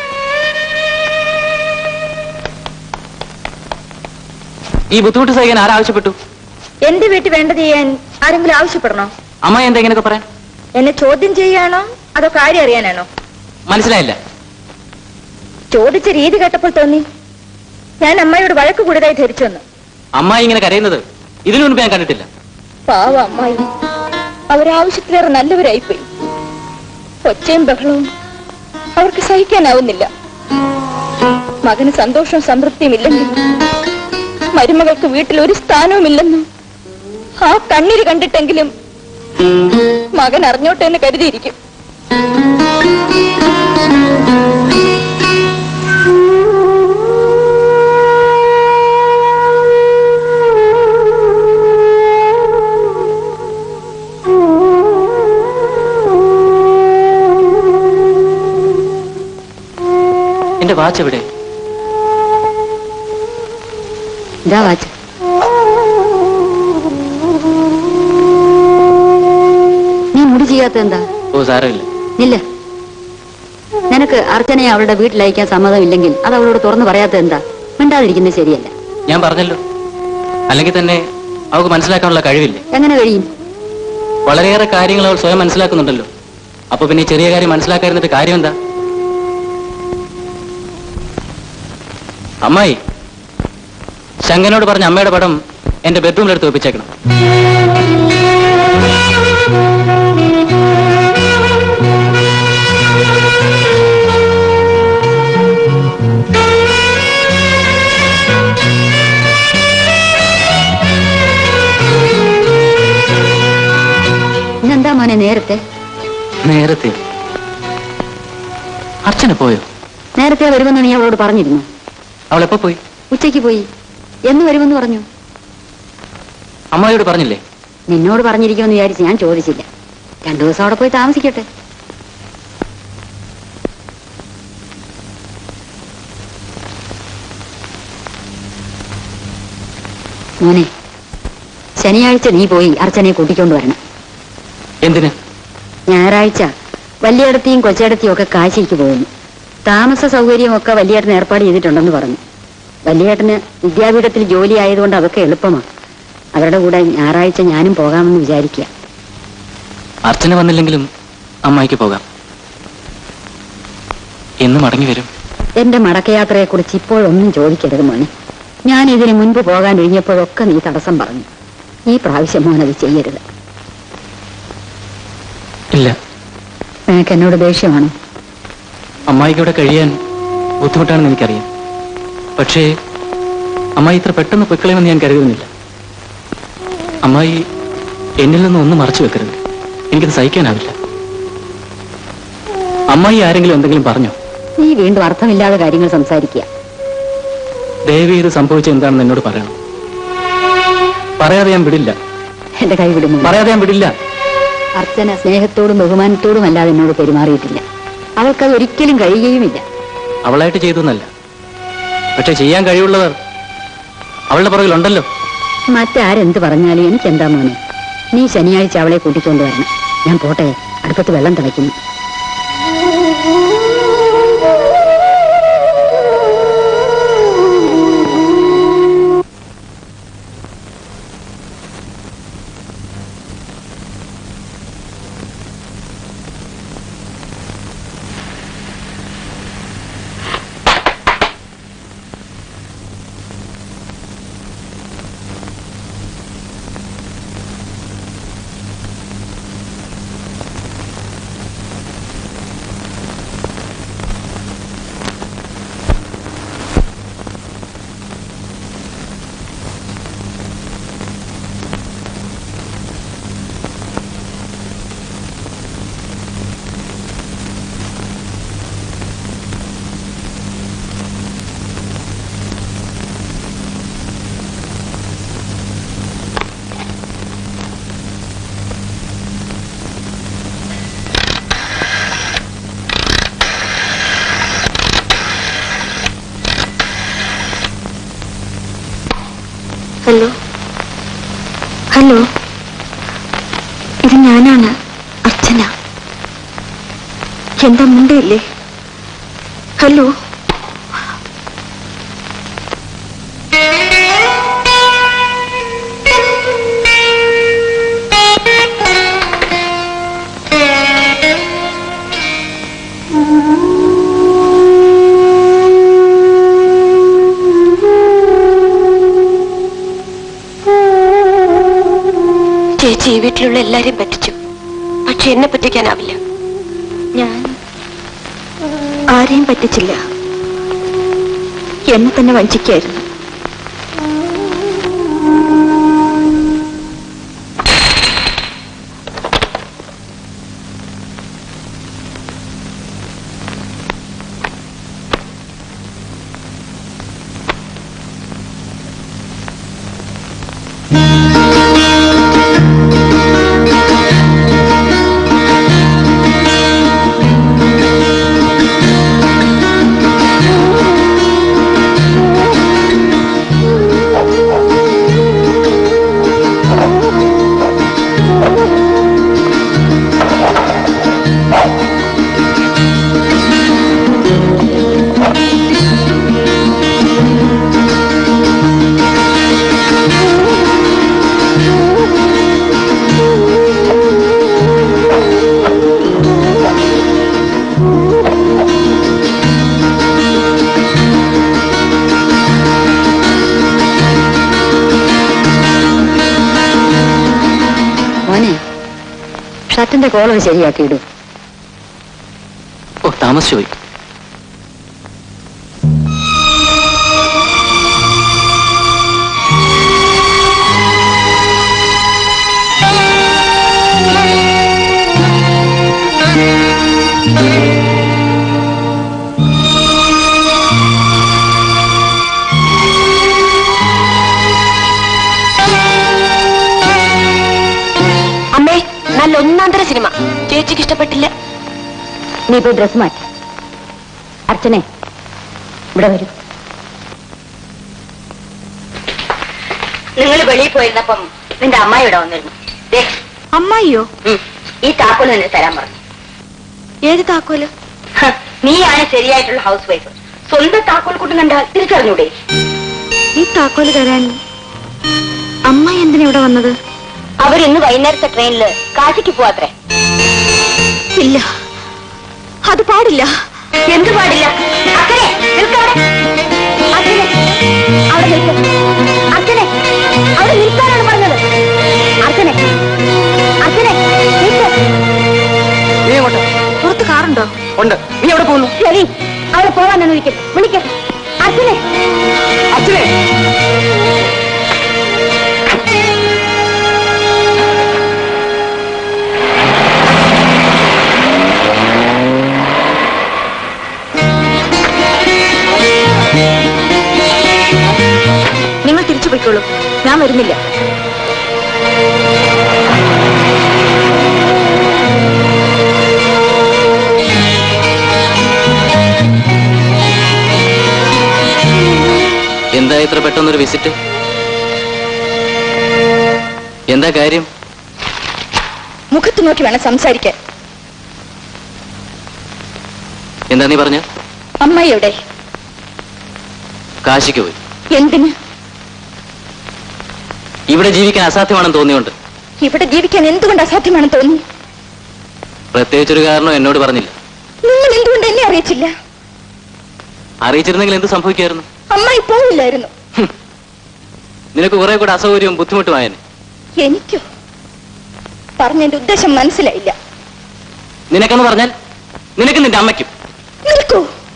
ഈ ബുദ്ധിമുട്ട് സഹിക്കാൻ ആരാവശ്യപ്പെട്ടു എന്റെ വീട്ടിൽ വേണ്ടത് ചെയ്യാൻ ആരെങ്കിലും ആവശ്യപ്പെടണോ അമ്മായി എന്താ ഇങ്ങനെയൊക്കെ പറയാൻ എന്നെ ചോദ്യം ചെയ്യാണോ അതോ കാര്യം അറിയാനാണോ മനസ്സിലായില്ല ചോദിച്ച രീതി കേട്ടപ്പോൾ തോന്നി ഞാൻ അമ്മയോട് വഴക്ക് കൂടുതലായി ധരിച്ചെന്ന് അമ്മായി ഇങ്ങനെ കരയുന്നത് ഇതിനു മുൻപ് ഞാൻ കണ്ടിട്ടില്ല പാവ അമ്മായി അവരാവശ്യത്തിലേറെ നല്ലവരായിപ്പോയി ഒച്ചയും ബഹളവും അവർക്ക് സഹിക്കാനാവുന്നില്ല മകന് സന്തോഷവും സംതൃപ്തിയും ഇല്ലെങ്കിൽ മരുമകൾക്ക് വീട്ടിൽ ഒരു സ്ഥാനവുമില്ലെന്നും ആ കണ്ണീര് കണ്ടിട്ടെങ്കിലും മകൻ അറിഞ്ഞോട്ടെ എന്ന് കരുതിയിരിക്കും എന്റെ വാച്ച് എവിടെ ഇതാ വാച്ച് നീ മുടി ചെയ്യാത്ത എന്താ ഓ സാരമില്ല ഇല്ല നിനക്ക് അർച്ചനയെ അവളുടെ വീട്ടിലയക്കാൻ സമ്മതമില്ലെങ്കിൽ അത് അവളോട് തുറന്നു പറയാത്ത എന്താ മിണ്ടാതിരിക്കുന്നത് ശരിയല്ല ഞാൻ പറഞ്ഞല്ലോ അല്ലെങ്കിൽ തന്നെ അവൾക്ക് മനസ്സിലാക്കാനുള്ള കഴിവില്ലേ എങ്ങനെ കഴിയും വളരെയേറെ കാര്യങ്ങൾ അവൾ സ്വയം മനസ്സിലാക്കുന്നുണ്ടല്ലോ അപ്പൊ പിന്നെ ഈ ചെറിയ കാര്യം മനസ്സിലാക്കാതിരുന്നിട്ട് കാര്യം എന്താ അമ്മായി ശങ്കനോട് പറഞ്ഞ അമ്മയുടെ പടം എന്റെ ബെഡ്റൂമിലെടുത്ത് വെപ്പിച്ചേക്കണം ഇന്നെന്താ മോനെ നേരത്തെ നേരത്തെ അർച്ചന പോയോ നേരത്തെ വരുമെന്ന് നീ അവളോട് പറഞ്ഞിരുന്നു അവൾ എപ്പോ പോയി ഉച്ചയ്ക്ക് പോയി എന്ന് വരുമെന്ന് പറഞ്ഞു അമ്മായിയോട് പറഞ്ഞില്ലേ നിന്നോട് പറഞ്ഞിരിക്കുമെന്ന് വിചാരിച്ച് ഞാൻ ചോദിച്ചില്ല രണ്ടു ദിവസം അവിടെ പോയി താമസിക്കട്ടെ മോനെ ശനിയാഴ്ച നീ പോയി അർച്ചനയെ കൂട്ടിക്കൊണ്ട് വരണം എന്തിന് ഞായറാഴ്ച വലിയടത്തിയും കൊച്ചടത്തിയും ഒക്കെ കാശിക്ക് പോകുന്നു താമസ സൗകര്യമൊക്കെ വലിയേട്ടൻ ഏർപ്പാട് ചെയ്തിട്ടുണ്ടെന്ന് പറഞ്ഞു വലിയേട്ടന് വിദ്യാപീഠത്തിൽ ജോലി ആയതുകൊണ്ട് അതൊക്കെ എളുപ്പമാണ് അവരുടെ കൂടെ ഞായറാഴ്ച ഞാനും പോകാമെന്ന് വിചാരിക്കുക അർച്ചന വന്നില്ലെങ്കിലും അമ്മായിക്ക് പോകാം എന്ന് മടങ്ങി വരും എന്റെ മടക്കയാത്രയെക്കുറിച്ച് ഇപ്പോഴൊന്നും ചോദിക്കരുത് മോനെ ഞാൻ ഇതിന് മുൻപ് പോകാൻ ഒഴിഞ്ഞപ്പോഴൊക്കെ നീ തടസ്സം പറഞ്ഞു ഈ പ്രാവശ്യം മോൻ അത് ചെയ്യരുത് ഇല്ല നിനക്ക് എന്നോട് ദേഷ്യമാണോ അമ്മായിക്ക് ഇവിടെ കഴിയാൻ ബുദ്ധിമുട്ടാണെന്ന് എനിക്കറിയാം പക്ഷേ അമ്മായി ഇത്ര പെട്ടെന്ന് പൊയ്ക്കളയുമെന്ന് ഞാൻ കരുതുന്നില്ല അമ്മായി എന്നിൽ നിന്ന് ഒന്നും മറച്ചു വെക്കരുത് എനിക്കത് സഹിക്കാനാവില്ല അമ്മായി ആരെങ്കിലും എന്തെങ്കിലും പറഞ്ഞോ നീ വീണ്ടും അർത്ഥമില്ലാതെ കാര്യങ്ങൾ സംസാരിക്കുക ദയവ് ഇത് സംഭവിച്ച എന്താണെന്ന് എന്നോട് പറയണം പറയാതെ ഞാൻ വിടില്ല എന്റെ കൈ വിടുന്നു പറയാതെ ഞാൻ വിടില്ല അർച്ചന സ്നേഹത്തോടും ബഹുമാനത്തോടും അല്ലാതെ എന്നോട് പെരുമാറിയിട്ടില്ല അവൾക്കത് ഒരിക്കലും കഴിയുകയുമില്ല അവളായിട്ട് ചെയ്തു എന്നല്ല പക്ഷെ ചെയ്യാൻ കഴിവുള്ളവർ അവളുടെ പുറകിലുണ്ടല്ലോ മറ്റാരെന്ത് പറഞ്ഞാലും എനിക്ക് എന്താ മോനെ നീ ശനിയാഴ്ച അവളെ കൂട്ടിക്കൊണ്ട് വരണം ഞാൻ പോട്ടെ അടുപ്പത്ത് വെള്ളം തിളയ്ക്കുന്നു ഹലോ ഹലോ ഇത് ഞാനാണ് അർച്ചന എന്താ മുണ്ടയില്ലേ ഹലോ ചേച്ചി ഈ വീട്ടിലുള്ള എല്ലാരെയും പറ്റിച്ചു പക്ഷെ എന്നെ പറ്റിക്കാനാവില്ല ഞാൻ ആരെയും പറ്റിച്ചില്ല എന്നെ തന്നെ വഞ്ചിക്കായിരുന്നു മോനെ ഷർട്ടിന്റെ കോളർ ശരിയാക്കിയിടൂ ഓ താമസിച്ചു പോയി അമ്മേ നല്ല ഒന്നാന്തര സിനിമ ചേച്ചിക്ക് ഇഷ്ടപ്പെട്ടില്ല നീ പോയി ഡ്രസ് മാറ്റി അർച്ചനെ ഇവിടെ വരൂ നിങ്ങൾ വെളിയിൽ പോയിരുന്നപ്പം നിന്റെ അമ്മായി ഇവിടെ വന്നിരുന്നു ദേ, അമ്മായിയോ ഉം, ഈ താക്കോൽ നിന്നെ തരാൻ പറഞ്ഞു ഏത് താക്കോല് ഹ, നീയാണ് ശരിയായിട്ടുള്ള ഹൗസ് വൈഫ് സ്വന്തം താക്കോൽ കൂട്ടം കണ്ടാൽ തിരിച്ചറിഞ്ഞൂടെ ഈ താക്കോല് തരാൻ അമ്മായി എന്തിനാ ഇവിടെ വന്നത് അവരിന്ന് വൈകുന്നേരത്തെ ട്രെയിനിൽ കാശിക്ക് പോവാത്രേ ഇല്ല അത് പാടില്ല എന്ത് പാടില്ല അച്ഛനെ നിൽക്കവിടെ അച്ഛനെ അവിടെ നിൽക്ക് അച്ഛനെ അവിടെ നിൽക്കാനാണ് പറഞ്ഞത് അച്ഛനെ അച്ഛനെ നിൽക്ക് നീ എങ്ങോട്ടാ പുറത്ത് കാറുണ്ടോ ഉണ്ട് നീ എവിടെ പോകുന്നു ശരി അവിടെ പോവാൻ വിളിക്കും വിളിക്ക അച്ഛനെ അച്ഛനെ നിങ്ങൾ തിരിച്ചു പോയിക്കോളൂ ഞാൻ വരുന്നില്ല ഇത്ര പെട്ടെന്നൊരു വിസിറ്റ് എന്താ കാര്യം മുഖത്ത് നോക്കി വേണം സംസാരിക്കാൻ എന്താ നീ പറഞ്ഞ അമ്മായി എവിടെ കാശിക്ക് പോയി എന്തിന് ഇവിടെ ജീവിക്കാൻ അസാധ്യമാണെന്ന് തോന്നിയോണ്ട് ഇവിടെ ജീവിക്കാൻ എന്തുകൊണ്ട് അസാധ്യമാണെന്ന് തോന്നി പ്രത്യേകിച്ചൊരു കാരണം എന്നോട് പറഞ്ഞില്ല നിങ്ങൾ എന്തുകൊണ്ട് എന്നെ അറിയിച്ചില്ല അറിയിച്ചിരുന്നെങ്കിൽ എന്ത് സംഭവിക്കായിരുന്നു അമ്മായി പോവില്ലായിരുന്നു നിനക്ക് കുറെ കൂടെ അസൗകര്യവും ബുദ്ധിമുട്ടുമായേനെ എനിക്കോ പറഞ്ഞതിന്റെ ഉദ്ദേശം മനസ്സിലായില്ല നിനക്കെന്ന് പറഞ്ഞാൽ നിനക്ക് നിന്റെ അമ്മയ്ക്കും നിൽക്കൂ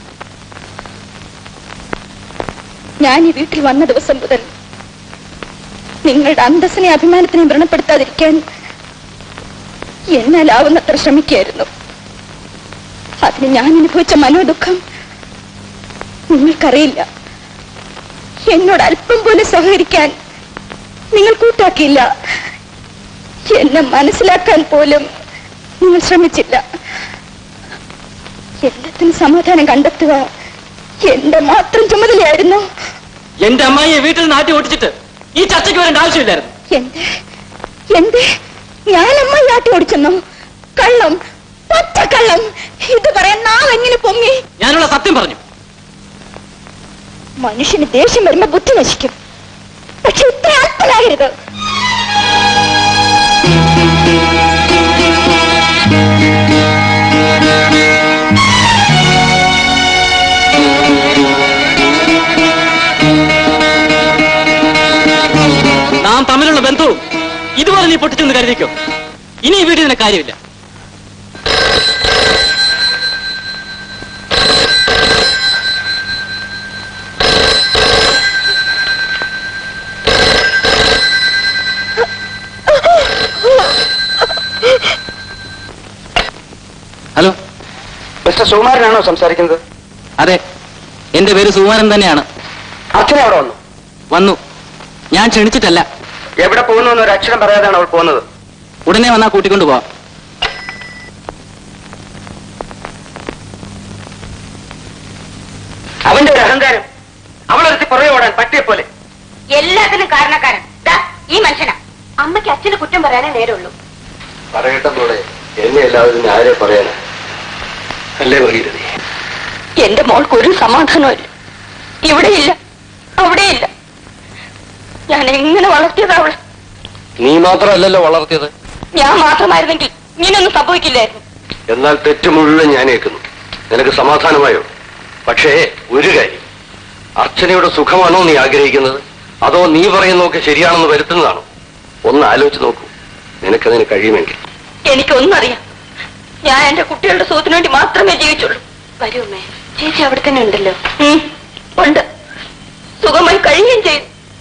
ഞാൻ ഈ വീട്ടിൽ വന്ന ദിവസം മുതൽ നിങ്ങളുടെ അന്തസ്സിനെ അഭിമാനത്തിനെ വ്രണപ്പെടുത്താതിരിക്കാൻ എന്നാലാവുന്നത്ര ശ്രമിക്കായിരുന്നു അതിന് ഞാൻ അനുഭവിച്ച മനോദുഃഖം നിങ്ങൾക്കറിയില്ല എന്നോട് അല്പം പോലും സഹകരിക്കാൻ നിങ്ങൾ കൂട്ടാക്കിയില്ല എന്നെ മനസ്സിലാക്കാൻ പോലും നിങ്ങൾ ശ്രമിച്ചില്ല എല്ലാത്തിനും സമാധാനം കണ്ടെത്തുക എന്റെ മാത്രം ചുമതലയായിരുന്നു എന്റെ അമ്മായിയെ വീട്ടിൽ നാട്ടി ഓടിച്ചിട്ട് ഈ ചർച്ചയ്ക്ക് വരേണ്ട ആവശ്യമില്ലായിരുന്നു എന്റെ എന്റെ ഞാൻ അമ്മ ആട്ടി ഓടിച്ചെന്നോ കള്ളം പച്ച കള്ളം ഇത് പറയാൻ നാം എങ്ങനെ പൊങ്ങി ഞാനുള്ള സത്യം പറഞ്ഞു മനുഷ്യന് ദേഷ്യം വരുമ്പോ ബുദ്ധി നശിക്കും പക്ഷെ ഇത്ര അല്പനാകരുത് നാം തമ്മിലുള്ള ബന്ധവും ഇതുപോലെ നീ പൊട്ടിച്ചെന്ന് കരുതിക്കോ ഇനി ഈ വീട്ടിൽ നിനക്ക് കാര്യമില്ല ഹലോ മിസ്റ്റർ സുകുമാരനാണോ സംസാരിക്കുന്നത് അതെ എന്റെ പേര് സുകുമാരൻ തന്നെയാണ് അച്ഛനെ അവിടെ വന്നു വന്നു ഞാൻ ക്ഷണിച്ചിട്ടല്ല എവിടെ പോകുന്നു എന്നൊരു അക്ഷരം പറയാതെയാണ് അവൾ പോകുന്നത് ഉടനെ വന്നാ കൂട്ടിക്കൊണ്ട് പോവാം അവന്റെ ഒരു അഹങ്കാരം അവളൊരുത്തി പുറകെ ഓടാൻ പട്ടിയെ പോലെ എല്ലാത്തിനും കാരണക്കാരൻ ദാ, ഈ മനുഷ്യനാ അമ്മയ്ക്ക് അച്ഛന് കുറ്റം പറയാനേ നേരമുള്ളൂ പറയട്ടതോടെ എന്നെ എല്ലാവരും ആരെ പറയാനാ അല്ലേ ഭഗീരഥി എന്റെ മോൾക്ക് ഒരു സമാധാനമില്ല ഇവിടെയില്ല അവിടെയില്ല ഞാൻ എങ്ങനെ വളർത്തിയതാ അവളെ നീ മാത്രമല്ലല്ലോ വളർത്തിയത് ഞാൻ മാത്രമായിരുന്നെങ്കിൽ ഇങ്ങനെയൊന്നും സംഭവിക്കില്ലായിരുന്നു എന്നാൽ തെറ്റ് മുഴുവൻ ഞാൻ ഏൽക്കുന്നു നിനക്ക് സമാധാനമായോ പക്ഷേ ഒരു കാര്യം അർച്ചനയുടെ സുഖമാണോ നീ ആഗ്രഹിക്കുന്നത് അതോ നീ പറയുന്നതൊക്കെ ശരിയാണെന്ന് വരുത്തുന്നതാണോ ഒന്ന് ആലോചിച്ച് നോക്കൂ നിനക്കതിന് കഴിയുമെങ്കിൽ എനിക്കൊന്നും അറിയാം ഞാൻ എന്റെ കുട്ടികളുടെ സുഖത്തിന് വേണ്ടി മാത്രമേ ജീവിച്ചുള്ളൂ വരൂ അമ്മേ ചേച്ചി അവിടെ തന്നെ ഉണ്ടല്ലോ ഉം, ഉണ്ട് സുഖമായി കഴിയുകയും ചെയ്തു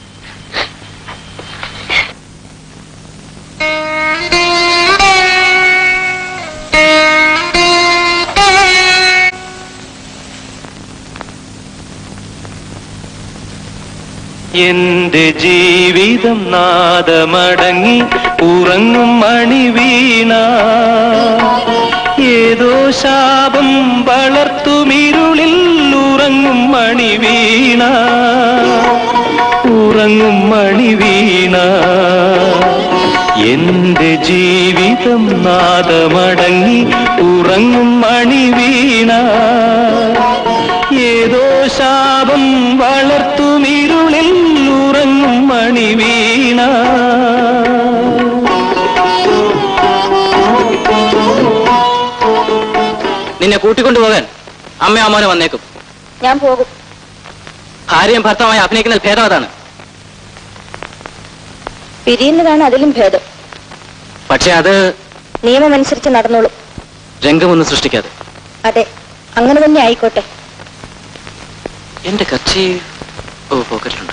എന്റെ ജീവിതം നാദമടങ്ങി ഉറങ്ങും മണി വീണ ഏതോ ശാപം വളർത്തുമിരുളിൽ ഉറങ്ങും മണി വീണ ഉറങ്ങും മണി വീണ എന്റെ ജീവിതം നാദമടങ്ങി ഉറങ്ങും മണി വീണ ഏതോ ശാപം വളർത്തുമിരുളിൽ ഉറങ്ങും മണി വീണ നിന്നെ കൂട്ടിക്കൊണ്ടുപോകാൻ അമ്മ അമ്മോനെ വന്നേക്കും ഞാൻ പോകും ഭാര്യയും ഭർത്താവുമായി അഭിനയിക്കുന്ന ഭേദം അതാണ് പിരിയുന്നതാണ് അതിലും ഭേദം പക്ഷെ അത് നിയമമനുസരിച്ച് നടന്നോളൂ രംഗമൊന്നും സൃഷ്ടിക്കാതെ അതെ അങ്ങനെ തന്നെ ആയിക്കോട്ടെ എന്റെ കച്ചി ഓ പോക്കറ്റിലുണ്ട്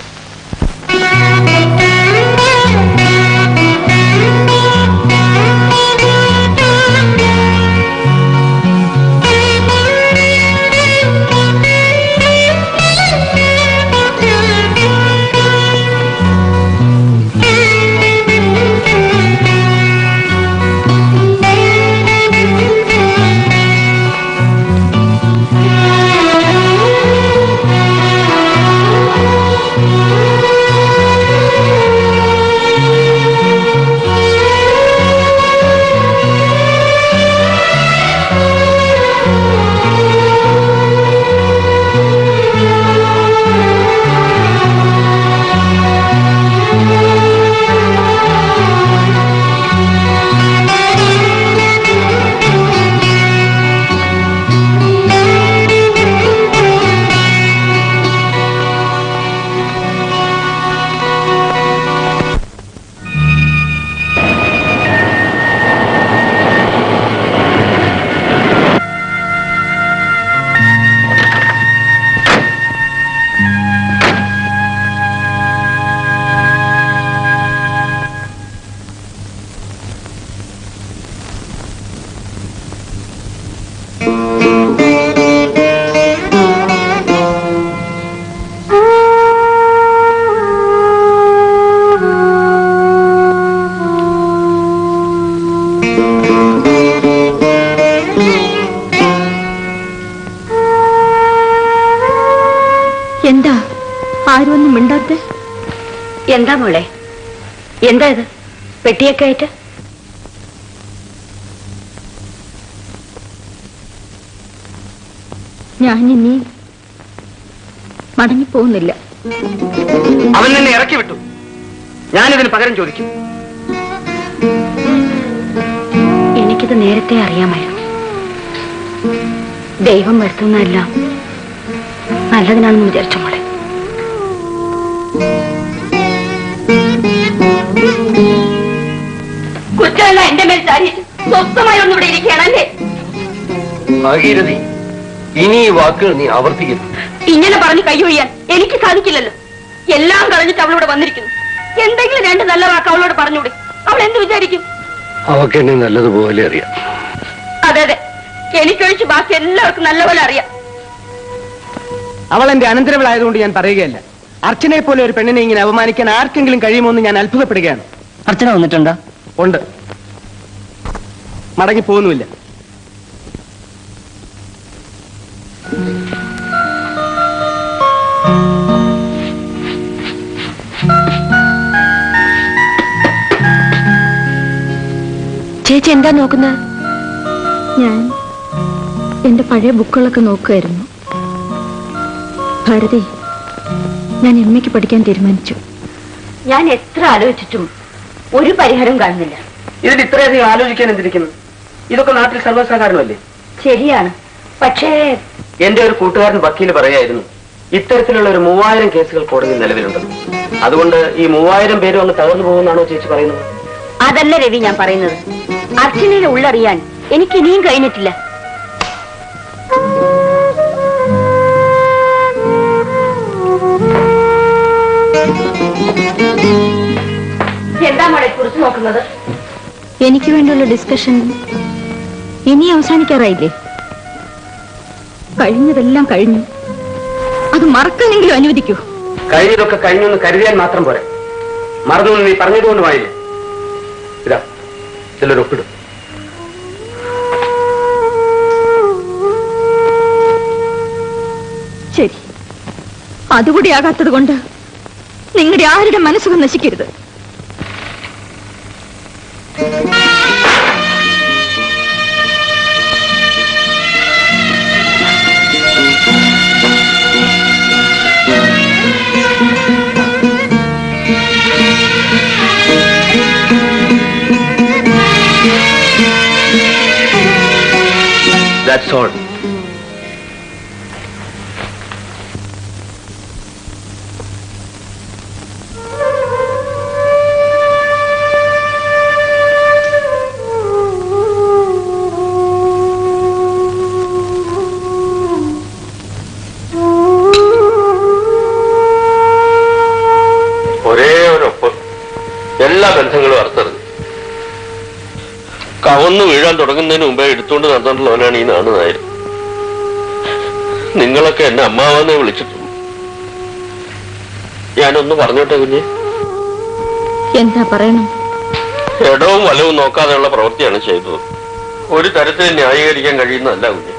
Thank you. ഒന്നും മിണ്ടാത്തെ എന്താ മോളെ എന്താ ഇത് പെട്ടിയൊക്കെ ആയിട്ട് ഞാൻ ഇനി മടങ്ങിപ്പോകുന്നില്ല അവൻ നിന്നെ ഇറക്കി വിട്ടു ഞാനിതിന് പകരം ചോദിക്കും എനിക്കിത് നേരത്തെ അറിയാമായിരുന്നു ദൈവം വരുത്തുന്നതെല്ലാം നല്ലതിനാണെന്ന് വിചാരിച്ചു മോളെ കുറ്റമല്ല എന്റെ മേൽ ചാരി സ്വസ്ഥമായി ഒന്നും ഇവിടെ ഇരിക്കുകയാണല്ലേ ഭാഗീരഥി ഇനി ഈ വാക്കുകൾ നീ ആവർത്തിക്കുന്നു ഇങ്ങനെ പറഞ്ഞ് കൈയൊഴിയാൻ എനിക്ക് സാധിക്കില്ലല്ലോ എല്ലാം കളഞ്ഞിട്ട് അവളിവിടെ വന്നിരിക്കുന്നു എന്തെങ്കിലും രണ്ട് നല്ല വാക്ക് അവളോട് പറഞ്ഞൂടെ അവൾ എന്ത് വിചാരിക്കും അവക്ക് എന്നെ നല്ലതുപോലെ അറിയാം അതെ അതെ എനിക്കൊഴിച്ച് ബാക്കി എല്ലാവർക്കും നല്ലപോലെ അറിയാം അവൾ എന്റെ അനന്തരവളായതുകൊണ്ട് ഞാൻ പറയുകയല്ല അർച്ചനയെ പോലെ ഒരു പെണ്ണിനെ ഇങ്ങനെ അപമാനിക്കാൻ ആർക്കെങ്കിലും കഴിയുമോ എന്ന് ഞാൻ അത്ഭുതപ്പെടുകയാണ് അർച്ചന വന്നിട്ടുണ്ടോ ഉണ്ട് മടങ്ങി പോകുന്നുമില്ല ചേച്ചി എന്താ നോക്കുന്നത് ഞാൻ എന്റെ പഴയ ബുക്കുകളൊക്കെ നോക്കുമായിരുന്നു ഭാരതി ഞാൻ എം എക്ക് പഠിക്കാൻ തീരുമാനിച്ചു ഞാൻ എത്ര ആലോചിച്ചിട്ടും ഒരു പരിഹാരം കാണുന്നില്ല ഇതിൽ ഇത്രയധികം ആലോചിക്കാൻ എന്തിരിക്കുന്നു ഇതൊക്കെ നാട്ടിൽ സർവ്വസാധാരണമല്ലേ ശരിയാണ് പക്ഷേ എന്റെ ഒരു കൂട്ടുകാരൻ വക്കീല് പറയായിരുന്നു ഇത്തരത്തിലുള്ള ഒരു മൂവായിരം കേസുകൾ കോടതിയിൽ നിലവിലുണ്ടെന്ന് അതുകൊണ്ട് ഈ മൂവായിരം പേരും അങ്ങ് തകർന്നു പോകുമെന്നാണോ ചേച്ചി പറയുന്നത് അതല്ല രവി ഞാൻ പറയുന്നത് അർച്ചനയുടെ ഉള്ളറിയാൻ എനിക്ക് ഇനിയും കഴിഞ്ഞിട്ടില്ല എന്താ മോളെ കുറിച്ച് നോക്കുന്നത് എനിക്ക് വേണ്ടിയുള്ള ഡിസ്കഷൻ ഇനി അവസാനിക്കാറായില്ലേ കഴിഞ്ഞതെല്ലാം കഴിഞ്ഞു അത് മറക്കാനെങ്കിലും അനുവദിക്കൂ കഴിഞ്ഞതൊക്കെ കഴിഞ്ഞെന്ന് കരുതിയാൽ മാത്രം പോരെ മറന്നു എന്ന് നീ പറഞ്ഞതുകൊണ്ട് വായില്ലേ ഇതാ ചിലർ ഒപ്പിടും ശരി അതുകൂടി ആകാത്തത് കൊണ്ട് നിങ്ങളുടെ ആരുടെ മനസ്സുകൾ നശിക്കരുത് ദാറ്റ്സ് ഓൾ ഒരേ ഒരു ഒപ്പ് എല്ലാ ബന്ധങ്ങളും അർത്ഥറിഞ്ഞു കവന്നു വീഴാൻ തുടങ്ങുന്നതിന് മുമ്പേ എടുത്തുകൊണ്ട് നടന്നിട്ടുള്ളവനാണ് ഈ നാട് നായർ നിങ്ങളൊക്കെ എന്നെ അമ്മാവെന്നെ വിളിച്ചിട്ടുള്ളൂ ഞാനൊന്ന് പറഞ്ഞോട്ടെ കുഞ്ഞെ എന്താ പറയണം ഇടവും വലവും നോക്കാതെയുള്ള പ്രവൃത്തിയാണ് ചെയ്തത് ഒരു തരത്തിൽ ന്യായീകരിക്കാൻ കഴിയുന്നതല്ല കുഞ്ഞെ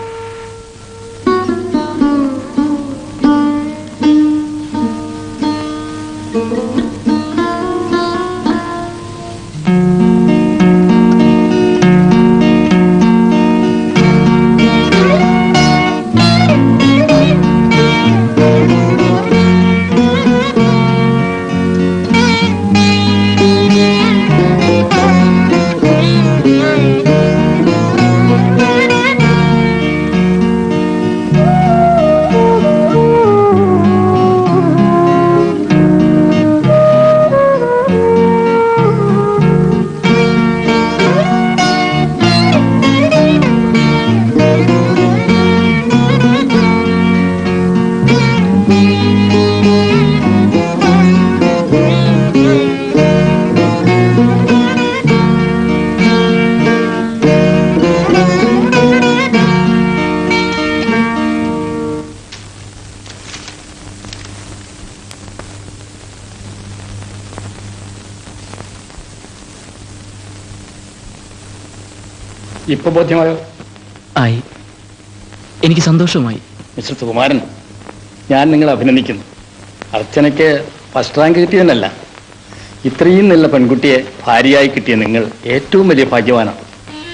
ഇപ്പൊ ബോധ്യമായോ ആയി എനിക്ക് സന്തോഷമായി മിസ്റ്റർ സുകുമാരൻ ഞാൻ നിങ്ങളെ അഭിനന്ദിക്കുന്നു അർച്ചനയ്ക്ക് ഫസ്റ്റ് റാങ്ക് കിട്ടിയതല്ല ഇത്രയും നല്ല പെൺകുട്ടിയെ ഭാര്യയായി കിട്ടിയ നിങ്ങൾ ഏറ്റവും വലിയ ഭാഗ്യവാനാണ്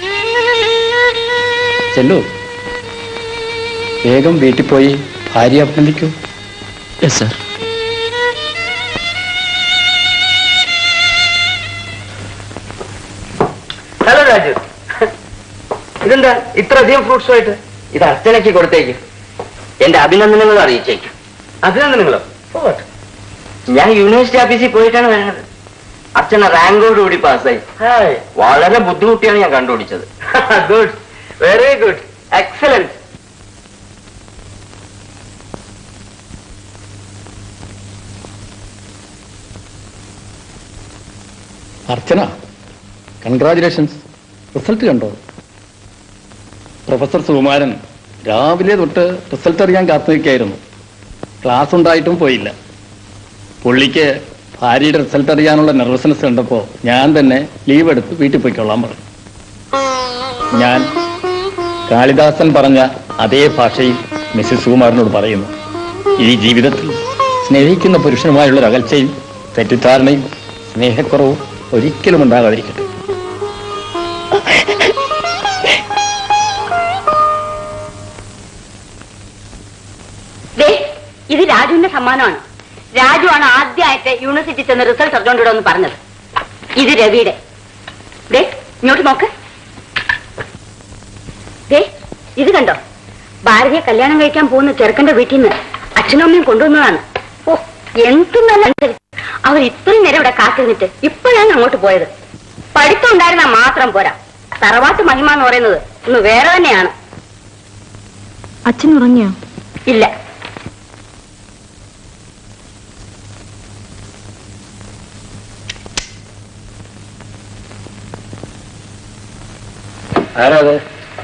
ചെല്ലു വേഗം വീട്ടിൽ പോയി ഭാര്യ അഭിനന്ദിക്കൂ യെസ് സാർ ഹലോ രാജു ഇതെന്താ ഇത്ര അധികം ഫ്രൂട്ട്സുമായിട്ട് ഇത് അർച്ചനയ്ക്ക് കൊടുത്തേക്ക് എന്റെ അഭിനന്ദനങ്ങൾ അറിയിച്ചേക്കും അഭിനന്ദനങ്ങളോ പോട്ടെ ഞാൻ യൂണിവേഴ്സിറ്റി ഓഫീസിൽ പോയിട്ടാണ് വരുന്നത് അർച്ചന റാങ്കോടുകൂടി പാസ്സായി ഹായ് വളരെ ബുദ്ധിമുട്ടിയാണ് ഞാൻ കണ്ടുപിടിച്ചത് good very good excellent Archana congratulations result കണ്ടോ പ്രൊഫസർ സുകുമാരൻ രാവിലെ തൊട്ട് റിസൾട്ട് അറിയാൻ കാത്തു നിൽക്കായിരുന്നു ക്ലാസ് ഉണ്ടായിട്ടും പോയില്ല പുള്ളിക്ക് ഭാര്യയുടെ റിസൾട്ട് അറിയാനുള്ള നെർവസ്നെസ് കണ്ടപ്പോൾ ഞാൻ തന്നെ ലീവ് എടുത്ത് വീട്ടിൽ പോയിക്കൊള്ളാൻ പറഞ്ഞു ഞാൻ കാളിദാസൻ പറഞ്ഞ അതേ ഭാഷയിൽ മിസ്സിസ് സുകുമാരനോട് പറയുന്നു ഈ ജീവിതത്തിൽ സ്നേഹിക്കുന്ന പുരുഷനുമായുള്ള ഒരു അകൽച്ചയും തെറ്റിദ്ധാരണയും സ്നേഹക്കുറവും ഒരിക്കലും ഉണ്ടാകാതിരിക്കട്ടെ ദേ ഇത് രാജുവിന്റെ സമ്മാനമാണ് രാജുവാണ് ആദ്യമായിട്ട് യൂണിവേഴ്സിറ്റി ചെന്ന് റിസൾട്ട് അറിഞ്ഞോണ്ടിടുമെന്ന് പറഞ്ഞത് ഇത് രവിയുടെ ദേ ഇങ്ങോട്ട് നോക്ക് ദേ ഇത് കണ്ടോ ഭാരതിയെ കല്യാണം കഴിക്കാൻ പോകുന്ന ചെറുക്കന്റെ വീട്ടിൽ നിന്ന് അച്ഛനും അമ്മയും കൊണ്ടുവന്നതാണ് ഓ എന്ത് നല്ല അനുസരിച്ച് അവർ ഇത്രയും നേരം ഇവിടെ കാത്തിരുന്നിട്ട് ഇപ്പോഴാണ് അങ്ങോട്ട് പോയത് പഠിത്തം ഉണ്ടായിരുന്നാ മാത്രം പോരാ തറവാട്ട് മഹിമ എന്ന് പറയുന്നത് ഒന്ന് വേറെ തന്നെയാണ് അച്ഛൻ ഉറങ്ങിയോ ഇല്ല ആരാ അത്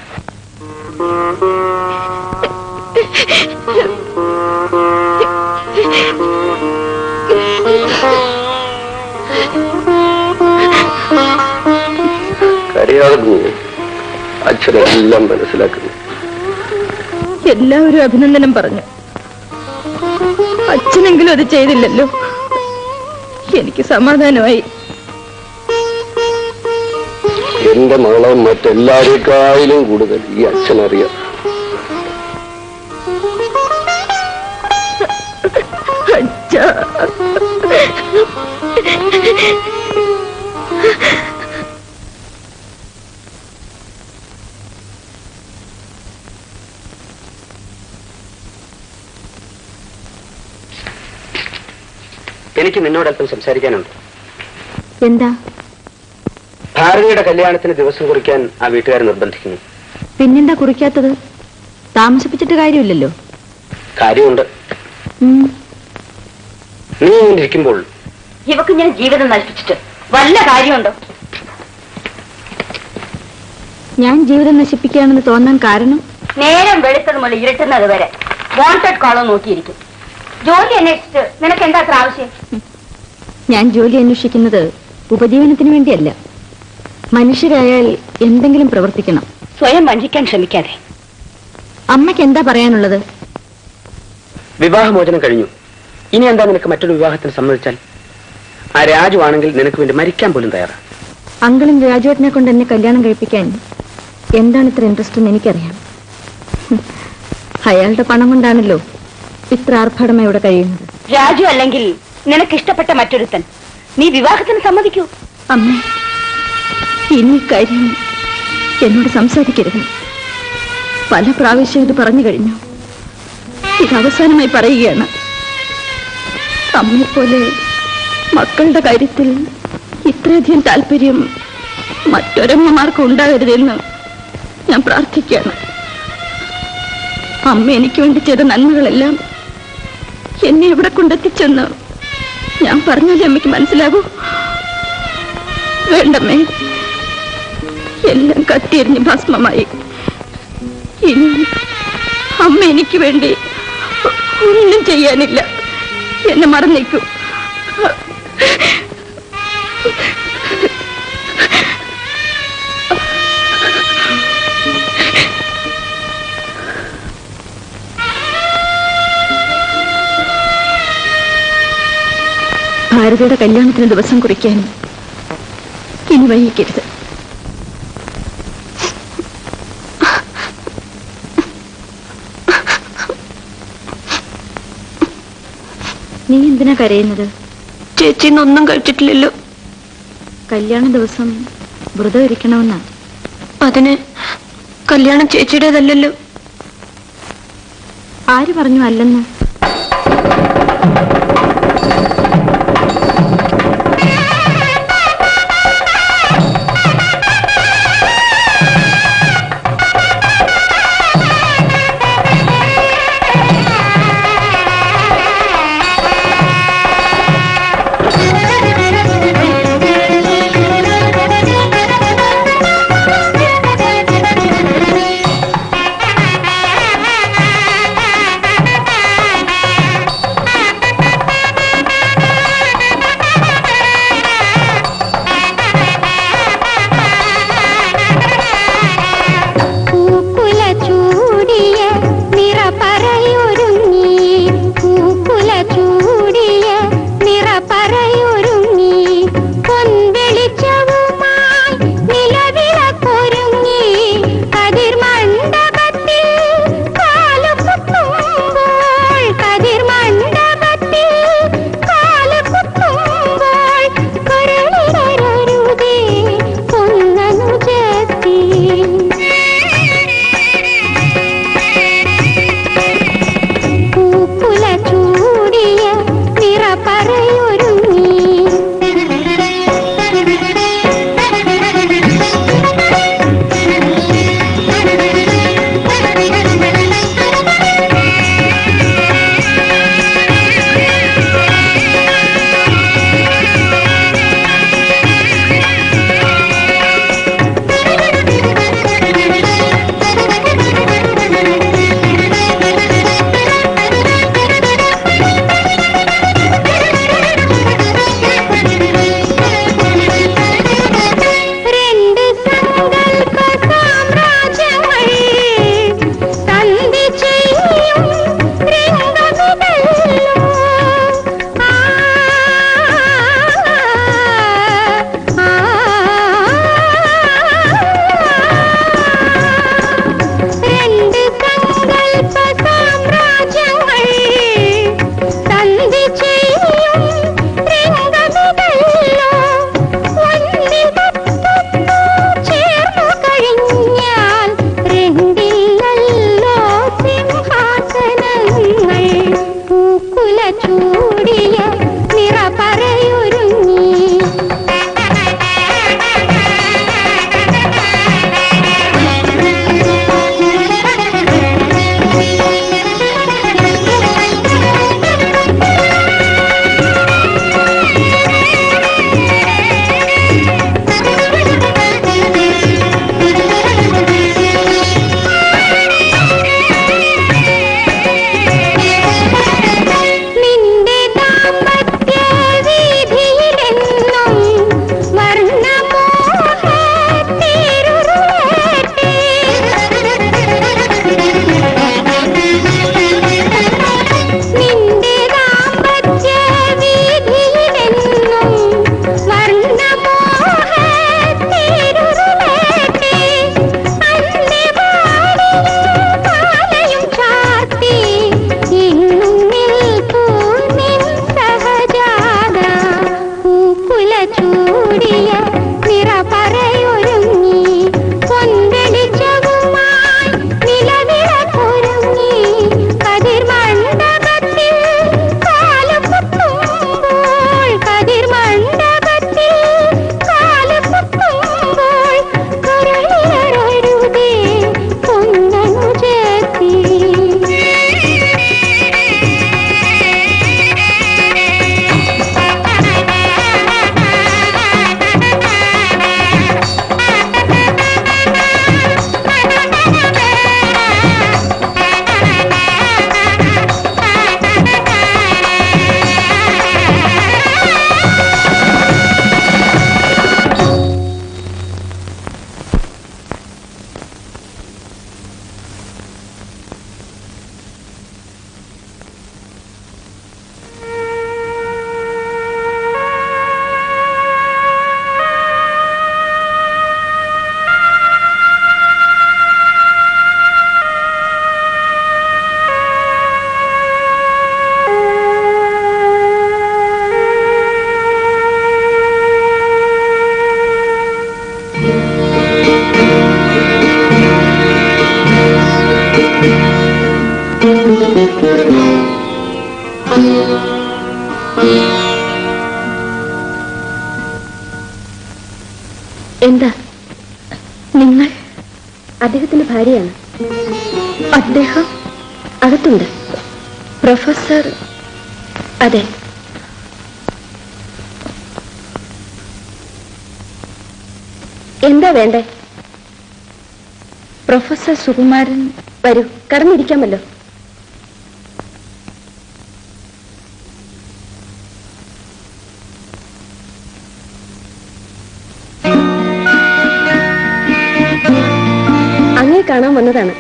കരയാതെ കുഞ്ഞ് അച്ഛനെല്ലാം മനസ്സിലാക്കുന്നു എല്ലാവരും അഭിനന്ദനം പറഞ്ഞു അച്ഛനെങ്കിലും അത് ചെയ്തില്ലല്ലോ എനിക്ക് സമാധാനമായി എന്റെ മകളെ മറ്റെല്ലാവരെക്കാളിലും കൂടുതൽ ഈ അച്ഛനറിയാം അച്ഛാ എനിക്ക് നിന്നോട് അല്പം സംസാരിക്കാനുണ്ട് എന്താ ഭാരതിയുടെ കല്യാണത്തിന് ദിവസം കുറിക്കാൻ ആ വീട്ടുകാർ നിർബന്ധിക്കുന്നു പിന്നെന്താ കുറിക്കാത്തത് താമസിപ്പിച്ചിട്ട് കാര്യമില്ലല്ലോ കാര്യമുണ്ട് ഉം. നീ ഇങ്ങനെ ഇരിക്കുമ്പോൾ ഇവക്ക് ഞാൻ ജീവിതം നശിപ്പിച്ചിട്ട് വല്ല കാര്യമുണ്ടോ ഞാൻ ജീവിതം നശിപ്പിക്കുകയാണെന്ന് തോന്നാൻ കാരണം നേരം വെളുത്തത് മുതൽ ഇരുട്ടുന്നത് വരെ വാണ്ടഡ് കോളോ നോക്കിയിരിക്കും ജോലി അന്വേഷിച്ചിട്ട് നിനക്ക് എന്താ അത്ര ആവശ്യം ഞാൻ ജോലി അന്വേഷിക്കുന്നത് ഉപജീവനത്തിന് വേണ്ടിയല്ല മനുഷ്യരായാൽ എന്തെങ്കിലും പ്രവർത്തിക്കണം സ്വയം വഞ്ചിക്കാൻ ശ്രമിക്കാതെ അമ്മയ്ക്ക് എന്താ പറയാനുള്ളത് വിവാഹമോചനം കഴിഞ്ഞു ഇനി എന്താ നിനക്ക് മറ്റൊരു വിവാഹത്തിന് സമ്മതിച്ചാൽ ആ രാജു ആണെങ്കിൽ നിനക്ക് വേണ്ടി മരിക്കാൻ പോലും തയ്യാറാണ് അങ്കിളും രാജുവേട്ടനെ കൊണ്ട് എന്നെ കല്യാണം കഴിപ്പിക്കാൻ എന്താണ് ഇത്ര ഇൻട്രസ്റ്റ് എന്ന് എനിക്കറിയാം ഹും. അയാളുടെ പണം കൊണ്ടാണല്ലോ ഇത്ര ആർഭാടമായി ഇവിടെ കഴിയുന്നത് രാജു അല്ലെങ്കിൽ നിനക്ക് ഇഷ്ടപ്പെട്ട മറ്റൊരുത്തൻ നീ വിവാഹത്തിന് സമ്മതിക്കൂ അമ്മ ഇനി ഈ കാര്യം എന്നോട് സംസാരിക്കരുത് പല പ്രാവശ്യം ഇത് പറഞ്ഞു കഴിഞ്ഞു ഇത് അവസാനമായി പറയുകയാണ് അമ്മയെപ്പോലെ മക്കളുടെ കാര്യത്തിൽ ഇത്രയധികം താല്പര്യം മറ്റൊരമ്മമാർക്കും ഉണ്ടാകരുതെന്ന് ഞാൻ പ്രാർത്ഥിക്കുകയാണ് അമ്മ എനിക്ക് വേണ്ടി ചെയ്ത നന്മകളെല്ലാം എന്നെ എവിടെ കൊണ്ടെത്തിച്ചെന്ന് ഞാൻ പറഞ്ഞാലേ അമ്മയ്ക്ക് മനസ്സിലാകൂ വേണ്ടമ്മേ എല്ലാം കത്തിയെറിഞ്ഞ് ഭസ്മമായി ഇനി അമ്മ എനിക്ക് വേണ്ടി ഒന്നും ചെയ്യാനില്ല എന്നെ മറന്നേക്കൂ ഭാരതിയുടെ കല്യാണത്തിന് ദിവസം കുറിക്കാനും ഇനി വൈകിക്കരുത് നീ എന്തിനാ കരയുന്നത് ചേച്ചി ഇന്നൊന്നും കഴിച്ചിട്ടില്ലല്ലോ കല്യാണ ദിവസം വ്രതം ഇരിക്കണമെന്നാ അതിന് കല്യാണം ചേച്ചിയുടേതല്ലല്ലോ ആര് പറഞ്ഞു അല്ലെന്ന് ആ എന്താ നിങ്ങൾ അദ്ദേഹത്തിന്റെ ഭാര്യയാണ് അദ്ദേഹം അകത്തുണ്ട് പ്രൊഫസർ അതെ എന്താ വേണ്ടേ പ്രൊഫസർ സുകുമാരൻ വരൂ കടന്നിരിക്കാമല്ലോ അങ്ങേ കാണാൻ വന്നതാണ്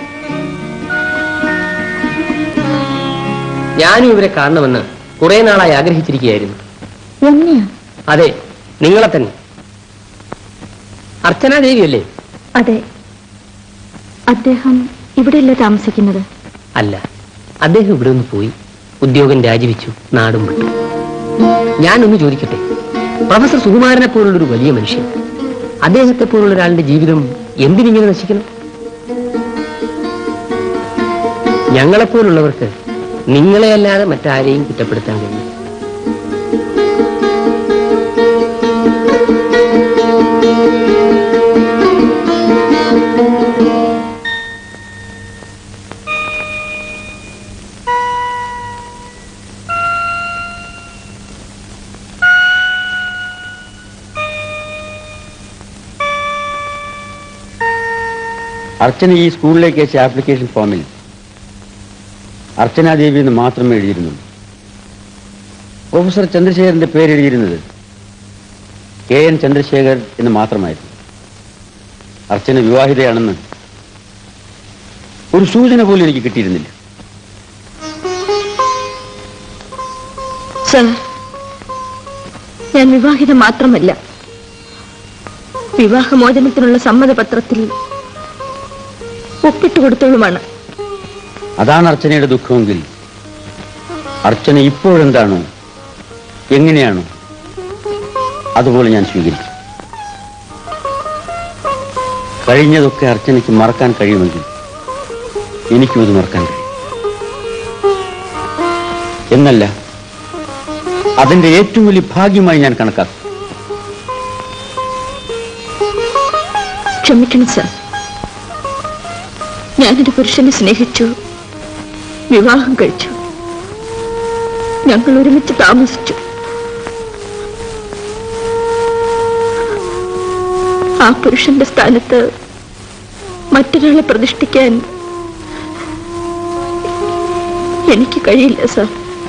ഞാനും ഇവരെ കാണണമെന്ന് കുറെ നാളായി ആഗ്രഹിച്ചിരിക്കുകയായിരുന്നു എന്നെയോ അതെ നിങ്ങളെ തന്നെ അർച്ചനാ ദേവിയല്ലേ അതെ അദ്ദേഹം ഇവിടെയല്ലേ താമസിക്കുന്നത് അല്ല അദ്ദേഹം ഇവിടെ നിന്ന് പോയി ഉദ്യോഗം രാജിവെച്ചു നാടും വിട്ടു ഞാനൊന്ന് ചോദിക്കട്ടെ പ്രൊഫസർ സുകുമാരനെ പോലുള്ളൊരു വലിയ മനുഷ്യൻ അദ്ദേഹത്തെ പോലുള്ള ഒരാളുടെ ജീവിതം എന്തിനിങ്ങനെ നശിക്കണം ഞങ്ങളെപ്പോലുള്ളവർക്ക് നിങ്ങളെ അല്ലാതെ മറ്റാരെയും കുറ്റപ്പെടുത്താൻ കഴിയും അർച്ചന ഈ സ്കൂളിലേക്ക് അയച്ച ആപ്ലിക്കേഷൻ ഫോമിൽ അർച്ചന ദേവി എന്ന് മാത്രമേ എഴുതിയിരുന്നുള്ളൂ പ്രൊഫസർ ചന്ദ്രശേഖരന്റെ പേര് എഴുതിയിരുന്നത് കെ എൻ ചന്ദ്രശേഖർ എന്ന് മാത്രമായിരുന്നു അർച്ചന വിവാഹിതയാണെന്ന് ഒരു സൂചന പോലും എനിക്ക് കിട്ടിയിരുന്നില്ല സർ ഞാൻ വിവാഹിത മാത്രമല്ല വിവാഹമോചനത്തിനുള്ള സമ്മതപത്രത്തിൽ ഒപ്പിട്ട് കൊടുത്തോളുമാണ് അതാണ് അർച്ചനയുടെ ദുഃഖമെങ്കിൽ അർച്ചന ഇപ്പോഴെന്താണോ എങ്ങനെയാണോ അതുപോലെ ഞാൻ സ്വീകരിക്കും കഴിഞ്ഞതൊക്കെ അർച്ചനയ്ക്ക് മറക്കാൻ കഴിയുമെങ്കിൽ എനിക്കും അത് മറക്കാൻ കഴിയും എന്നല്ല അതിന്റെ ഏറ്റവും വലിയ ഭാഗ്യമായി ഞാൻ കണക്കാക്കും ക്ഷമിക്കണം സർ ഞാനൊരു പുരുഷനെ സ്നേഹിച്ചു വിവാഹം കഴിച്ചു ഞങ്ങൾ ഒരുമിച്ച് താമസിച്ചു ആ പുരുഷന്റെ സ്ഥാനത്ത് മറ്റൊരാളെ പ്രതിഷ്ഠിക്കാൻ എനിക്ക് കഴിയില്ല sir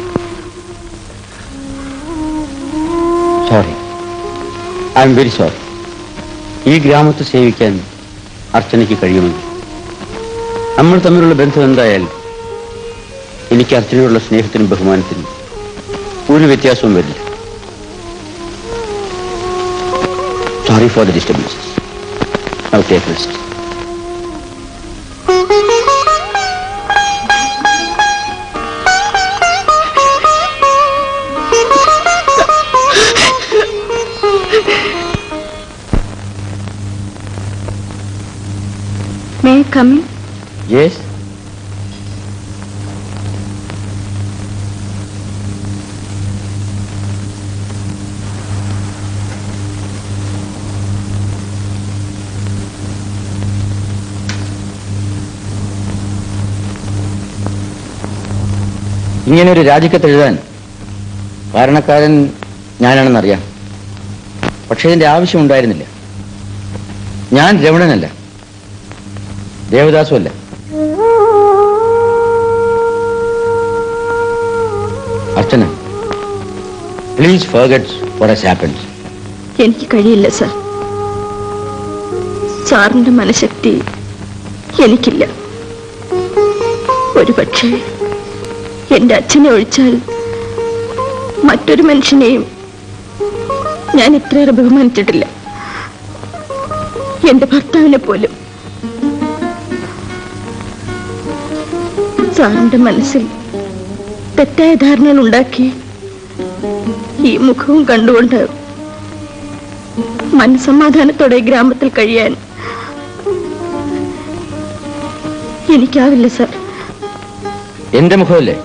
sorry I'm very sorry ഈ ഗ്രാമത്തെ സേവിക്കാൻ അർച്ചനയ്ക്ക് കഴിയുമെങ്കിൽ നമ്മൾ തമ്മിലുള്ള ബന്ധം എന്തായാലും എനിക്ക് അർച്ചനയോടുള്ള സ്നേഹത്തിനും ബഹുമാനത്തിനും ഒരു വ്യത്യാസവും വരില്ല sorry for the disturbances now take rest may come in yes ഇങ്ങനെ ഒരു രാജിക്കത്ത് എഴുതാൻ കാരണക്കാരൻ ഞാനാണെന്നറിയാം പക്ഷേ ഇതിന്റെ ആവശ്യം ഉണ്ടായിരുന്നില്ല ഞാൻ രമണനല്ല ദേവദാസുമല്ല Archana please forget for as happens എനിക്ക് കഴിയില്ല സർ സാറിന്റെ മനഃശക്തി എനിക്കില്ല ഒരു പക്ഷേ എന്റെ അച്ഛനെ ഒഴിച്ചാൽ മറ്റൊരു മനുഷ്യനെയും ഞാൻ ഇത്രയേറെ ബഹുമാനിച്ചിട്ടില്ല എന്റെ ഭർത്താവിനെ പോലും സാറിന്റെ മനസ്സിൽ തെറ്റായ ധാരണകൾ ഉണ്ടാക്കി ഈ മുഖവും കണ്ടുകൊണ്ട് മനസമാധാനത്തോടെ ഈ ഗ്രാമത്തിൽ കഴിയാൻ എനിക്കാവില്ല സർ എന്റെ മുഖമല്ലേ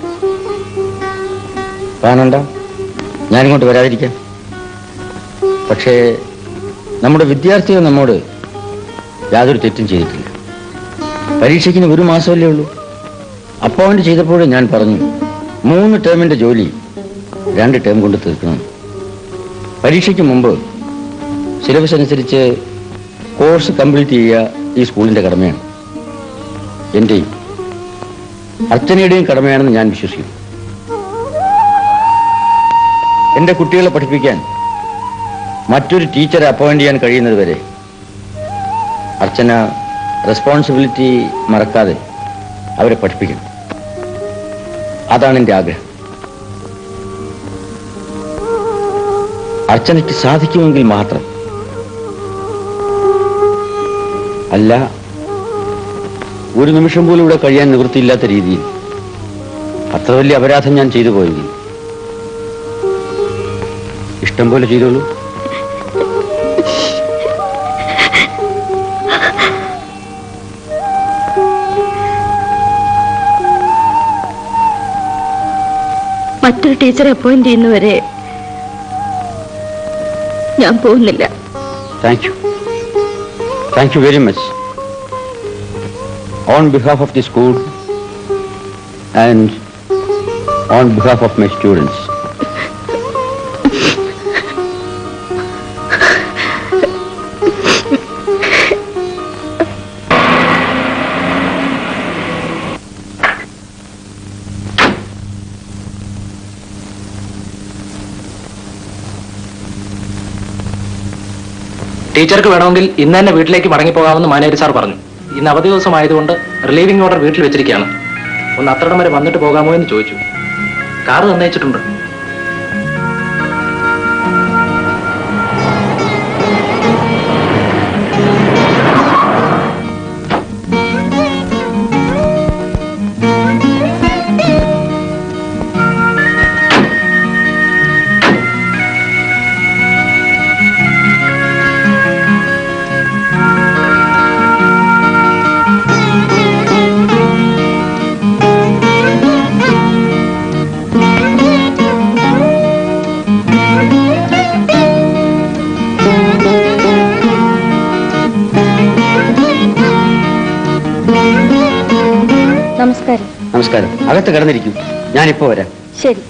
കാണണ്ട ഞാനിങ്ങോട്ട് വരാതിരിക്കാം പക്ഷേ നമ്മുടെ വിദ്യാർത്ഥികൾ നമ്മോട് യാതൊരു തെറ്റും ചെയ്തിട്ടില്ല പരീക്ഷയ്ക്ക് ഇനി ഒരു മാസമല്ലേ ഉള്ളൂ അപ്പോയിന്റ് ചെയ്തപ്പോൾ ഞാൻ പറഞ്ഞു മൂന്ന് ടേമിന്റെ ജോലി രണ്ട് ടേം കൊണ്ട് തീർക്കണം പരീക്ഷയ്ക്ക് മുമ്പ് സിലബസ് അനുസരിച്ച് കോഴ്സ് കംപ്ലീറ്റ് ചെയ്യുക ഈ സ്കൂളിന്റെ കടമയാണ് എന്റെയും അർച്ചനയുടെയും കടമയാണെന്ന് ഞാൻ വിശ്വസിക്കുന്നു എന്റെ കുട്ടികളെ പഠിപ്പിക്കാൻ മറ്റൊരു ടീച്ചറെ അപ്പോയിന്റ് ചെയ്യാൻ കഴിയുന്നത് വരെ അർച്ചന റെസ്പോൺസിബിലിറ്റി മറക്കാതെ അവരെ പഠിപ്പിക്കണം അതാണ് എൻ്റെ ആഗ്രഹം അർച്ചനയ്ക്ക് സാധിക്കുമെങ്കിൽ മാത്രം അല്ല ഒരു നിമിഷം പോലും ഇവിടെ കഴിയാൻ നിവൃത്തിയില്ലാത്ത രീതിയിൽ അത്ര വലിയ അപരാധം ഞാൻ ചെയ്തു പോയെങ്കിൽ ഇഷ്ടം പോലെ ചെയ്തോളൂ മറ്റൊരു ടീച്ചറെ അപ്പോയിന്റ് ചെയ്യുന്നവരെ ഞാൻ പോകുന്നില്ല thank you thank you very much on behalf of the school and on behalf of my students ടീച്ചർക്ക് വേണമെങ്കിൽ ഇന്ന് തന്നെ വീട്ടിലേക്ക് മടങ്ങിപ്പോകാമെന്ന് മാനേജർ സാർ പറഞ്ഞു ഇന്ന് അവധി ദിവസം ആയതുകൊണ്ട് റിലീവിംഗ് ഓർഡർ വീട്ടിൽ വെച്ചിരിക്കുകയാണ് ഒന്ന് അത്രടം വരെ വന്നിട്ട് പോകാമോ എന്ന് ചോദിച്ചു കാറ് തന്നയച്ചിട്ടുണ്ട് നമസ്കാരം നമസ്കാരം അകത്ത് കിടന്നിരിക്കും ഞാനിപ്പോ വരാം ശരി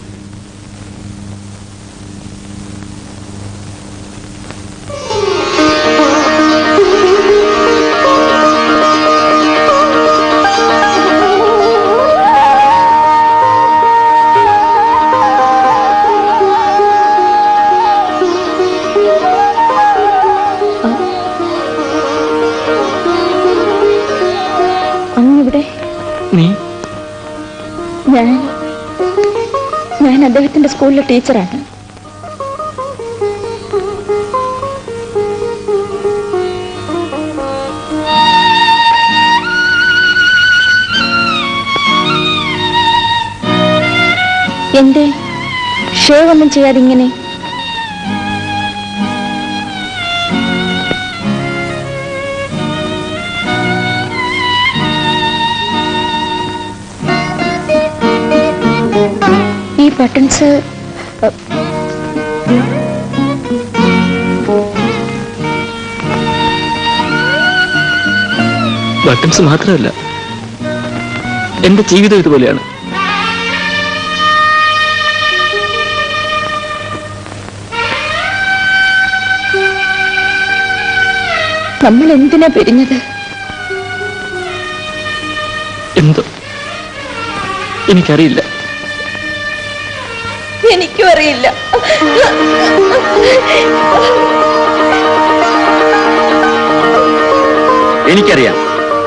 അങ്ങിവിടെ നീ ഞാൻ ഞാൻ അദ്ദേഹത്തിന്റെ സ്കൂളിലെ ടീച്ചറാണ് എന്തേ ഷേവ് ഒന്നും ചെയ്യാതെ ഇങ്ങനെ ഈ ബട്ടൺസ് ബട്ടൺസ് മാത്രമല്ല എന്റെ ജീവിതം ഇതുപോലെയാണ് നമ്മൾ എന്തിനാ പിരിഞ്ഞത് എന്തോ എനിക്കറിയില്ല എനിക്കും അറിയില്ല എനിക്കറിയാം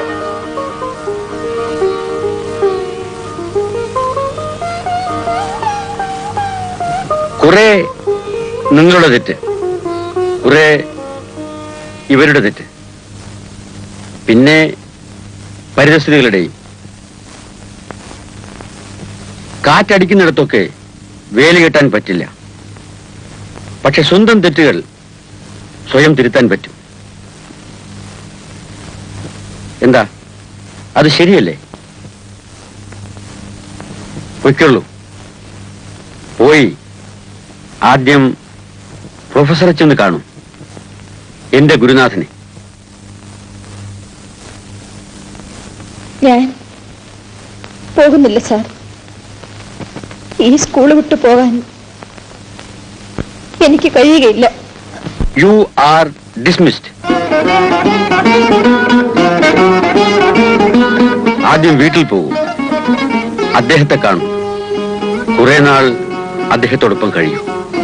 കുറെ നിങ്ങളുടെ തെറ്റ് കുറെ ഇവരുടെ തെറ്റ് പിന്നെ പരിതസ്ഥിതികളുടെയും കാറ്റടിക്കുന്നിടത്തൊക്കെ വേലി കെട്ടാൻ പറ്റില്ല പക്ഷെ സ്വന്തം തെറ്റുകൾ സ്വയം തിരുത്താൻ പറ്റും എന്താ അത് ശരിയല്ലേ പൊയ്ക്കുള്ളൂ പോയി ആദ്യം പ്രൊഫസറെ ചെന്ന് കാണും എന്റെ ഗുരുനാഥനെ ഞാൻ പോകുന്നില്ല സാർ ഈ സ്കൂൾ വിട്ടു പോകാൻ എനിക്ക് കഴിയുകയില്ല യു ആർ ഡിസ്മിസ്ഡ് ആദ്യം വീട്ടിൽ പോകൂ അദ്ദേഹത്തെ കാണൂ കുറെ നാൾ അദ്ദേഹത്തോടൊപ്പം കഴിയൂ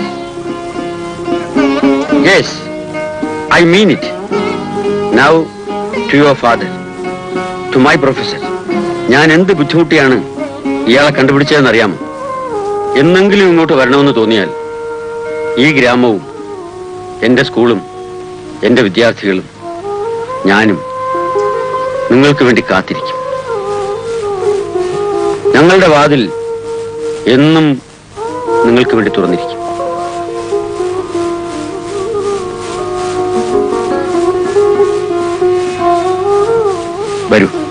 yes I mean it now to your father to my professor ഞാൻ എന്ത് ബുദ്ധിമുട്ടിയാണ് ഇയാളെ കണ്ടുപിടിച്ചതെന്ന് അറിയാമോ എന്നെങ്കിലും ഇങ്ങോട്ട് വരണമെന്ന് തോന്നിയാൽ ഈ ഗ്രാമവും എന്റെ സ്കൂളും എന്റെ വിദ്യാർത്ഥികളും ഞാനും നിങ്ങൾക്ക് വേണ്ടി കാത്തിരിക്കും ഞങ്ങളുടെ വാതിൽ എന്നും നിങ്ങൾക്ക് വേണ്ടി തുറന്നിരിക്കും വരൂ